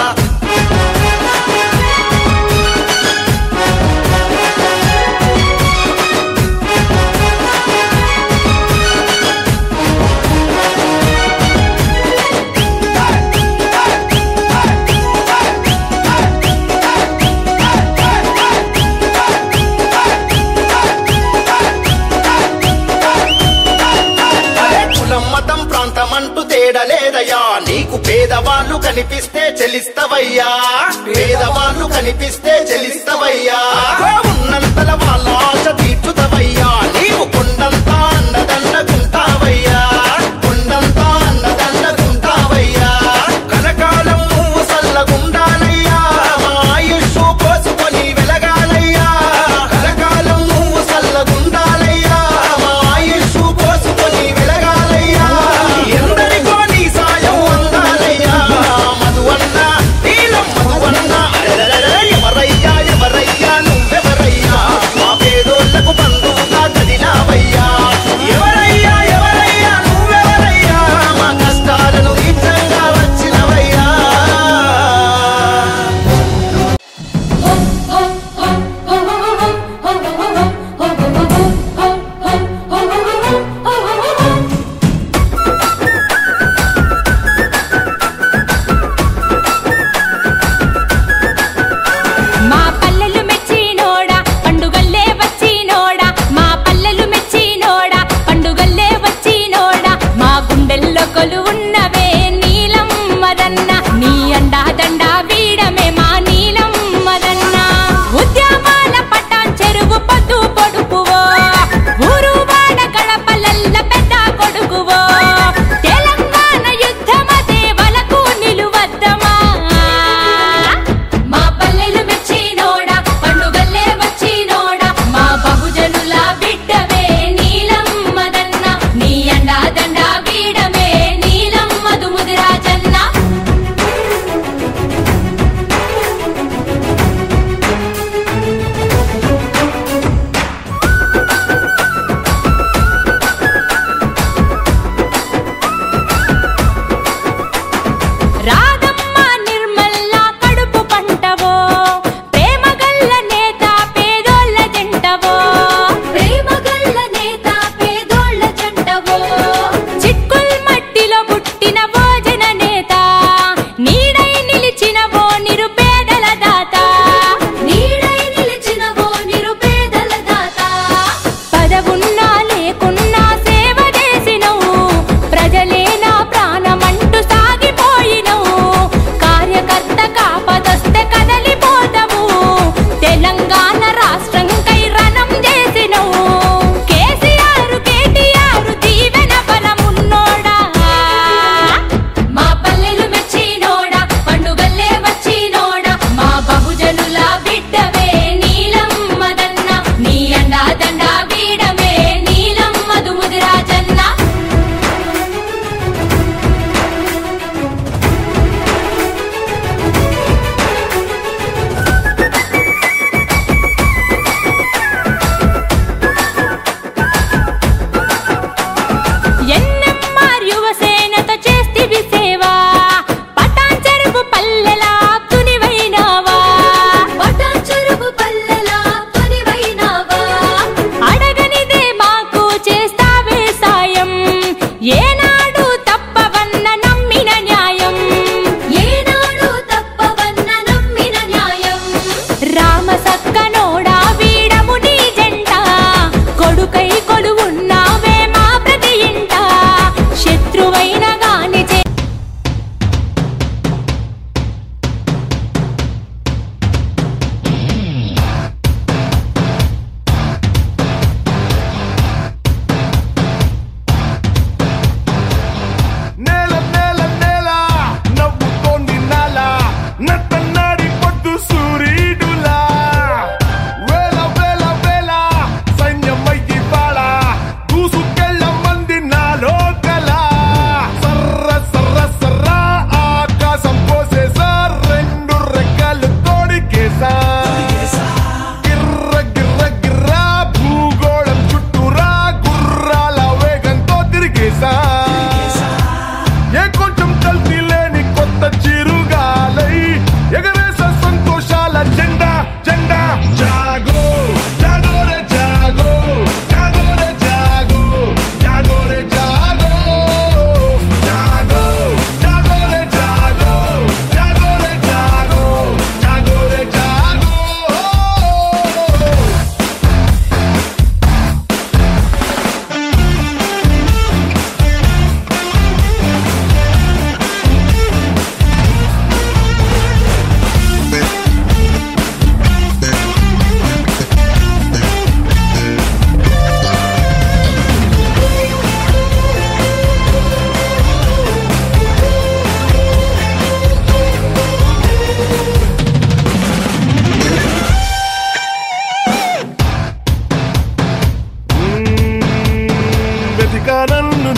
అరే కులం మతం ప్రాంతం అంటూ తేడలేదయ్యా నీకు పేదవాళ్ళు కనిపిస్తే చెలిస్తవయ్యా పేదవాళ్ళు కనిపిస్తే చెలిస్తవయ్యా ఉన్నంతల వాళ్ళ ఆశ తీర్చుతవయ్యా నీవు కొండంతా అండదండకుంటావయ్యా కొండంతా అండదండకుంటావయ్యా కలకాలం నువ్వు సల్లగుండాలయ్యా మా ఆయుష్ కోసుకొని వెలగాలయ్యా కలకాలం నువ్వు సల్లగుండాలయ్యా మా ఆయుష్ కోసుకొని వెలగాలయ్యా ఎందరికో నీ సాయం అందాలయ్యా మధువన్న నీలం మధువన్న అరెరెరెరె, ఎవరయ్యా ఎవరయ్యా నువ్వెవరయ్యా మా పేదోళ్లకు బంధువుగా కదిలావయ్యా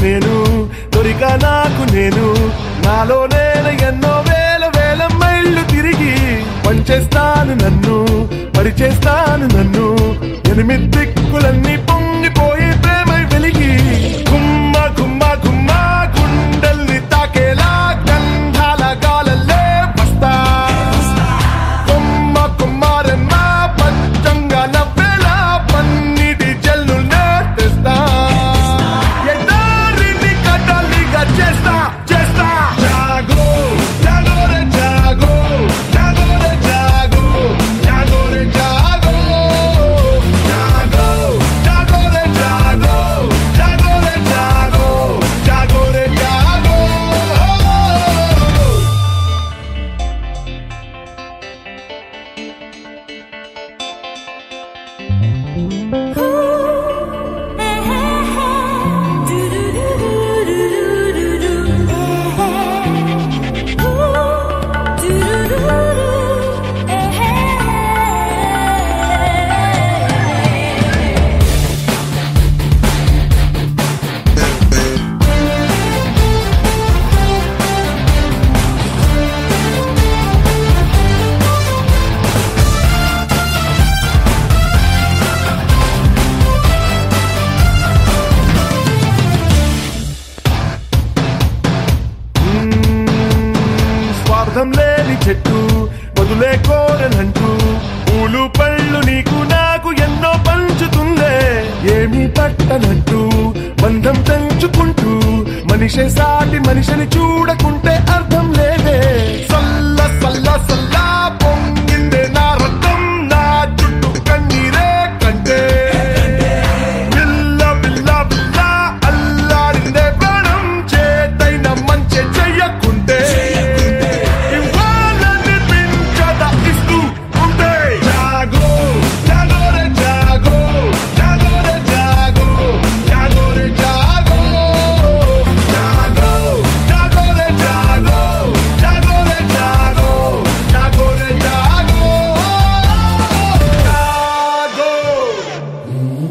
నేను దొరిక నాకు నేను నాలో నేను ఎన్నో వేల వేల మైళ్ళు తిరిగి పంచేస్తాను నన్ను పరిచేస్తాను నన్ను ఎనిమిది దిక్కులన్నీ పొంగిపోయి ప్రేమ వెలిగి గుమ్మ గుమ్మ గుమ్మ గుండెల్ని తాకేలా గంధాల గాలల్లే వస్తా కొమ్మ కుమ్మారమ్మ పంచంగా నవ్వేలా పన్నిటి జల్లునే తెస్తా ఎడారిని కట్టాలిగా చేస్తా చేస్తా జాగో జాగో రే జాగో జాగో రే జాగో జాగో రే జాగో జాగో జాగో రే జాగో జాగో రే జాగో జాగో రే జాగో స్వార్థం లేని చెట్టు వదులే కోరనంటూ పూలు పళ్ళు నీకు నాకు ఎన్నో పంచుతుందే ఏమీ పట్టనట్టు బంధం పెంచుకుంటూ మనిషే సాటి మనిషిని చూడకుంటే అర్థం లేదే సల్ల సల్ల సల్ల పొంగిందే నా రక్తం నా చుట్టూ కన్నీరే కంటే బిల్ల బిల్ల బిల్ల అల్లాడిందే ప్రాణం చేతైన మంచి చెయ్యకుంటే ఇవ్వాలని పించద ఇస్తూ ఉంటే జాగో జాగో రే జాగో జాగో రే జాగో జాగో రే జాగో జాగో జాగో రే జాగో జాగో రే జాగో జాగో రే జాగో జాగో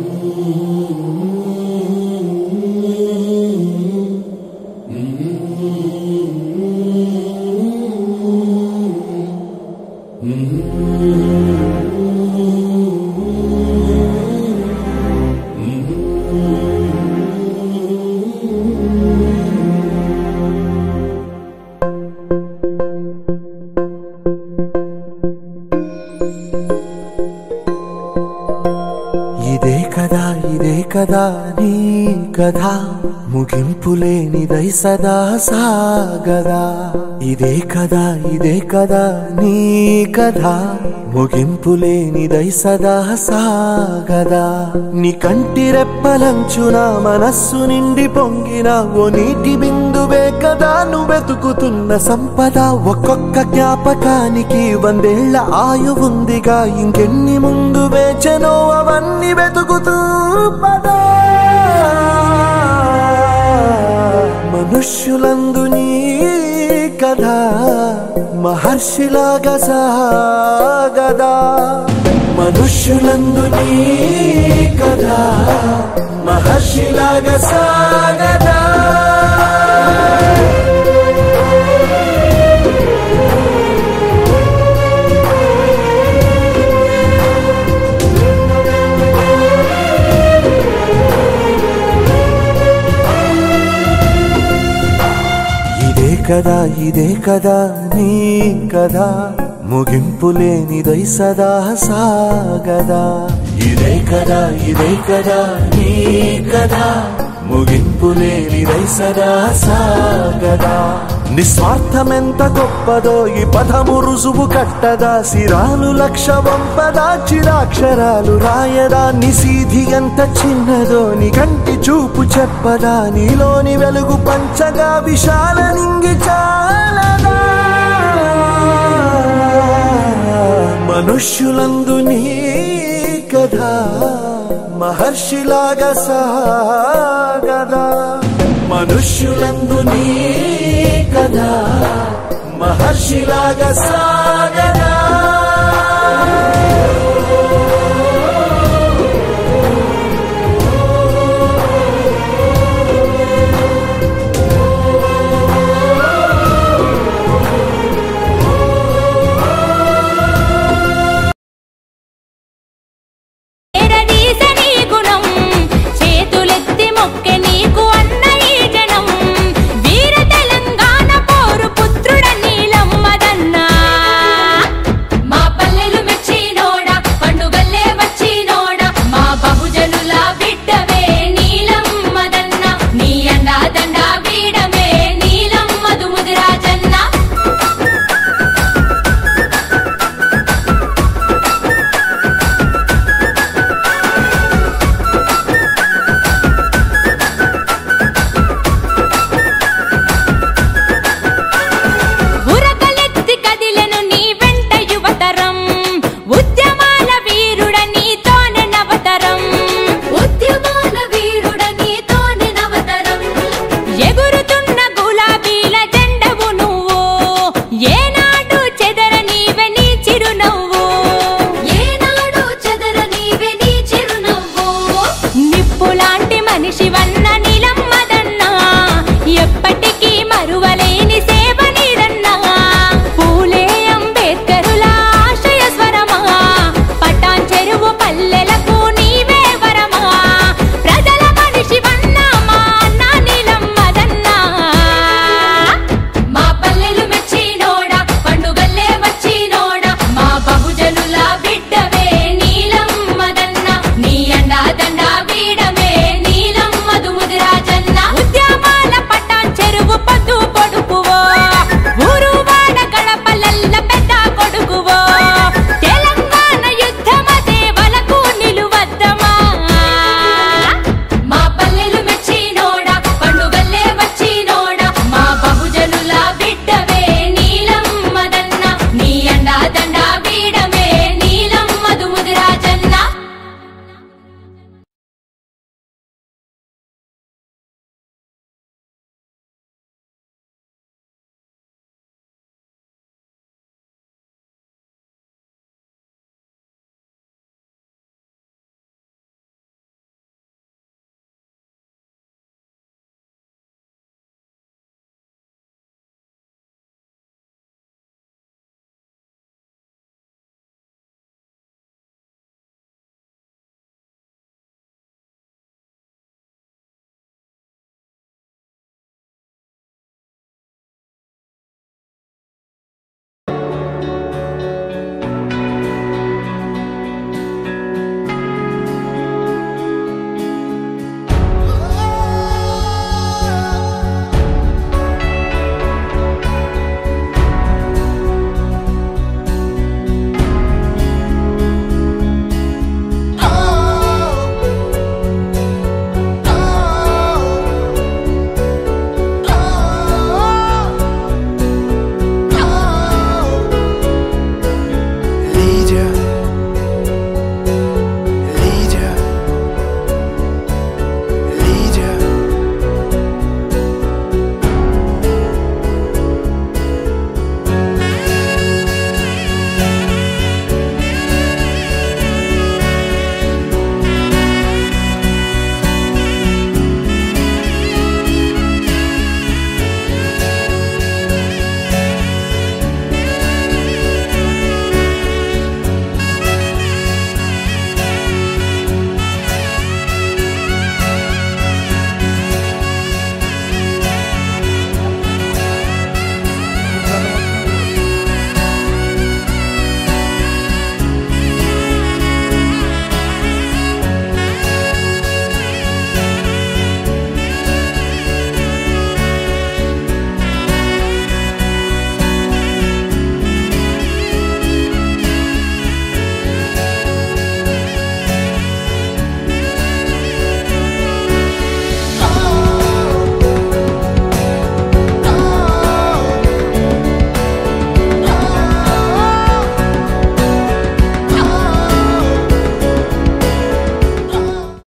ఇదే కదా ఇదే కదా నీ కథ ముగింపు లేనిదై సదా సాగదా ఇదే కదా ఇదే కదా నీ కథ ముగింపు లేనిదై సదా సాగదా నీ కంటి రెప్పలంచున మనస్సు నిండి పొంగిన ఓ నీటి బిందువే కదా నువ్వు వెతుకుతున్న సంపద ఒక్కొక్క జ్ఞాపకానికి వందేళ్ల ఆయువుందిగా ఇంకెన్ని ముందు వేచనో అవన్నీ వెతుకుతూ పదా మనుష్యులందు నీ కథ మహర్షిలాగా సాగదా మనుష్యులందు నీ కథ మహర్షిలాగా సాగదా ఇదే కదా ఇదే కదా నీ కదా ముగింపు లేనిదై సదా సాగదా ఇదే కదా ఇదే కదా నీ కదా ముగింపు లేనిదై సదా సాగదా నిస్వార్థమెంత గొప్పదో ఈ పదము రుజువు కట్టదా సిరాలు లక్ష వంపదా చిరాక్షరాలు రాయదా నిసీధి ఎంత చిన్నదో నీ కంటి చూపు చెప్పదా నీలోని వెలుగు పంచగా విశాల నింగి చాలదా మనుష్యులందు నీ కథ మహర్షిలాగా సాగదా మనుష్యులందు నీ కథ మహర్షిలాగా సాగదా